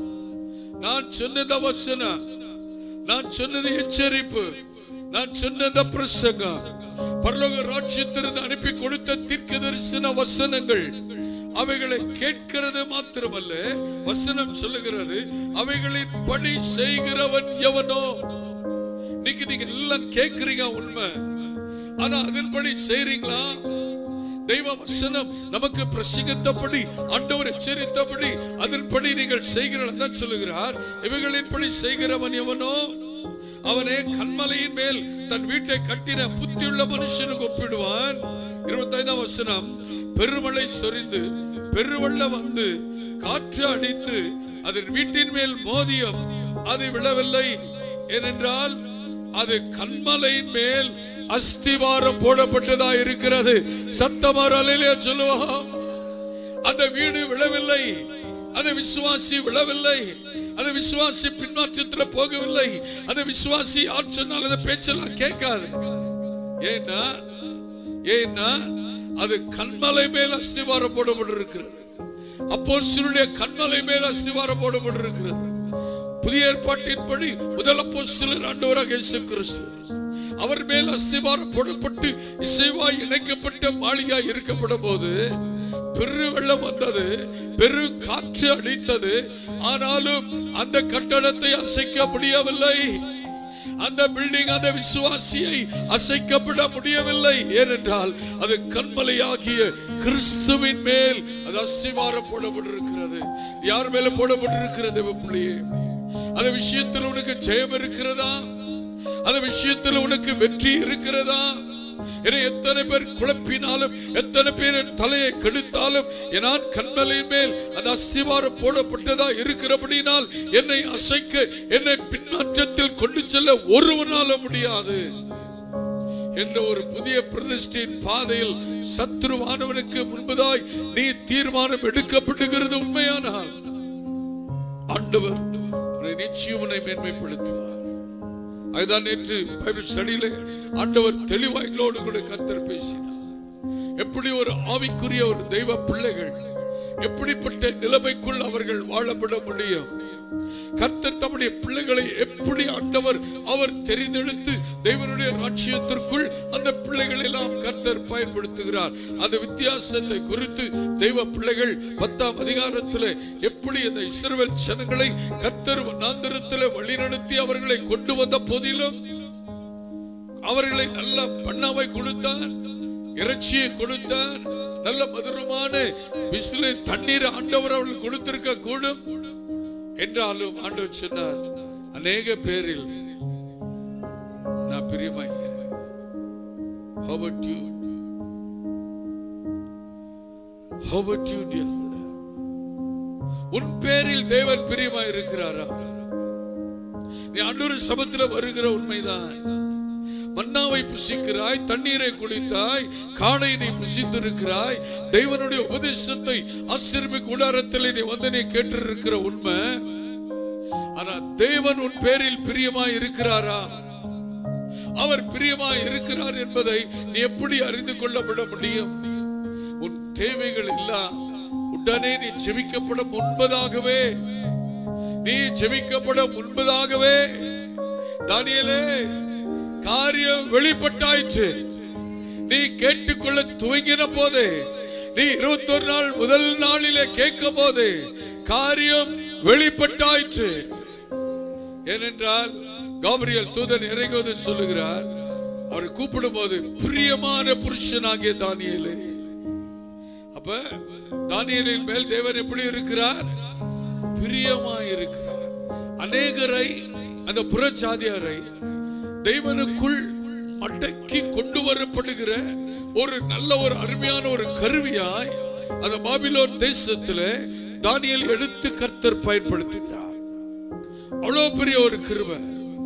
நான் சொன்னத வசனம் நான் சொன்னது எச்சரிப்பு நான் சொன்னத பிரசங்கம் பரலோக ராட்சியத்திலிருந்து அனுப்பி கொடுத்த தீர்க்க தரிசன வசனங்கள் அவைகளை கேட்கிறது மாத்திரமல்ல வசனம் சொல்லுகிறது அவைகளின் பணி செய்கிறவன் எவனோ இன்னைக்கு நீங்க எல்லாம் கேட்கிறீங்க உண்மை ஆனா அதன்படி செய்றீங்களா தெய்வ வசனம் நமக்கு பிரசங்கித்தபடி ஆண்டவர் எச்சரித்தபடி அதன்படி நீங்கள் செய்கிறீர்கள் தான் சொல்லுகிறார் இவைகளின்படி செய்கிறவன் எவனோ அவனே கண்மலையின் மேல் தன் வீட்டை கட்டின புத்தியுள்ள மனுஷனுக்கு ஒப்பிடுவான் இருபத்தைந்தாம் வசனம் பெருமழை சொரிந்து பெருவெள்ளம் வந்து காற்று அடித்து அதன் வீட்டின் மேல் மோதியம் அது விழவில்லை ஏனென்றால் அது கண்மலையின் மேல் அஸ்திவாரம் போடப்பட்டதா இருக்கிறது சத்தமாராலே சொல்லுவோம் அந்த வீடு விழவில்லை அந்த விசுவாசி விழவில்லை அந்த விசுவாசி பின்மாற்றத்தில் போகவில்லை அந்த விசுவாசி யார் சொன்னால் அந்த பேச்செல்லாம் கேட்காது ஏன்னா ஏன்னா அது கண்மலை மேல் அஸ்திவாரம் போடப்பட்டிருக்கிறது அப்போ சிறுடைய கண்மலை மேல் அஸ்திவாரம் போடப்பட்டிருக்கிறது புதிய ஏற்பாட்டின்படி முதல் அப்போ சிலர் ஆண்டவராக இயேசு கிறிஸ்து அவர் மேல் அஸ்திவாரம் போடப்பட்டு இசைவாய் இணைக்கப்பட்ட மாளிகாய் இருக்கப்படும் போது பெரு வெள்ளம் வந்தது பெரு காற்று அடித்தது ஆனாலும் அந்த கட்டடத்தை அசைக்க முடியவில்லை அந்த பில்டிங் அந்த விசுவாசியை அசைக்கப்பட முடியவில்லை ஏனென்றால் அது கண்மலையாகிய கிறிஸ்துவின் மேல் அது அஸ்திவாரம் போடப்பட்டிருக்கிறது யார் மேல போடப்பட்டிருக்கிறது பிள்ளையே அந்த விஷயத்தில் உனக்கு ஜெயம் இருக்கிறதா அந்த விஷயத்தில் உனக்கு வெற்றி இருக்கிறதா என்னை எத்தனை பேர் குழப்பினாலும் எத்தனை பேர் என் தலையை கெடுத்தாலும் நான் கண்மலையின் மேல் அந்த அஸ்திவாரம் போடப்பட்டதா இருக்கிறபடினால் என்னை அசைக்க என்னை பின்மாற்றத்தில் கொண்டு செல்ல ஒருவனால முடியாது என்ற ஒரு புதிய பிரதிஷ்டையின் பாதையில் சத்ருவானவனுக்கு முன்பதாய் நீ தீர்மானம் எடுக்கப்படுகிறது உண்மையானால் ஆண்டவர் உன்னை நிச்சயம் உன்னை மேன்மைப்படுத்துவார் அதுதான் நேற்று பைபிள் ஸ்டடியில ஆண்டவர் தெளிவா எங்களோடு கூட கர்த்தர் பேசினார் எப்படி ஒரு ஆவிக்குரிய ஒரு தெய்வ பிள்ளைகள் எப்படிப்பட்ட நிலைமைக்குள் அவர்கள் வாழப்பட முடியும் கர்த்தர் தம்முடைய பிள்ளைகளை எப்படி ஆண்டவர் அவர் தெரிந்தெடுத்து தேவனுடைய ராட்சியத்திற்குள் அந்த பிள்ளைகளை எல்லாம் கர்த்தர் பயன்படுத்துகிறார் அந்த வித்தியாசத்தை குறித்து தெய்வ பிள்ளைகள் பத்தாம் அதிகாரத்தில் எப்படி அந்த இஸ்ரவேல் ஜனங்களை கர்த்தர் நாந்திரத்தில் வழிநடத்தி அவர்களை கொண்டு வந்த போதிலும் அவர்களை நல்ல பண்ணாவை கொடுத்தார் இறைச்சியை கொடுத்தார் நல்ல மதுரமான விசில தண்ணீர் ஆண்டவர் அவர்கள் கொடுத்திருக்க கூடும் என்றாலும் ஆண்டவர் சொன்னார் அநேக பேரில் நான் பிரியமா இல்லை How about you? How about you, dear brother? உன் பேரில் தேவன் பிரியமா இருக்கிறாரா நீ அன்றொரு சபத்துல வருகிற உண்மைதான் மன்னாவை புசிக்கிறாய் தண்ணீரை குடித்தாய் காணை நீ புசித்திருக்கிறாய் தேவனுடைய உபதேசத்தை ஆசிரியமை கூடாரத்தில் நீ வந்து நீ கேட்டிருக்கிற உண்மை ஆனா தேவன் உன் பேரில் பிரியமா இருக்கிறாரா அவர் பிரியமா இருக்கிறார் என்பதை நீ எப்படி அறிந்து கொள்ளப்பட முடியும் உன் தேவைகள் எல்லாம் உடனே நீ ஜெபிக்கப்பட முன்பதாகவே நீ ஜெபிக்கப்பட முன்பதாகவே தானியலே காரியம் வெளிப்பட்டாயிற்று நீ கேட்டுக்கொள்ள துவங்கின போதே நீ இருபத்தொரு நாள் முதல் நாளிலே கேட்கும் போதே காரியம் வெளிப்பட்டாயிற்று ஏனென்றால் காபிரியல் தூதன் இறங்குவது சொல்லுகிறார் அவரை கூப்பிடும் போது பிரியமான புருஷனாகிய தானியலே அப்ப தானியலின் மேல் தேவன் எப்படி இருக்கிறார் பிரியமாய் இருக்கிறார் அநேகரை அந்த புறச்சாதியாரை தெய்வனுக்குள் அடக்கி கொண்டு வரப்படுகிற ஒரு நல்ல ஒரு அருமையான ஒரு கருவியாய் அந்த பாபிலோன் தேசத்துல தானியல் எடுத்து கர்த்தர் பயன்படுத்துகிறார் அவ்வளவு பெரிய ஒரு கிருபை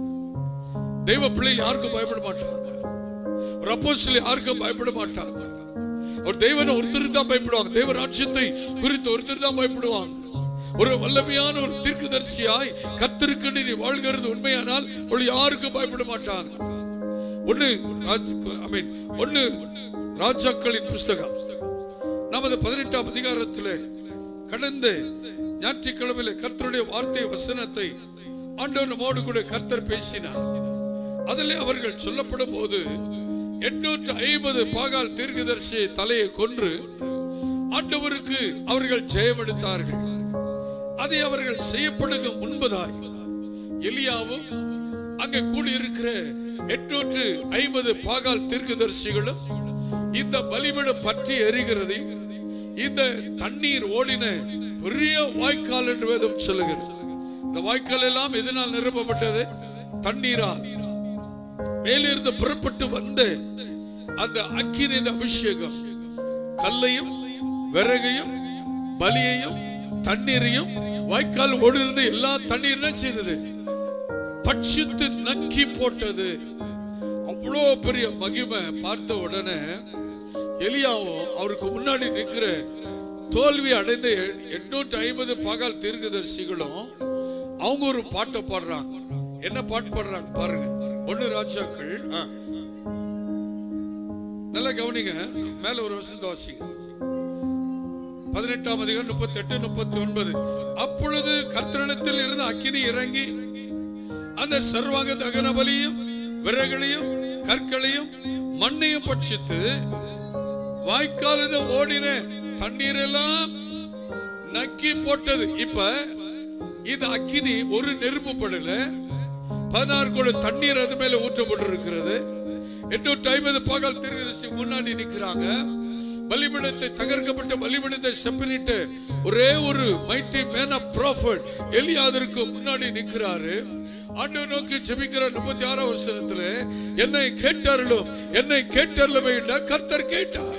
தெய்வ பிள்ளை யாருக்கும் பயப்பட மாட்டாங்க ஒரு அப்போஸ்தலர் யாருக்கும் பயப்பட மாட்டாங்க ஒரு தெய்வனை ஒருத்தர் தான் பயப்படுவாங்க தெய்வ ராட்சியத்தை குறித்து ஒருத்தர் தான் பயப்படுவாங்க ஒரு வல்லமையான ஒரு தீர்க்கதரிசியாய் கத்திருக்கு நீ வாழ்கிறது உண்மையானால் ஒரு யாருக்கும் பயப்பட மாட்டாங்க ஒண்ணு ஐ மீன் ஒண்ணு ராஜாக்களின் புஸ்தகம் நமது பதினெட்டாம் அதிகாரத்திலே கடந்த ஞாயிற்றுக்கிழமையில கர்த்தருடைய வார்த்தை வசனத்தை ஆண்டவர் நம்மோடு கூட கர்த்தர் பேசினார் அதிலே அவர்கள் சொல்லப்படும் போது எண்ணூற்று ஐம்பது பாகால் தீர்க்கதரிசி தலையை கொன்று ஆண்டவருக்கு அவர்கள் ஜெயமெடுத்தார்கள் அதை அவர்கள் செய்யப்படுக முன்பதாய் எலியாவும் அங்கே கூடியிருக்கிற எட்நூற்று ஐம்பது பாகால் தீர்க்கதரிசிகளும் இந்த பலிபீடம் பற்றி எரிகிறது இந்த தண்ணீர் ஓடின பெரிய வாய்க்கால் என்று வேதம் சொல்லுகிறது இந்த வாய்க்கால் எல்லாம் எதனால் நிரப்பப்பட்டது தண்ணீரால் மேலிருந்து புறப்பட்டு வந்த அந்த அக்கினி அபிஷேகம் கல்லையும் விறகையும் பலியையும் தண்ணீரையும் வாய்க்கால் ஓடிருந்து எல்லா தண்ணீர் என்ன செய்தது பட்சித்து நக்கி போட்டது அவ்வளோ பெரிய மகிமை பார்த்த உடனே எலியாவும் அவருக்கு முன்னாடி நிற்கிற தோல்வி அடைந்த எட்நூற்றி ஐம்பது பகல் தீர்க்கதரிசிகளும் அவங்க ஒரு பாட்டை பாடுறாங்க என்ன பாட்டு பாடுறாங்க பாருங்க ஒண்ணு ராஜாக்கள் ஆ. நல்லா கவனிங்க மேல ஒரு வசந்த வாசிங்க பதினெட்டாம் அதிகாரம் முப்பத்தி எட்டு முப்பத்தி ஒன்பது அப்பொழுது கர்த்தரிடத்தில் இருந்த அக்கினி இறங்கி அந்த சர்வாங்க தகன பலியும் விறகளையும் கற்களையும் மண்ணையும் பட்சித்து வாய்க்காலில் ஓடின தண்ணீர் எல்லாம் நக்கி போட்டது இப்ப இந்த அக்கினி ஒரு நெருப்பு படல பதினாறு கூட தண்ணீர் அது மேல ஊற்றப்பட்டிருக்கிறது எண்ணூற்றி ஐம்பது பகல் திருதசி முன்னாடி நிக்கிறாங்க பலிபீடத்தை தகர்க்கப்பட்ட பலிபீடத்தை செப்பனிட்டு ஒரே ஒரு மைட்டி மேன் ஆஃப் ப்ராஃபட் எலியாதருக்கு முன்னாடி நிக்கிறாரு ஆண்டு நோக்கி ஜெபிக்கிற முப்பத்தி ஆறாம் வருஷத்துல என்னை கேட்டார்களோ என்னை கேட்டார்களோ கர்த்தர் கேட்டார்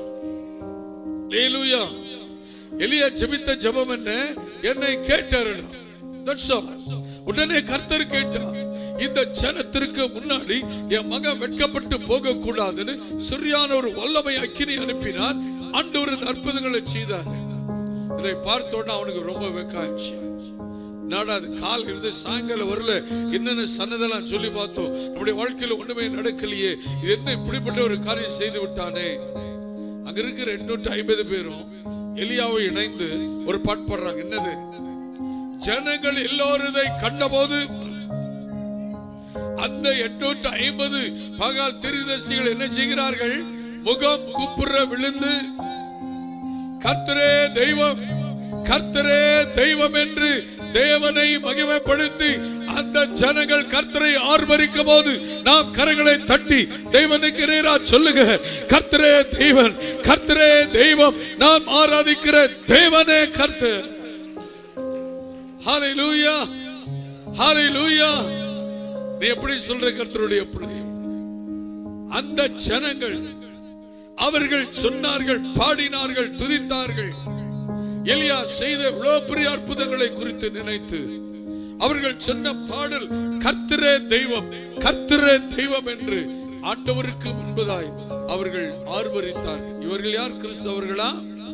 லேலூயா எலியா ஜெபித்த ஜெபம் என்ன என்னை கேட்டார்கள் That's all. உடனே கர்த்தர் கேட்டார் இந்த ஜனத்திற்கு முன்னாடி என் மகன் வெட்கப்பட்டு போக கூடாதுன்னு சரியான ஒரு வல்லமை அக்கினி அனுப்பினார் ஆண்டவர் இந்த அற்புதங்களை செய்தார் இதை பார்த்தோன்னா அவனுக்கு ரொம்ப வெக்காச்சு நாடா அது கால் இருந்து சாயங்காலம் வரல என்னென்ன சன்னதெல்லாம் சொல்லி பார்த்தோம் நம்முடைய வாழ்க்கையில ஒண்ணுமே நடக்கலையே இது என்ன இப்படிப்பட்ட ஒரு காரியம் செய்து விட்டானே அங்க இருக்கிற எண்ணூற்று ஐம்பது பேரும் எலியாவை இணைந்து ஒரு பாட்டு பாடுறாங்க என்னது ஜனங்கள் எல்லோரும் இதை கண்டபோது அந்த எண்ணூற்று ஐம்பது பகால் திருதசிகள் என்ன செய்கிறார்கள் முகம் குப்புற விழுந்து கர்த்தரே தெய்வம் கர்த்தரே தெய்வம் என்று தேவனை மகிமைப்படுத்தி அந்த ஜனங்கள் கர்த்தரை ஆர்வரிக்கும் போது நாம் கரங்களை தட்டி தெய்வனுக்கு நேரா சொல்லுங்க கர்த்தரே தெய்வன் கர்த்தரே தெய்வம் நாம் ஆராதிக்கிற தேவனே கர்த்தர் ஹalleluya ஹalleluya நீ எப்படி சொல்ற கர்த்தருடைய பிள்ளை அந்த ஜனங்கள் அவர்கள் சொன்னார்கள் பாடினார்கள் துதித்தார்கள் எலியா செய்த இவ்வளவு பெரிய அற்புதங்களை குறித்து நினைத்து அவர்கள் சொன்ன பாடல் கர்த்தரே தெய்வம் கர்த்தரே தெய்வம் என்று ஆண்டவருக்கு முன்பதாய் அவர்கள் ஆர்வரித்தார் இவர்கள் யார் கிறிஸ்தவர்களா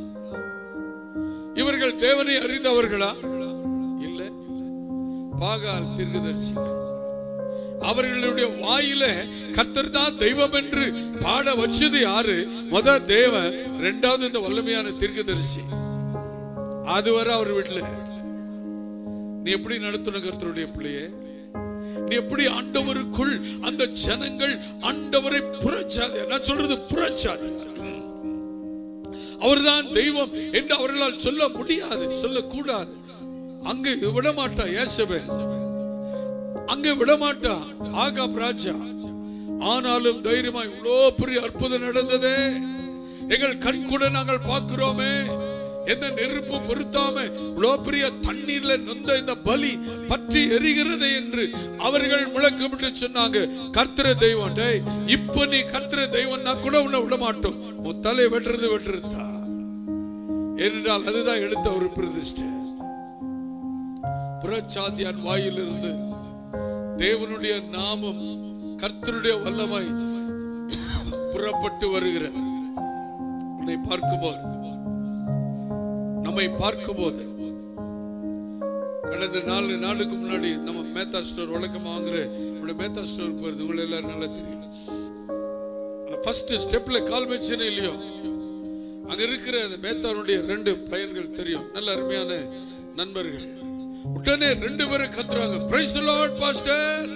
இவர்கள் தேவனை அறிந்தவர்களா இல்ல பாகால் தீர்க்கதரிசிகள் அவர்களுடைய வாயில கர்த்தர் தான் தெய்வம் என்று பாட வச்சது யாரு முத தேவன் ரெண்டாவது இந்த வல்லமையான தீர்க்கதரிசி அதுவரை அவர் வீட்டுல நீ எப்படி நடத்தணும் கர்த்தருடைய பிள்ளையே நீ எப்படி ஆண்டவருக்குள் அந்த ஜனங்கள் ஆண்டவரை புறச்சாதி நான் சொல்றது புறச்சாதி அவர்தான் தெய்வம் என்று அவர்களால் சொல்ல முடியாது சொல்லக்கூடாது அங்கு விட மாட்டா ஏசபேல் அங்கே விடமாட்டா ஆகாப் ராஜா ஆனாலும் தைரியமாய் இவ்வளோ பெரிய அற்புதம் நடந்ததே எங்கள் கண் கூட நாங்கள் பார்க்கிறோமே எந்த நெருப்பு பொருத்தாம இவ்வளோ பெரிய தண்ணீர்ல நொந்த இந்த பலி பற்றி எரிகிறது என்று அவர்கள் முழக்கமிட்டு சொன்னாங்க கர்த்தர தெய்வம் டேய் இப்ப நீ கர்த்தர தெய்வம்னா கூட உன்னை விட மாட்டோம் உன் தலை வெட்டுறது வெட்டுறதா ஏனென்றால் அதுதான் எடுத்த ஒரு பிரதிஷ்டை புறச்சாதியான் வாயிலிருந்து தேவனுடைய நாமம் கர்த்தருடைய வல்லமை புறப்பட்டு வருகிற உன்னை பார்க்கும்போது நம்மை பார்க்கும்போது கடந்த நாலு நாளுக்கு முன்னாடி நம்ம மேத்தா ஸ்டோர் வழக்கம் வாங்குற நம்மளோட மேத்தா ஸ்டோருக்கு வருது உங்களை எல்லாரும் நல்லா தெரியும் ஃபர்ஸ்ட் ஸ்டெப்ல கால் வச்சேனே இல்லையோ அங்க இருக்கிற அந்த மேத்தாருடைய ரெண்டு பையன்கள் தெரியும் நல்ல அருமையான நண்பர்கள் உடனே ரெண்டு பேரும் கத்துறாங்க பிரைஸ் லார்ட் பாஸ்டர்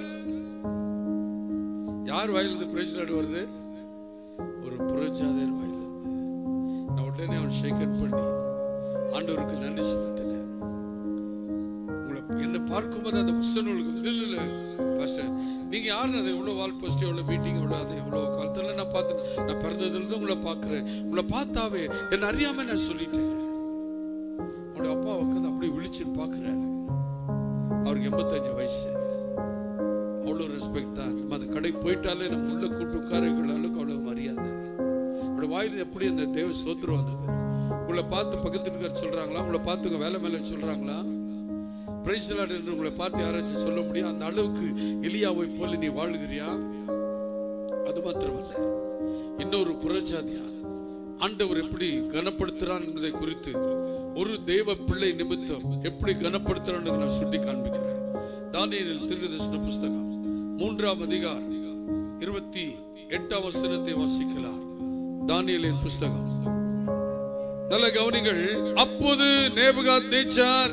யார் வாயிலிருந்து பிரைஸ் லார்ட் வருது ஒரு புரட்சாதர் வாயிலிருந்து நான் உடனே அவன் ஷேக்கன் பண்ணி ஆண்டவருக்கு நன்றி செலுத்தினேன் உங்களை என்ன பார்க்கும்போது அந்த வசனம் உங்களுக்கு இல்ல இல்ல பாஸ்டர் நீங்க யாருன்னு அது எவ்வளவு வால் போஸ்ட் எவ்வளவு மீட்டிங் எவ்வளவு அது எவ்வளவு காலத்துல நான் பார்த்தேன் நான் பிறந்ததுல இருந்து உங்களை பார்க்கிறேன் உங்களை பார்த்தாவே என்ன அறியாம நான் சொல்லிட்டேன் உங்களுடைய அப்பா உட்காந்து அப்படியே விழிச்சுன்னு பார்க்கிறாரு அவருக்கு எண்பத்தஞ்சு வயசு அவ்வளோ ரெஸ்பெக்ட் தான் நம்ம அந்த கடை போயிட்டாலே நம்ம உள்ள கூட்டு உட்காரங்கள் அளவுக்கு அவ்வளோ மரியாதை அவரோட வாயில் எப்படி அந்த தேவ சோத்திரம் வந்தது உங்களை பார்த்து பக்கத்து இருக்கிற சொல்றாங்களா உங்களை பார்த்து உங்க வேலை மேல சொல்றாங்களா பிரைஸ் லார்ட் என்று உங்களை பார்த்து யாராச்சும் சொல்ல முடியும் அந்த அளவுக்கு எலியாவை போல நீ வாழுகிறியா அது மாத்திரமல்ல இன்னொரு புறஜாதியா ஆண்டவர் எப்படி கனப்படுத்துறான் என்பதை குறித்து ஒரு தெய்வ பிள்ளை நிமித்தம் எப்படி கனப்படுத்துறான் நான் சுட்டி காண்பிக்கிறேன் தானியேல் திருதர்சன புஸ்தகம் மூன்றாம் அதிகாரம் இருபத்தி எட்டாம் வசனத்தை வாசிக்கலாம் தானியலின் புஸ்தகம் நல்ல கவனிகள் அப்போது நேபுகாத் நேச்சார்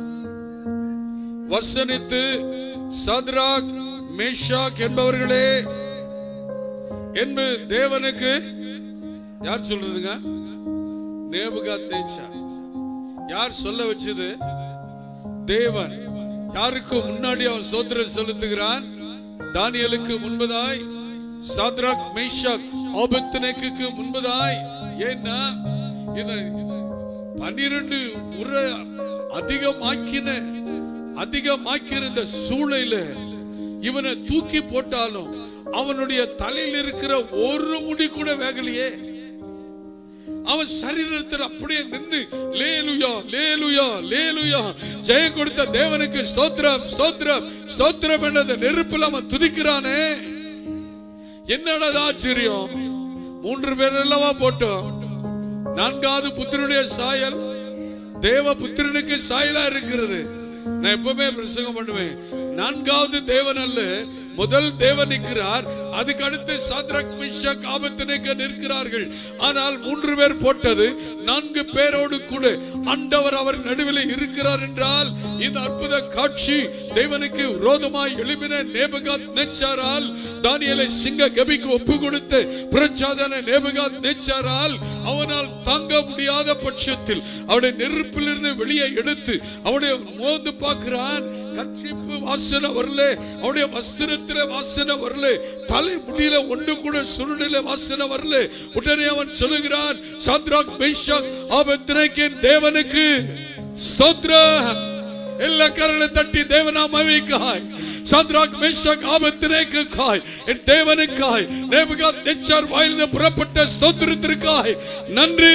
வசனித்து சத்ராக் மேஷாக் என்பவர்களே என்பது தேவனுக்கு யார் சொல்றதுங்க நேபுகாத் நேச்சார் யார் சொல்ல வச்சது தேவன் யாருக்கு முன்னாடி அவன் சோத்திரம் செலுத்துகிறான் தானியலுக்கு முன்பதாய் சாத்ராக் மேஷாக் ஆபத்நேக்குக்கு முன்பதாய் ஏன்னா இதை பன்னிரண்டு உரை அதிகமாக்கின அதிகமாக்கின இந்த சூளையில இவனை தூக்கி போட்டாலும் அவனுடைய தலையில் இருக்கிற ஒரு முடி கூட வேகலையே அவன் சரீரத்தில் அப்படியே நின்று லேலுயா லேலுயா லேலுயா ஜெயம் கொடுத்த தேவனுக்கு ஸ்தோத்திரம் ஸ்தோத்திரம் ஸ்தோத்திரம் என்ற நெருப்பில் அவன் துதிக்கிறானே என்னடா இது ஆச்சரியம் மூன்று பேர் அல்லவா போட்டோம் நான்காவது புத்திரனுடைய சாயல் தேவ புத்திரனுக்கு சாயலா இருக்கிறது நான் எப்பவுமே பிரசங்கம் பண்ணுவேன் நான்காவது தேவன் அல்ல முதல் தேவன் நிற்கிறார் அதுக்கு அடுத்து சாத்ரக் மிஷக் ஆபத்தினைக்க நிற்கிறார்கள் ஆனால் மூன்று பேர் போட்டது நான்கு பேரோடு கூட ஆண்டவர் அவர் நடுவில் இருக்கிறார் என்றால் இந்த அற்புத காட்சி தேவனுக்கு விரோதமாய் எழுப்பின நேபகாத் நெச்சாரால் தானியலை சிங்க கபிக்கு ஒப்பு கொடுத்து பிரச்சாதன நேபகாத் நெச்சாரால் அவனால் தாங்க முடியாத பட்சத்தில் அவருடைய நெருப்பிலிருந்து வெளியே எடுத்து அவருடைய மோந்து பார்க்கிறான் கர்ச்சிப்பு வாசனை வரல அவருடைய வஸ்திரத்தில வாசனை வரல தலை முடியில ஒன்று கூட சுருளில வாசனை வரல உடனே அவன் சொல்லுகிறான் சாத்ராக் மேஷாக் ஆபத்தினைக்கின் தேவனுக்கு ஸ்தோத்திரம் எல்லா கரங்களை தட்டி தேவனாம் அவைக்காய் சாத்ராக் மேஷாக் ஆபத்தினேக்காய் என் தேவனுக்காய் நேபுகாத் நெச்சார் வாயிலிருந்து புறப்பட்ட ஸ்தோத்திரத்திற்காய் நன்றி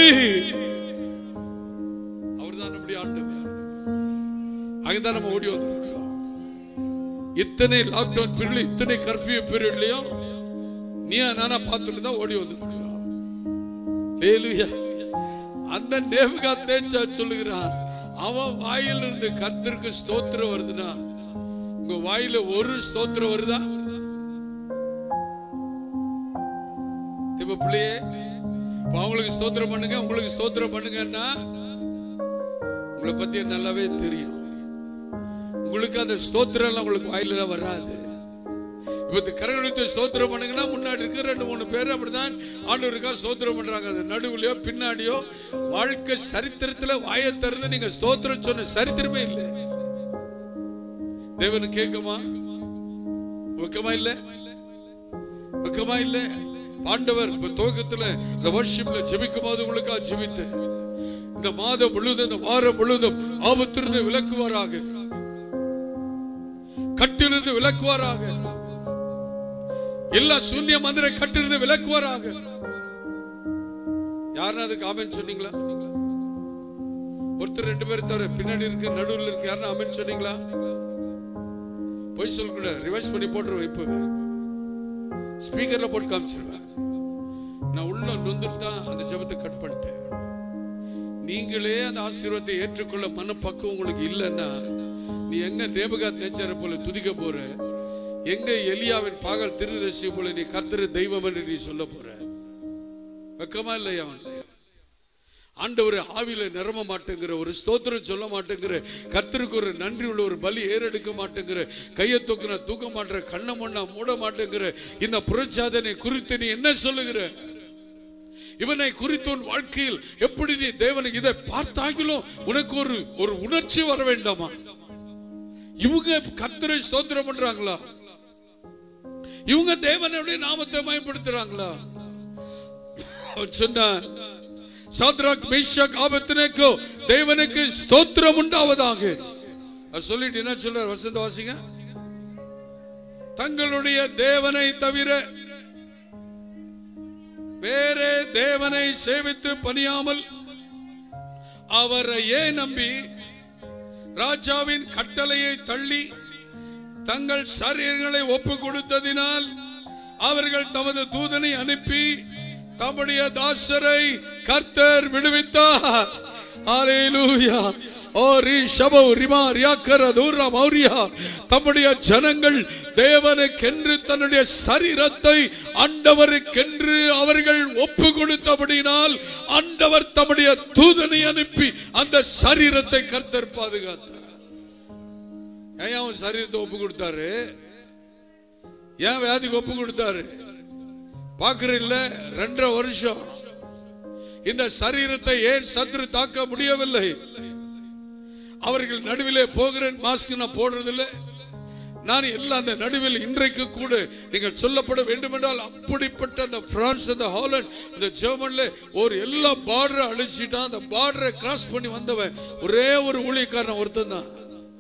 அவர்தான் நம்முடைய ஆண்டவர் அங்கதான் நம்ம ஓடி வந்திருக்கிறோம் இத்தனை லாக்டவுன் பீரியட் இத்தனை கர்ஃபியூ பீரியட்லயும் நீ நானா பார்த்துட்டு தான் ஓடி வந்திருக்கிறோம் ஹalleluya. அந்த நேபுகாத் நேச்சா சொல்லுகிறான் அவன் வாயிலிருந்து இருந்து கர்த்தருக்கு ஸ்தோத்திரம் வருதுன்னா உங்க வாயில ஒரு ஸ்தோத்திரம் வருதா இப்ப பிள்ளையே இப்ப அவங்களுக்கு ஸ்தோத்திரம் பண்ணுங்க உங்களுக்கு ஸ்தோத்திரம் பண்ணுங்கன்னா உங்களை பத்தி நல்லாவே தெரியும் உங்களுக்கு அந்த ஸ்தோத்திரம் எல்லாம் உங்களுக்கு வாயில வராது இப்ப இந்த கரகணித்த ஸ்தோத்திரம் பண்ணுங்கன்னா முன்னாடி இருக்க ரெண்டு மூணு பேர் அப்படிதான் ஆண்டவருக்கா ஸ்தோத்திரம் பண்றாங்க அந்த நடுவுலயோ பின்னாடியோ வாழ்க்கை சரித்திரத்துல வாயை திறந்து நீங்க ஸ்தோத்திரம் சொன்ன சரித்திரமே இல்லை தேவனு கேட்குமா வெக்கமா இல்ல வெக்கமா இல்ல ஆண்டவர் இப்ப துவக்கத்துல இந்த வருஷம்ல ஜெபிக்கும் போது உங்களுக்கா ஜெபித்து இந்த மாதம் முழுதும் இந்த வாரம் முழுதும் ஆபத்திலிருந்து விலக்குவாராக கட்டிலிருந்து விலக்குவாராக எல்லா சூன்ய மந்திர கட்டிலிருந்து விலக்குவாராக யாருன்னு அதுக்கு ஆமென் சொன்னீங்களா ஒருத்தர் ரெண்டு பேர் தவிர பின்னாடி இருக்க நடுவில் இருக்க யாருன்னு ஆமென் சொன்னீங்களா பொய் சொல்ல கூட ரிவைஸ் பண்ணி போட்டு வைப்பு ஸ்பீக்கர்ல போட்டு காமிச்சிருவேன் நான் உள்ள நொந்துட்டு தான் அந்த ஜெபத்தை கட் பண்ணிட்டேன் நீங்களே அந்த ஆசீர்வாதத்தை ஏற்றுக்கொள்ள மனப்பக்குவம் உங்களுக்கு இல்லைன்னா நீ எங்க நேபகாத் நேச்சரை போல துதிக்க போற எங்க எலியாவின் பாகல் திருதர்சி போல நீ கர்த்தர் தெய்வம் என்று நீ சொல்ல போற வெக்கமா இல்லையா அவனுக்கு ஆண்டவர் ஆவியில நிரம்ப மாட்டேங்கிற ஒரு ஸ்தோத்திரம் சொல்ல மாட்டேங்கிற கர்த்தருக்கு ஒரு நன்றி உள்ள ஒரு பலி ஏறெடுக்க மாட்டேங்கிற கையை தூக்குன தூக்க மாட்டேற கண்ணை மண்ணா மூட மாட்டேங்கிற இந்த புரட்சாதனை குறித்து நீ என்ன சொல்லுகிற இவனை குறித்து உன் வாழ்க்கையில் எப்படி நீ தேவனை இதை பார்த்தாகிலும் உனக்கு ஒரு ஒரு உணர்ச்சி வர வேண்டாமா இவங்க கர்த்தரை ஸ்தோத்திரம் பண்றாங்களா இவங்க தேவனுடைய நாமத்தை மயப்படுத்துறாங்களா அவன் சொன்னான் சாத்ராக் மேஷாக் ஆபத்தினேக்கோ தேவனுக்கு ஸ்தோத்திரம் உண்டாவதாக அது சொல்லிட்டு என்ன சொல்றார் வசந்த வாசிங்க தங்களுடைய தேவனை தவிர வேறே தேவனை சேவித்து பணியாமல் அவரையே நம்பி ராஜாவின் கட்டளையை தள்ளி தங்கள் சரீரங்களை ஒப்பு கொடுத்ததினால் அவர்கள் தமது தூதனை அனுப்பி தம்முடைய தாசரை கர்த்தர் விடுவித்தார் ஹalleluya ஓ ரி ஷபோ ரிமா ரியாக்கர தூர மௌரியா தம்முடைய ஜனங்கள் தேவனுக்கென்று தன்னுடைய சரீரத்தை ஆண்டவருக்கென்று அவர்கள் ஒப்பு கொடுத்தபடினால் ஆண்டவர் தம்முடைய தூதனை அனுப்பி அந்த சரீரத்தை கர்த்தர் பாதுகாத்தார் ஏன் அவன் சரீரத்தை ஒப்பு கொடுத்தாரு ஏன் வியாதிக்கு ஒப்பு கொடுத்தாரு பாக்குறீல்ல ரெண்டரை வருஷம் இந்த சரீரத்தை ஏன் சத்ரு தாக்க முடியவில்லை அவர்கள் நடுவிலே போகிறேன் மாஸ்க் நான் போடுறதில்லை நான் எல்லாம் அந்த நடுவில் இன்றைக்கு கூட நீங்கள் சொல்லப்பட வேண்டும் என்றால் அப்படிப்பட்ட அந்த பிரான்ஸ் அந்த ஹாலண்ட் இந்த ஜெர்மன்ல ஒரு எல்லா பார்டரை அழிச்சிட்டான் அந்த பார்டரை கிராஸ் பண்ணி வந்தவன் ஒரே ஒரு ஊழியக்காரன் ஒருத்தன் தான்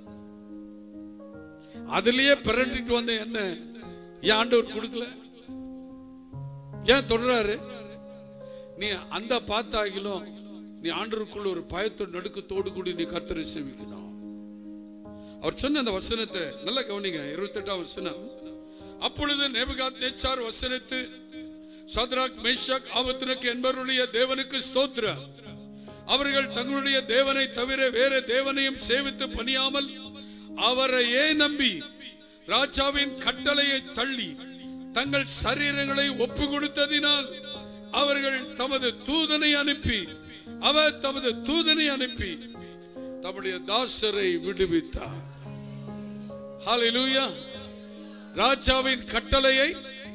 அதுலயே பிறண்டிட்டு வந்த என்ன ஏன் ஆண்டவர் கொடுக்கல ஏன் தொடராரு நீ அந்த பார்த்தாகிலும் நீ ஆண்டருக்குள்ள ஒரு பயத்தோடு நடுக்கத்தோடு கூடி நீ கர்த்தரை சேவிக்கணும் அவர் சொன்ன அந்த வசனத்தை நல்லா கவனிங்க இருபத்தெட்டாம் வசனம் அப்பொழுது நேபுகாத் நேச்சார் வசனத்து சத்ராக் மேஷாக் ஆபத்துனக்கு என்பவருடைய தேவனுக்கு ஸ்தோத்திர அவர்கள் தங்களுடைய தேவனை தவிர வேற தேவனையும் சேவித்து பணியாமல் அவரையே நம்பி ராஜாவின் கட்டளையை தள்ளி தங்கள் சரீரங்களை ஒப்பு கொடுத்ததினால் அவர்கள் தமது தூதனை அனுப்பி அவர் தமது தூதனை அனுப்பி தம்முடைய தாசரை விடுவித்தார் ஹalleluya ராஜாவின் கட்டளையை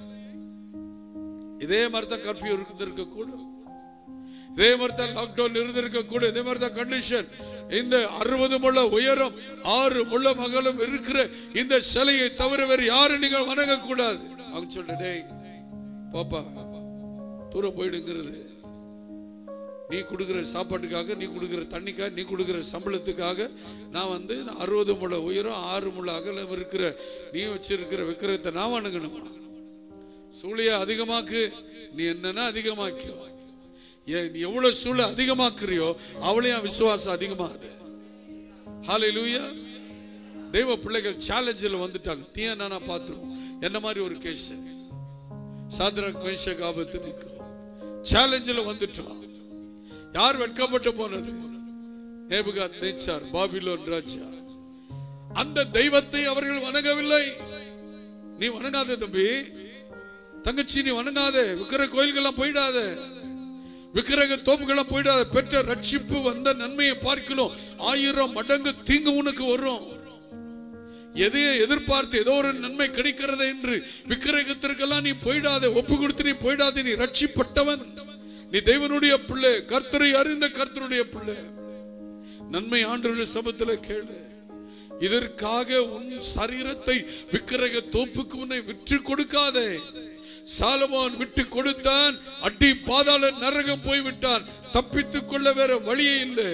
இதே மாதிரி தான் கர்ஃபியூ இருந்திருக்க கூடும் இதே மாதிரி தான் லாக்டவுன் இருந்திருக்க கூடும் இதே மாதிரி தான் கண்டிஷன் இந்த அறுபது முள்ள உயரம் ஆறு முள்ள மகளும் இருக்கிற இந்த சிலையை தவிர வேறு யாரும் நீங்கள் வணங்க கூடாது அவங்க சொல்ல டேய் பாப்பா தூரம் போயிடுங்கிறது நீ கொடுக்குற சாப்பாட்டுக்காக நீ கொடுக்குற தண்ணிக்காக நீ கொடுக்குற சம்பளத்துக்காக நான் வந்து அறுபது முழ உயரம் ஆறு முழ அகலம் இருக்கிற நீ வச்சிருக்கிற விக்கிரகத்தை நான் வணங்கணுமா சூளைய அதிகமாக்கு நீ என்னன்னா அதிகமாக்கியோ ஏன் நீ எவ்வளவு சூளை அதிகமாக்குறியோ அவளையும் விசுவாசம் அதிகமாகுது ஹalleluya தெய்வ பிள்ளைகள் சேலஞ்சில் வந்துட்டாங்க நீ என்ன பார்த்துரும் என்ன மாதிரி ஒரு கேஸ் சாத்ராக் மேஷக் ஆபத்து நிற்கும் சேலஞ்சில் வந்துட்டோம் யார் வெட்கப்பட்டு போனது நேபுகாத் நேச்சார் பாபிலோன் ராஜா அந்த தெய்வத்தை அவர்கள் வணங்கவில்லை நீ வணங்காத தம்பி தங்கச்சி நீ வணங்காத விக்கிர கோயில்கள்லாம் போயிடாத விக்கிரக தோப்புகள்லாம் போயிடாத பெற்ற ரட்சிப்பு வந்த நன்மையை பார்க்கணும் ஆயிரம் மடங்கு தீங்கு உனக்கு வரும் எதையை எதிர்பார்த்து ஏதோ ஒரு நன்மை கிடைக்கிறது என்று விக்கிரகத்திற்கெல்லாம் நீ போயிடாத ஒப்பு கொடுத்து நீ போயிடாத நீ ரட்சிப்பட்டவன் நீ தேவனுடைய பிள்ளை கர்த்தரை அறிந்த கர்த்தருடைய பிள்ளை நன்மை ஆண்டு சபத்துல கேளு இதற்காக உன் சரீரத்தை விக்கிரக தோப்புக்கு உன்னை விற்று கொடுக்காதே சாலமோன் விட்டு கொடுத்தான் அடி பாதாள நரகம் போய்விட்டான் தப்பித்துக் கொள்ள வேற வழியே இல்லை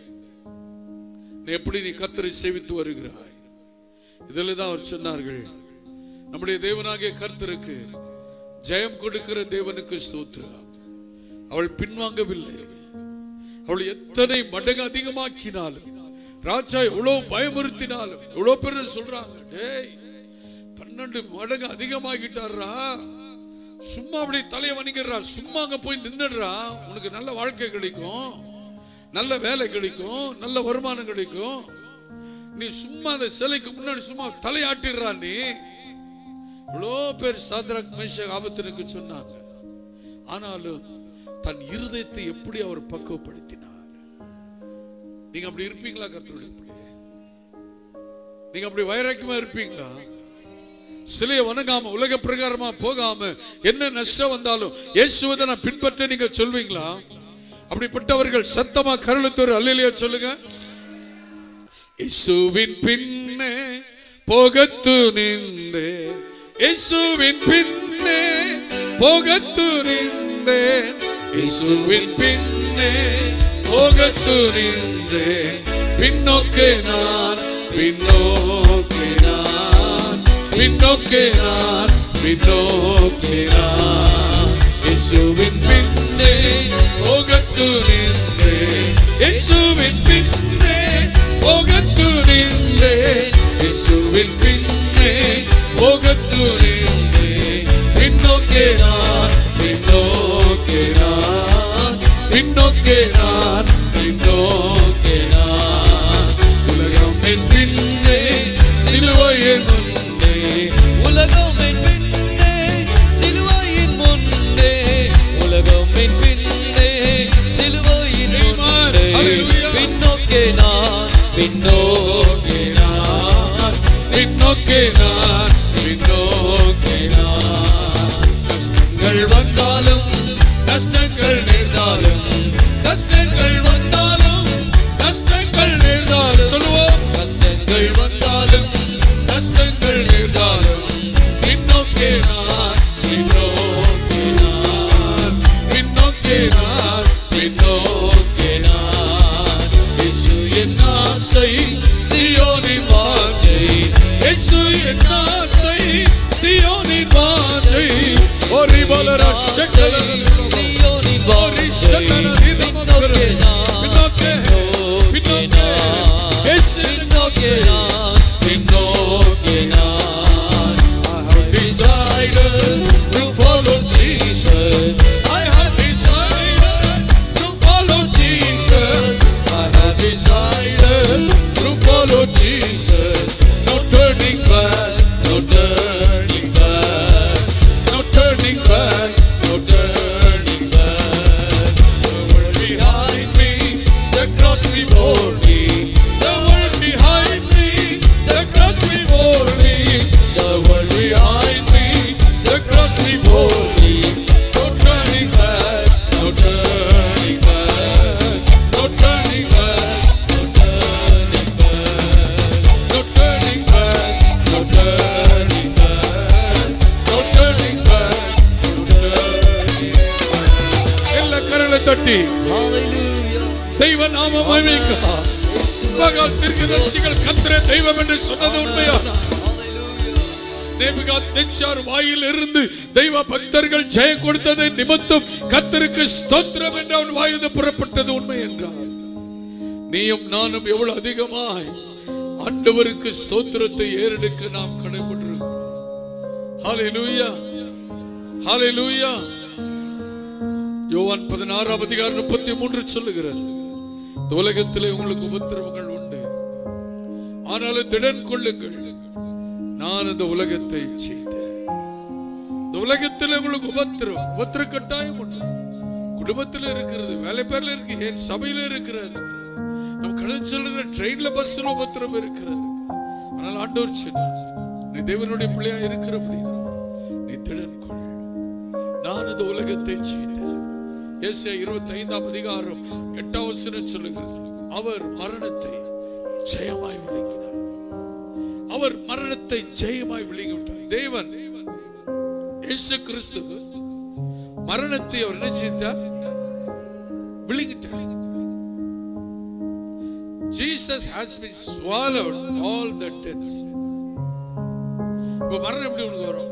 நீ எப்படி நீ கர்த்தரை சேவித்து வருகிறாய் இதில் தான் அவர் சொன்னார்கள் நம்முடைய தேவனாகிய கர்த்தருக்கு ஜெயம் கொடுக்கிற தேவனுக்கு ஸ்தோத்திரம் அவள் பின்வாங்கவில்லை அவள் எத்தனை மடங்கு அதிகமாக்கினாலும் ராஜா எவ்வளவு பயமுறுத்தினாலும் எவ்வளவு பேர் சொல்றாங்க டேய் பன்னெண்டு மடங்கு அதிகமாக்கிட்டாரா சும்மா அப்படி தலையை வணிக்கிறா சும்மா அங்க போய் நின்னுடுறா உனக்கு நல்ல வாழ்க்கை கிடைக்கும் நல்ல வேலை கிடைக்கும் நல்ல வருமானம் கிடைக்கும் நீ சும்மா அந்த சிலைக்கு முன்னாடி சும்மா தலையாட்டிடுறா நீ இவ்வளோ பேர் சாத்ராக் மேஷக் ஆபத்தினுக்கு சொன்னாங்க ஆனாலும் தன் இருதயத்தை எப்படி அவர் பக்குவப்படுத்தினார் நீங்க அப்படி இருப்பீங்களா கர்த்தருடைய பிள்ளையே நீங்க அப்படி வைராக்கியமா இருப்பீங்களா சிலையை வணங்காம உலக பிரகாரமா போகாம என்ன நஷ்டம் வந்தாலும் இயேசுவதை நான் பின்பற்ற நீங்க சொல்வீங்களா அப்படிப்பட்டவர்கள் சத்தமா கருளத்தோர் அல்லையா சொல்லுங்க இயேசுவின் பின்னே போகத்து நின்றே இயேசுவின் பின்னே போகத்து நின்றேன் இயேசுவின் பின்னே போகத்து நின்றேன் பின்னோக்கே நான் பின்னோக்கே நான் பின்னோக்கே நான் பின்னோக்கே நான் இயேசுவின் பின்னே போகத்து நின்றேன் இயேசுவின் பின்னே போகத்து நின்றேன் இயேசுவின் பின்னே போகத்து நின்றேன் பின்னோக்கே நான் பின்னோக்கே நான் பின்னோக்கே நான் பின்னோக்கே நான் உலகம் என் பின்னே சிலுவையின் முன்னே உலகம் என் பின்னே சிலுவையின் முன்னே உலகம் என் பின்னே சிலுவையின் முன்னே Hallelujah. பின்னோக்கே நான் பின்னோக்கே நான் பின்னோக்கே நான் பின்னோக்கே நான் கஷ்டங்கள் வந்தாலும் கஷ்டங்கள் நேர்ந்தாலும் கஷ்டங்கள் வந்தாலும் கஷ்டங்கள் நேர்ந்தாலும் சொல்லுவோம் கஷ்டங்கள் வந்தாலும் கஷ்டங்கள் நேர்ந்தாலும் பின்னோக்கே நான் பின்னோக்கே நான் பின்னோக்கே நான் பின்னோக்கே நான் இயேசு என் ஆசை சியோனின் வாஞ்சை இயேசு என் ஆசை சியோனின் வாஞ்சை ஒரு பலர சியோனின் வாஞ்சை பின்னோக்கே நான் பின்னோக்கே பின்னோக்கே நான் இயேசு பின்னோக்கே நான் பின்னோக்கே நான் decided to follow Jesus. I have decided to follow Jesus. I have decided to follow Jesus. No turning back, no turning back, no turning back, no turning back. The world behind me, the cross before me. The world behind me, the cross before me. The world behind me, the cross before me. No turning back, no turning back, no turning back, no turning back, no turning back, no turning back, no turning back, no turning back. ಎಲ್ಲ ಕರಳ தட்டி Hallelujah. தெய்வ நாம மகிமைக்கும் மகள் தீர்க்கதரிசிகள் கத்திர தெய்வம் என்று சொன்னது உண்மையா நேபுகாத்நேச்சார் வாயில் இருந்து தெய்வ பக்தர்கள் ஜெயம் கொடுத்ததை நிமித்தம் கத்தருக்கு ஸ்தோத்திரம் என்று அவன் வாயிலிருந்து புறப்பட்டது உண்மை என்றார் நீயும் நானும் எவ்வளவு அதிகமாய் ஆண்டவருக்கு ஸ்தோத்திரத்தை ஏறெடுக்க நாம் கடைபட்டிருக்கிறோம் ஹalleluya ஹalleluya யோவான் பதினாறாம் அதிகாரம் முப்பத்தி மூன்று சொல்லுகிறது இந்த உலகத்திலே உங்களுக்கு உபத்திரவங்கள் உண்டு ஆனாலும் திடன் கொள்ளுங்கள் நான் இந்த உலகத்தை செய்தேன் இந்த உலகத்தில் உங்களுக்கு உபத்திரம் உபத்திர கட்டாயம் உண்டு குடும்பத்தில் இருக்கிறது வேலை பேர்ல இருக்கு என் சபையில இருக்கிறது நம்ம கடந்து செல்லுகிற ட்ரெயின்ல பஸ்ல உபத்திரம் இருக்கிறது ஆனால் ஆண்டவர் சொன்னார் நீ தேவனுடைய பிள்ளையா இருக்கிறபடினா நீ திடன் கொள் நான் இந்த உலகத்தை செய்தேன் ஏசியா இருபத்தி ஐந்தாம் அதிகாரம் எட்டாம் வசனம் சொல்லுகிறது அவர் மரணத்தை ஜெயமாய் விளங்கினார் அவர் மரணத்தை ஜெயமாய் விளங்கிவிட்டார் தேவன் இயேசு கிறிஸ்து மரணத்தை அவர் என்ன செய்தார் விழுங்கிட்டார் Jesus has been swallowed all the deaths. இப்ப மரணம் எப்படி உனக்கு வரும்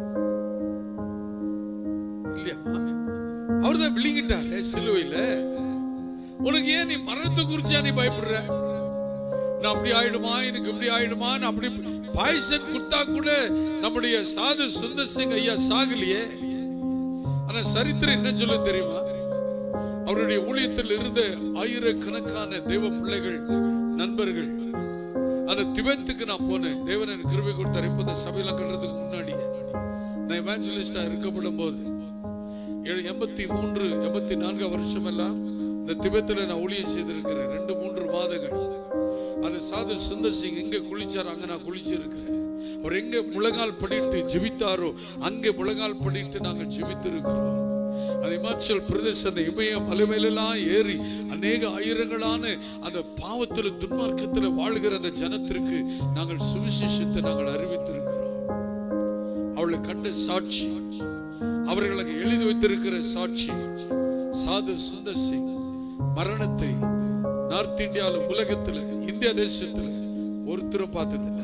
இல்லையா அவர் தான் விழுங்கிட்டாரு சிலுவையில உனக்கு ஏன் நீ மரணத்தை குறிச்சா நீ பயப்படுற நான் அப்படி ஆயிடுமா எனக்கு இப்படி ஆயிடுமான்னு அப்படி பாய்சன் குட்டா கூட நம்முடைய சாது சுந்தர் சிங் ஐயா சாகலையே ஆனா சரித்திரம் என்ன சொல்ல தெரியுமா அவருடைய ஊழியத்தில் இருந்த ஆயிரக்கணக்கான தெய்வ பிள்ளைகள் நண்பர்கள் அந்த திபெத்துக்கு நான் போனேன் தேவன் எனக்கு கிருபை கொடுத்தார் இப்போ இந்த சபையில கட்டுறதுக்கு முன்னாடி நான் எவாஞ்சலிஸ்டா இருக்கப்படும் போது ஏழு- எண்பத்தி மூன்று எண்பத்தி நான்கு வருஷம் எல்லாம் இந்த திபெத்தில் நான் ஊழியம் செய்திருக்கிறேன் ரெண்டு மூன்று மாதங்கள் அந்த சாது சுந்தர் சிங் எங்க குளிச்சாரோ அங்க நான் குளிச்சிருக்கிறேன் அவர் எங்க முழங்கால் படிட்டு ஜெபித்தாரோ அங்கே முழங்கால் படிட்டு நாங்கள் ஜெபித்து இருக்கிறோம் அது இமாச்சல் பிரதேச அந்த இமய மலைமையிலெல்லாம் ஏறி அநேக ஆயிரங்களான அந்த பாவத்தில் துன்மார்க்கத்தில் வாழ்கிற அந்த ஜனத்திற்கு நாங்கள் சுவிசேஷத்தை நாங்கள் அறிவித்திருக்கிறோம் அவளை கண்ட சாட்சி அவர்களுக்கு எழுதி வைத்திருக்கிற சாட்சி சாது சுந்தர் சிங் மரணத்தை நார்த் இந்தியாவில் உலகத்துல இந்திய தேசத்துல ஒருத்தரும் பார்த்ததில்லை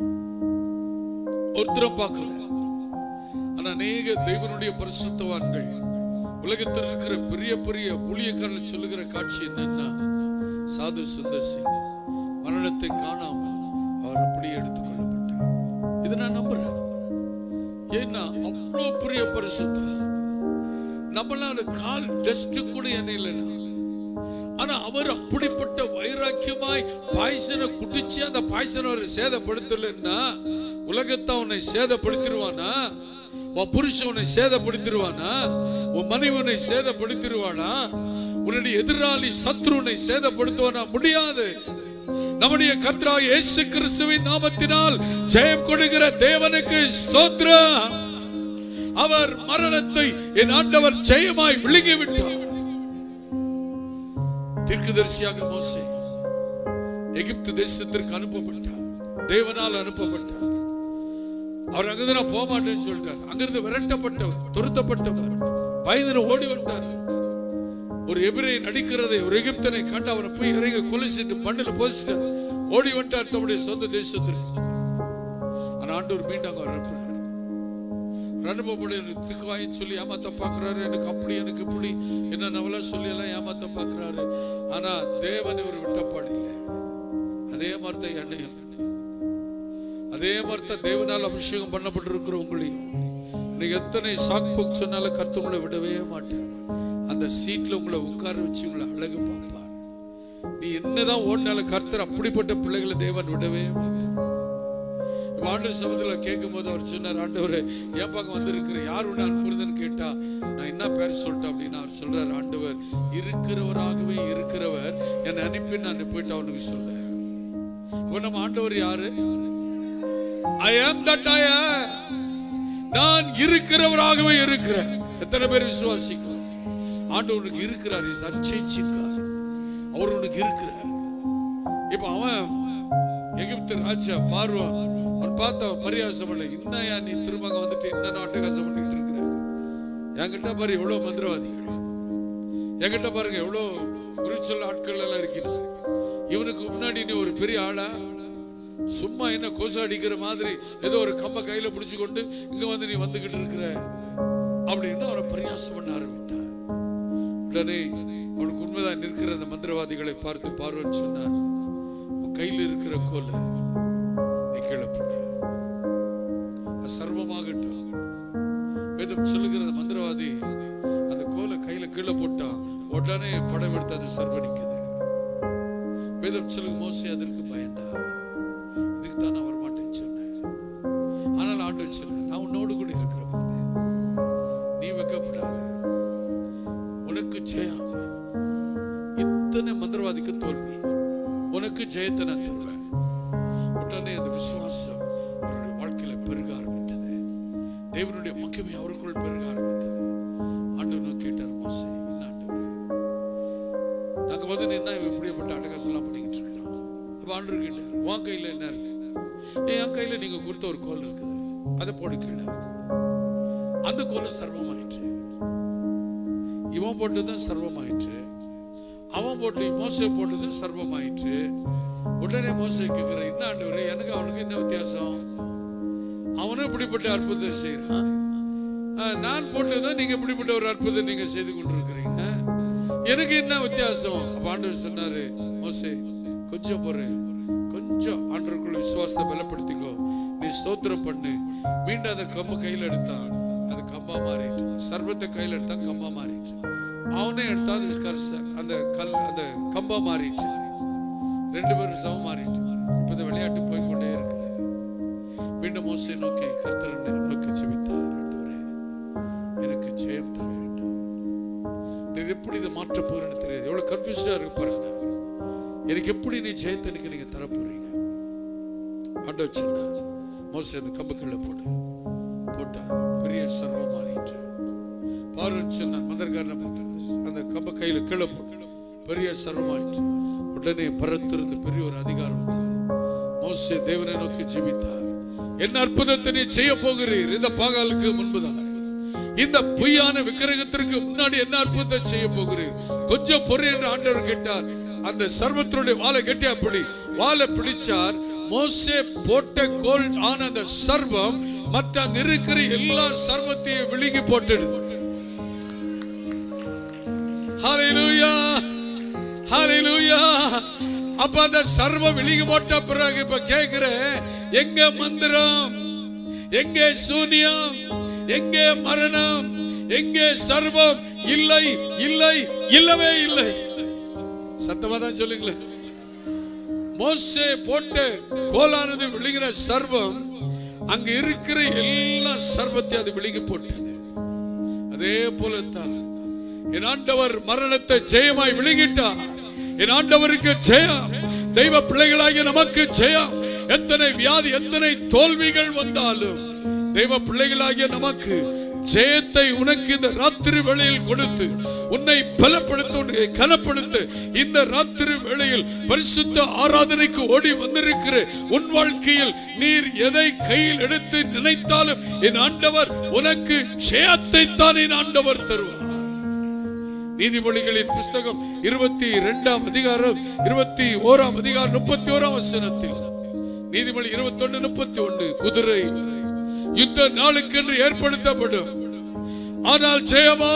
ஒருத்தரும் பார்க்கல ஆனா அநேக தெய்வனுடைய பரிசுத்தவான்கள் உலகத்தில் இருக்கிற பெரிய பெரிய ஊழியக்காரர்கள் சொல்லுகிற காட்சி என்னன்னா சாது சுந்தர் சிங் மரணத்தை காணாமல் அவர் அப்படியே எடுத்துக்கொள்ளப்பட்டார் இதை நான் நம்புறேன் ஏன்னா அவ்வளவு பெரிய பரிசுத்தம் நம்மளால கால் டஸ்ட் கூட என்ன இல்லைன்னா ஆனா அவர் அப்படிப்பட்ட வைராக்கியமாய் பாய்சனை குடிச்சு அந்த பாய்சனை அவர் சேதப்படுத்தலைன்னா உலகத்தை உன்னை சேதப்படுத்திடுவானா உன் புருஷன் உன்னை சேதப்படுத்திடுவானா உன் மனைவி உன்னை சேதப்படுத்திடுவானா உன்னுடைய எதிராளி சத்ரு உன்னை சேதப்படுத்துவானா முடியாது நம்முடைய கர்த்தரா இயேசு கிறிஸ்துவின் நாமத்தினால் ஜெயம் கொடுக்கிற தேவனுக்கு ஸ்தோத்திரம் அவர் மரணத்தை என் ஆண்டவர் ஜெயமாய் விழுங்கி விட்டார் தீர்க்கதரிசியாக மோசே எகிப்து தேசத்திற்கு அனுப்பப்பட்டார் தேவனால் அனுப்பப்பட்டார் அவர் அங்கிருந்து நான் போக மாட்டேன்னு சொல்லிட்டார் அங்கிருந்து விரட்டப்பட்டவர் துரத்தப்பட்டவர் பயந்து ஓடி விட்டார் ஒரு எபிரை நடிக்கிறதை ஒரு எகிப்தனை கண்டு அவரை போய் இறங்க கொலை செய்து மண்ணில் போதிச்சிட்டார் ஓடி வந்துட்டார் தம்முடைய சொந்த தேசத்திற்கு ஆனா ஆண்டவர் மீண்டும் அங்க அனுப்பினார் அனுபவப்பட எனக்கு திக்குவாயின்னு சொல்லி ஏமாத்த பார்க்கறாரு எனக்கு அப்படி எனக்கு இப்படி என்னென்னவெல்லாம் சொல்லி எல்லாம் ஏமாத்த பார்க்கறாரு ஆனா தேவன் இவர் விட்டப்பாடு இல்லை அதே மாதிரி தான் என்னையும் அதே மாதிரி தான் தேவனால் அபிஷேகம் பண்ணப்பட்டிருக்கிற உங்களையும் நீங்க எத்தனை சாக் புக் சொன்னாலும் கர்த்தர் உங்களை விடவே மாட்டார் அந்த சீட்ல உங்களை உட்கார வச்சு உங்களை அழகு பார்ப்பார் நீ என்னதான் ஓடினாலும் கர்த்தர் அப்படிப்பட்ட பிள்ளைகளை தேவன் விடவே மாட்டார் இப்ப ஆண்டவர் சமயத்தில் கேட்கும் போது அவர் சொன்னார் ஆண்டவர் ஏன் பக்கம் வந்திருக்கிற யார் உன்னை அனுப்புறதுன்னு கேட்டா நான் என்ன பேர் சொல்லிட்டேன் அப்படின்னு அவர் சொல்றார் ஆண்டவர் இருக்கிறவராகவே இருக்கிறவர் என்னை அனுப்பி நான் போயிட்டு அவனுக்கு சொல்றேன் அப்ப நம்ம ஆண்டவர் யாரு ஐ ஆம் தட் ஐ நான் இருக்கிறவராகவே இருக்கிறேன் எத்தனை பேர் விசுவாசிக்கிறோம் ஆண்டவர் உனக்கு இருக்கிறார் இஸ் அன்சேஞ்சிங் அவர் உனக்கு இருக்கிறார் இப்ப அவன் எகிப்து ராஜா பார்வான் அவன் பார்த்த பரியாசம் இல்லை இன்னையா நீ திரும்ப அங்க வந்துட்டு என்ன நாட்டகாசம் பண்ணிட்டு இருக்கிற என்கிட்ட பாரு எவ்வளவு மந்திரவாதிகள் என்கிட்ட பாருங்க எவ்வளோ குறிச்சொல் ஆட்கள் எல்லாம் இருக்கிறார் இவனுக்கு முன்னாடி நீ ஒரு பெரிய ஆளா சும்மா என்ன கோசம் அடிக்கிற மாதிரி ஏதோ ஒரு கம்ப கையில பிடிச்சு கொண்டு இங்க வந்து நீ வந்துகிட்டு இருக்கிற அப்படின்னு அவரை பரியாசம் பண்ண ஆரம்பித்தார் உடனே அவனுக்கு உண்மைதான் நிற்கிற அந்த மந்திரவாதிகளை பார்த்து பார்வன் சொன்னார் உன் கையில் இருக்கிற கோலை நீ கீழே போடு அது சர்வமாகட்டும் வேதம் சொல்லுகிற அந்த மந்திரவாதி அந்த கோலை கையில கீழே போட்டான் உடனே படம் எடுத்து அது சர்வனிக்குது வேதம் சொல்லுங்க மோசே அதற்கு பயந்தார் இதுக்கு தான் நான் வரமாட்டேன்னு சொன்னேன் ஆனால் ஆண்டு சொன்னேன் நான் உன்னோடு கூட இருக்கிற போது நீ வைக்கப்படாத உனக்கு ஜெயம் இத்தனை மந்திரவாதிக்கு தோல்வி உனக்கு ஜெயத்தை நான் தருவேன் உடனே அந்த விசுவாசம் அவருடைய வாழ்க்கையில பெருக ஆரம்பித்தது தேவனுடைய மகிமை அவருக்குள் பெருக ஆரம்பித்தது ஆண்டவர் கேட்டார் மோசே என்ன ஆண்டவரே நாங்க வந்து என்ன இவன் இப்படிப்பட்ட அட்டகாசம்லாம் பண்ணிக்கிட்டு இருக்கிறான் அப்ப ஆண்டவர் கேட்டார் உன் கையில என்ன இருக்கு ஏன் என் கையில நீங்க கொடுத்த ஒரு கோல் இருக்குது அதை போடு கீழே அந்த கோல் சர்வமாயிற்று இவன் போட்டதும் சர்வமாயிற்று அவன் போட்டு மோசை போட்டது சர்வமாயிற்று உடனே மோசை கேட்கிற என்ன ஆண்டவரே எனக்கு அவனுக்கு என்ன வித்தியாசம் அவனும் இப்படிப்பட்ட அற்புதத்தை செய்யறான் ஆஹ், நான் போட்டதும் நீங்க இப்படிப்பட்ட ஒரு அற்புதம் நீங்க செய்து கொண்டிருக்கிறீங்க எனக்கு என்ன வித்தியாசம் அப்ப ஆண்டவர் சொன்னாரு மோசே கொஞ்சம் பொறு கொஞ்சம் ஆண்டவருக்குள்ள விசுவாசத்தை பலப்படுத்திக்கோ நீ ஸ்தோத்திரம் பண்ணு மீண்டும் அந்த கம்பு கையில எடுத்தான் அது கம்பா மாறிட்டு சர்வத்தை கையில எடுத்தா கம்பா மாறிட்டு அவனே எடுத்தா அது கரிச- அந்த கல் அந்த கம்பா மாறிட்டு ரெண்டு பேரும் சமம் மாறிட்டு இப்ப இந்த விளையாட்டு போய் கொண்டே இருக்கிறது மீண்டும் மோசை நோக்கி கர்த்தரனை நோக்கி செவித்தார் ஆண்டவரே எனக்கு ஜெயம் தர வேண்டும் நீர் எப்படி இதை மாற்ற போறேன்னு தெரியாது எவ்வளவு கன்ஃபியூஸ்டா இருக்கு பாருங்க எனக்கு எப்படி நீ ஜெயத்தை எனக்கு நீங்க தர போறீங்க ஆண்டவர் சொன்னார் மோசே அந்த கம்பு கீழே போடு போட்டா பெரிய சர்வம் மாறிட்டு பார்வன் சொன்னான் மந்திரக்காரனை பார்த்து அந்த கம்ப கையில கீழே போட்டு பெரிய சர்வமாயிற்று உடனே பரத்திருந்து பெரிய ஒரு அதிகாரம் வந்தது மோசே தேவனை நோக்கி ஜெபித்தார் என்ன அற்புதத்தை நீ செய்ய போகிறீர் இந்த பாகாலுக்கு முன்புதான் இந்த பொய்யான விக்கிரகத்திற்கு முன்னாடி என்ன அற்புதத்தை செய்ய போகிறீர் கொஞ்சம் பொறு என்று ஆண்டவர் கேட்டார் அந்த சர்வத்தினுடைய வாழை கட்டி அப்படி வாழை பிடிச்சார் மோசே போட்ட கோல் ஆன அந்த சர்வம் மற்ற அங்க இருக்கிற எல்லா சர்வத்தையும் விழுங்கி போட்டுடுது ஹalleluya ஹalleluya அப்ப அந்த சர்வ விழுகி போட்ட பிறகு இப்ப கேக்குறேன் எங்க மந்திரம் எங்கே சூனியம் எங்கே மரணம் எங்கே சர்வம் இல்லை இல்லை இல்லவே இல்லை சத்தமா தான் சொல்லுங்களேன் மோசே போட்ட கோலானது விழுகிற சர்வம் அங்க இருக்கிற எல்லா சர்வத்தையும் அது விழுகி போட்டது அதே போலத்தான் என் ஆண்டவர் மரணத்தை ஜெயமாய் விழுங்கிட்டார் என் ஆண்டவருக்கு ஜெயம் தெய்வ பிள்ளைகளாகிய நமக்கு ஜெயம் எத்தனை வியாதி எத்தனை தோல்விகள் வந்தாலும் தெய்வ பிள்ளைகளாகிய நமக்கு ஜெயத்தை உனக்கு இந்த ராத்திரி வேளையில் கொடுத்து உன்னை பலப்படுத்த உன்னை கனப்படுத்த இந்த ராத்திரி வேளையில் பரிசுத்த ஆராதனைக்கு ஓடி வந்திருக்கிற உன் வாழ்க்கையில் நீர் எதை கையில் எடுத்து நினைத்தாலும் என் ஆண்டவர் உனக்கு ஜெயத்தை தான் என் ஆண்டவர் தருவார் நீதிமொழிகளின் புஸ்தகம் இருபத்தி இரண்டாம் அதிகாரம் இருபத்தி ஓராம் அதிகாரம் முப்பத்தி ஓராம் வசனத்தில் நீதிமொழி இருபத்தி ஒன்று முப்பத்தி ஒன்று குதிரை யுத்த நாளுக்கென்று ஏற்படுத்தப்படும் ஆனால் ஜெயமோ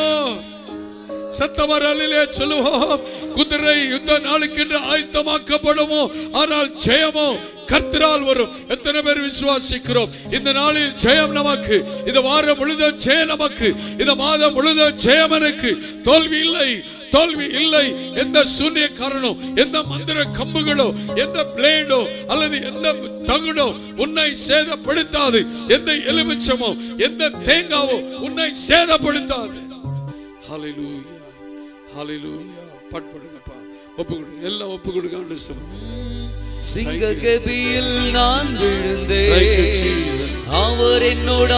சத்தமரலிலே சொல்லுவோம் குதிரை யுத்த நாளுக்கென்று ஆயத்தமாக்கப்படுமோ ஆனால் ஜெயமோ கர்த்தரால் வரும் எத்தனை பேர் விசுவாசிக்கிறோம் இந்த நாளில் ஜெயம் நமக்கு இந்த வாரம் முழுதும் ஜெயம் நமக்கு இந்த மாதம் முழுதும் ஜெயம் எனக்கு தோல்வி இல்லை தோல்வி இல்லை எந்த சூன்யக்காரனோ எந்த மந்திர கம்புகளோ எந்த பிளேடோ அல்லது எந்த தகுடோ உன்னை சேதப்படுத்தாது எந்த எலுமிச்சமோ எந்த தேங்காவோ உன்னை சேதப்படுத்தாது ஹalleluya ஹalleluya பாட்படுங்கப்பா ஒப்பு கொடுங்க எல்லாம் ஒப்பு கொடுங்க ஆண்டு சொல்லுங்க சிங்ககபியில் நான் Thank you, விழுந்தேன் Jesus. அவர் என்னோடு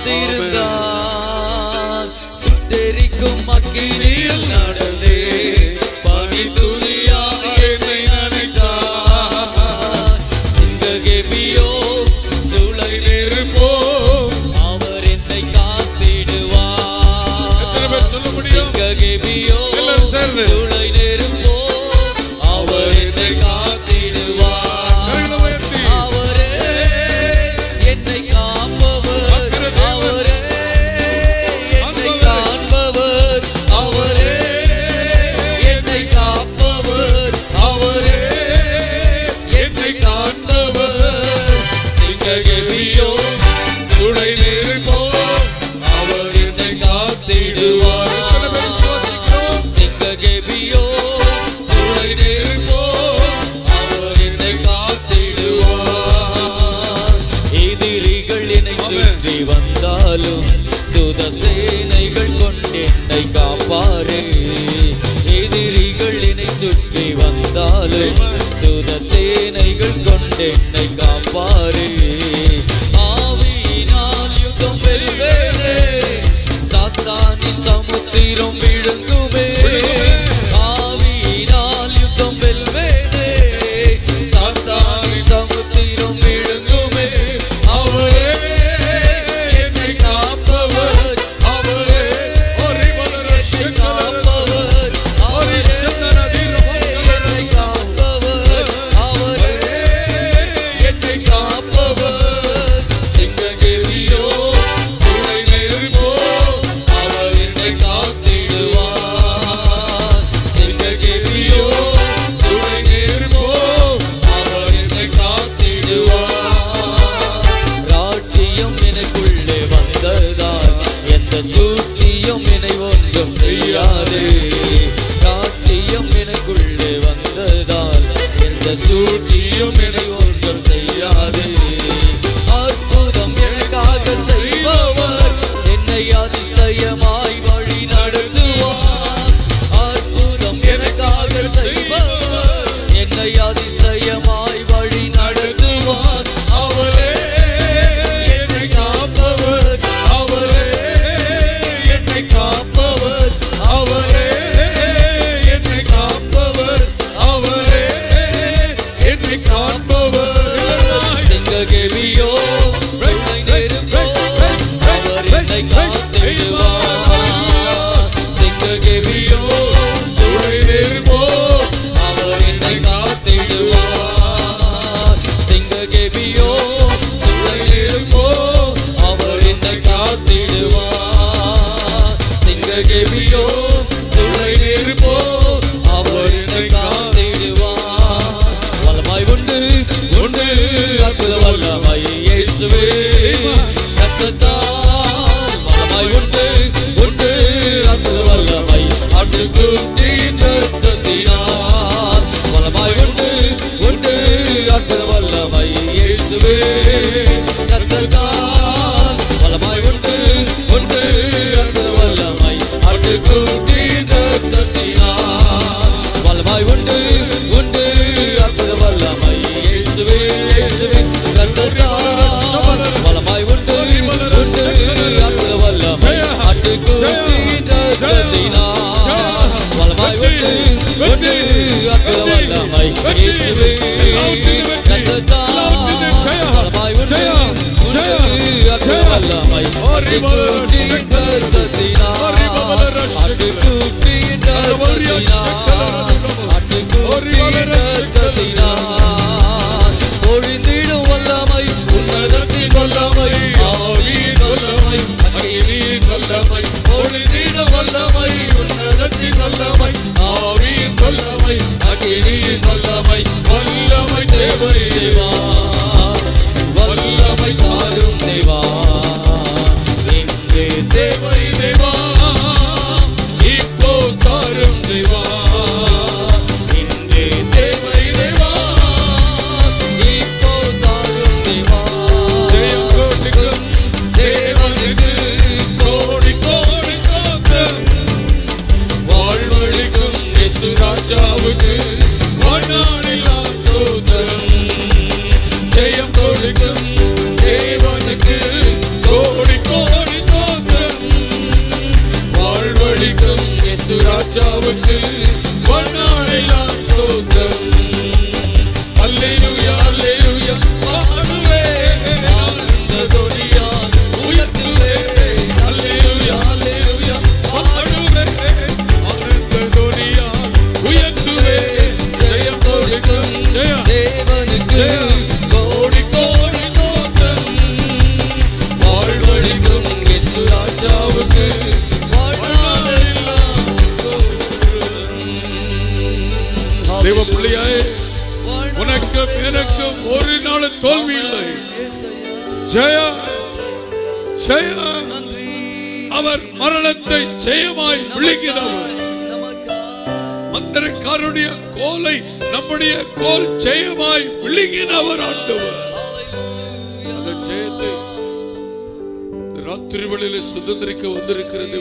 அமர்ந்திருந்தார் சுட்டெரிக்கும் அக்கினியில் நடந்தே பனி துளியாய் என்னை நனைத்தார் சிங்ககபியோ சுளை நெருப்போ அவர் என்னை எத்தனை பேர் சொல்ல காத்திடுவார் முடியும் சிங்ககபியோ எல்லாரும் சேர்ந்து அற்புத சேனைகள் கொண்டென்னை காப்பாரே ஆவியினால் யுகம் வெல்வேனே சாத்தானின் சமுத்திரம் விழுங்குமே ஆவியினால் யுகம் வெல்வேனே சாத்தானின் சமுத்திரம் விழுங்குமே அவரே என்னை காப்பவர் அவரே என்னை காப்பவர் அவரே என்னை காப்பவர் அவரே என்னை காப்பவர் சிங்ககிரியோ சுனை நெருங்கோ அவர் என்னை காத்திடுவார் சிங்ககிரியோ சுனை நெருங்கோ அவர் என்னை காத்திடுவார் ராட்சியம் எனக்குள்ளே வந்ததால் எந்த சூழ்ச்சியும் என்னை ஒன்றும் செய்யாது ராட்சியம் எனக்குள்ளே வந்ததால் எந்த சூழ்ச்சியும் என்னை ஒன்றும் செய்யாது அற்புதம் எனக்காக செய்பவர் என்னை அதிசயமாய் வழி நடத்துவார் அற்புதம் எனக்காக செய்பவர் என்னை அதிசயமாய் வழி நடத்துவார் அவரே என்னை காப்பவர் அவரே என்னை காப்பவர் அவரே என்னை காப்பவர் அவரே என்னை காப்பவர் செங்ககெவியோ சுனை நெருங்கோ அவர் என்னை காத்திடுவார் செங்ககெவியோ சுனை நெருங்கோ அவர் என்னை காத்திடுவார் சிங்ககெபியோ சுனை நெருங்கோ அவர் என்னை காத்திடுவார் சிங்ககெபியோ சுனை நெருங்கோ அவர் என்னை காத்திடுவார் வல்லமாய் உண்டு உண்டு அற்புத வல்லமை இயேசுவே ரத்தத்தால் வல்லமாய் உண்டு உண்டு அற்புத வல்லமை ஆட்டுக்குட்டியின் ரத்தத்தினால் வல்லமாய் உண்டு உண்டு அற்புத வல்லமை இயேசுவே ரத்தத்தால் வல்லமாய் உண்டு உண்டு அற்புத வல்லமை ஆட்டுக்குட்டியின் ரத்தத்தினால் வல்லமாய் உண்டு உண்டு அற்புத வல்லமை இயேசுவே இயேசுவே ரத்தத்தால் வல்லமாய் உண்டு உண்டு அற்புத வல்லமை ஆட்டுக்குட்டியின் ரத்தத்தினால் வல்லமாய் உண்டு உண்டு அற்புத வல்லமை இயேசுவே ரத்தத்தால் வல்லமாய் உண்டு உண்டு அற்புத வல்லமை ஆட்டுக்குட்டியின் ரத்தத்தினால் ஆட்டுக்குட்டியின் ரத்தத்தினால் ஆட்டுக்குட்டியின் ரத்தத்தினால் பொழிந்திடும் வல்லமை உன்னதத்தின் வல்லமை ஆவியின் வல்லமை அகிலியின் வல்லமை பொழிந்திடும் வல்லமை உன்னதத்தின் வல்லமை ஆவியின் வல்லமை அகிலியின் வல்லமை வல்லமை தேவை தேவா வல்லமை தாரும் தேவா இன்று தேவை தேவா இப்போ தாரும் தேவா இன்று தேவை தேவா இப்போ தாரும் தேவா ஜெயம் கோட்டிக்கும் தேவனுக்கு கோடி கோடி ஸ்தோத்திரம் வாழ்வழிக்கும் இயேசு ராஜாவுக்கு வாழ்நாளில்லா ஸ்தோத்திரம் ஜெயம் கொடுக்கும் தேவனுக்கு கோடி கோடி ஸ்தோத்திரம் வாழ்வழிக்கும் இயேசு ராஜாவுக்கு வாழ்நாளில்லா ஸ்தோத்திரம் அல்லேலூயா அல்லேலூயா பாடுவே ஆனந்த துணியால் உயர்த்துவே அல்லேலூயா அல்லேலூயா பாடுவே ஆனந்த துணியால் உயர்த்துவே ஜெயம் கொடுக்கும் ஜெயம். தேவனுக்கு ஜெயம். கோடி கோடி ஸ்தோத்திரம் வாழ்வழிக்கும் இயேசு ராஜாவுக்கு வாழ்நாளெல்லாம் ஸ்தோத்திரம். தேவ பிள்ளையாய் உனக்கும் எனக்கும் ஒரு நாள் தோல்வி இல்லை ஜெய ஜெய அவர் மரணத்தை ஜெயமாய் விழுங்கினவர் மந்திரக்காரனுடைய கோலை நம்முடைய கோல் ஜெயமாய் விழுங்கினவர் ஆண்டவர் அந்த ஜெயத்தை இந்த ராத்திரி வேளையிலே சுதந்திரிக்க வந்திருக்கிறது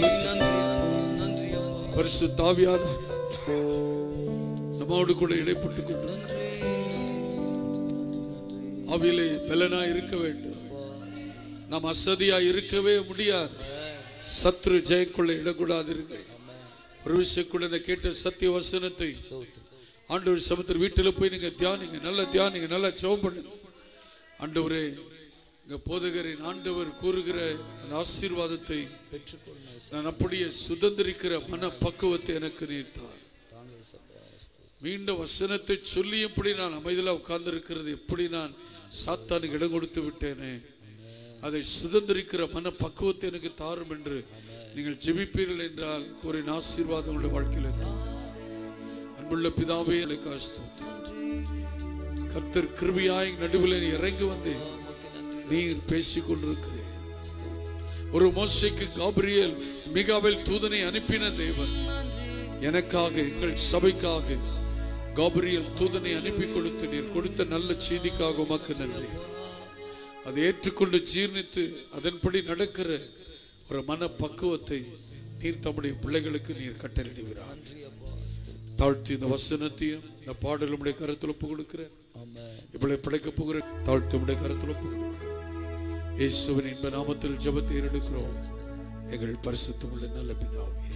பரிசு தாவியான நம்மோடு கூட இடைப்பட்டுக் கொண்டு ஆவிலே பலனா இருக்க வேண்டும் நாம் அசதியா இருக்கவே முடியாது சத்ரு ஜெயக்குள்ள இடக்கூடாதிருங்கள் ஒரு விஷயம் கூட இந்த கேட்ட சத்திய வசனத்தை ஆண்டவர் சமுத்திர வீட்டில் போய் நீங்க தியானிங்க நல்லா தியானிங்க நல்லா ஜெபம் பண்ணுங்க ஆண்டவரே இங்க போதகரின் ஆண்டவர் கூறுகிற அந்த ஆசீர்வாதத்தை நான் அப்படியே சுதந்திரிக்கிற மன பக்குவத்தை எனக்கு நீர்த்தார் மீண்டும் வசனத்தை சொல்லி எப்படி நான் அமைதியில் உட்கார்ந்து இருக்கிறது எப்படி நான் சாத்தானுக்கு இடம் கொடுத்து விட்டேனே அதை சுதந்திரிக்கிற மன பக்குவத்தை எனக்கு தாரும் என்று நீங்கள் ஜெபிப்பீர்கள் என்றால் கூறின ஆசீர்வாதம் உள்ள வாழ்க்கையில் தான் அன்புள்ள பிதாவே எனக்கு ஸ்தோத்திரம். கர்த்தர் கிருபியாய் நடுவில் நீ இறங்கி வந்து நீர் பேசிக் கொண்டிருக்கிறேன் ஒரு மோசைக்கு காபிரியல் மிகாவில் தூதனை அனுப்பின தேவன் எனக்காக எங்கள் சபைக்காக காபிரியல் தூதனை அனுப்பி கொடுத்து நீர் கொடுத்த நல்ல செய்திக்காக உமக்கு நன்றி அதை ஏற்றுக்கொண்டு ஜீர்ணித்து அதன்படி நடக்கிற ஒரு மன பக்குவத்தை நீர் தம்முடைய பிள்ளைகளுக்கு நீர் கட்டளிடுகிறார் தாழ்த்தி இந்த வசனத்தையும் இந்த பாடல் உடைய கருத்தில் ஒப்பு கொடுக்கிறேன் இப்படி படைக்க போகிற தாழ்த்தி உடைய கருத்தில் ஒப்பு கொடுக்கிறேன் இயேசுவின் இன்ப நாமத்தில் ஜெபத்தை எடுக்கிறோம் எங்கள் பரிசுத்தமுள்ள நல்ல பிதாவே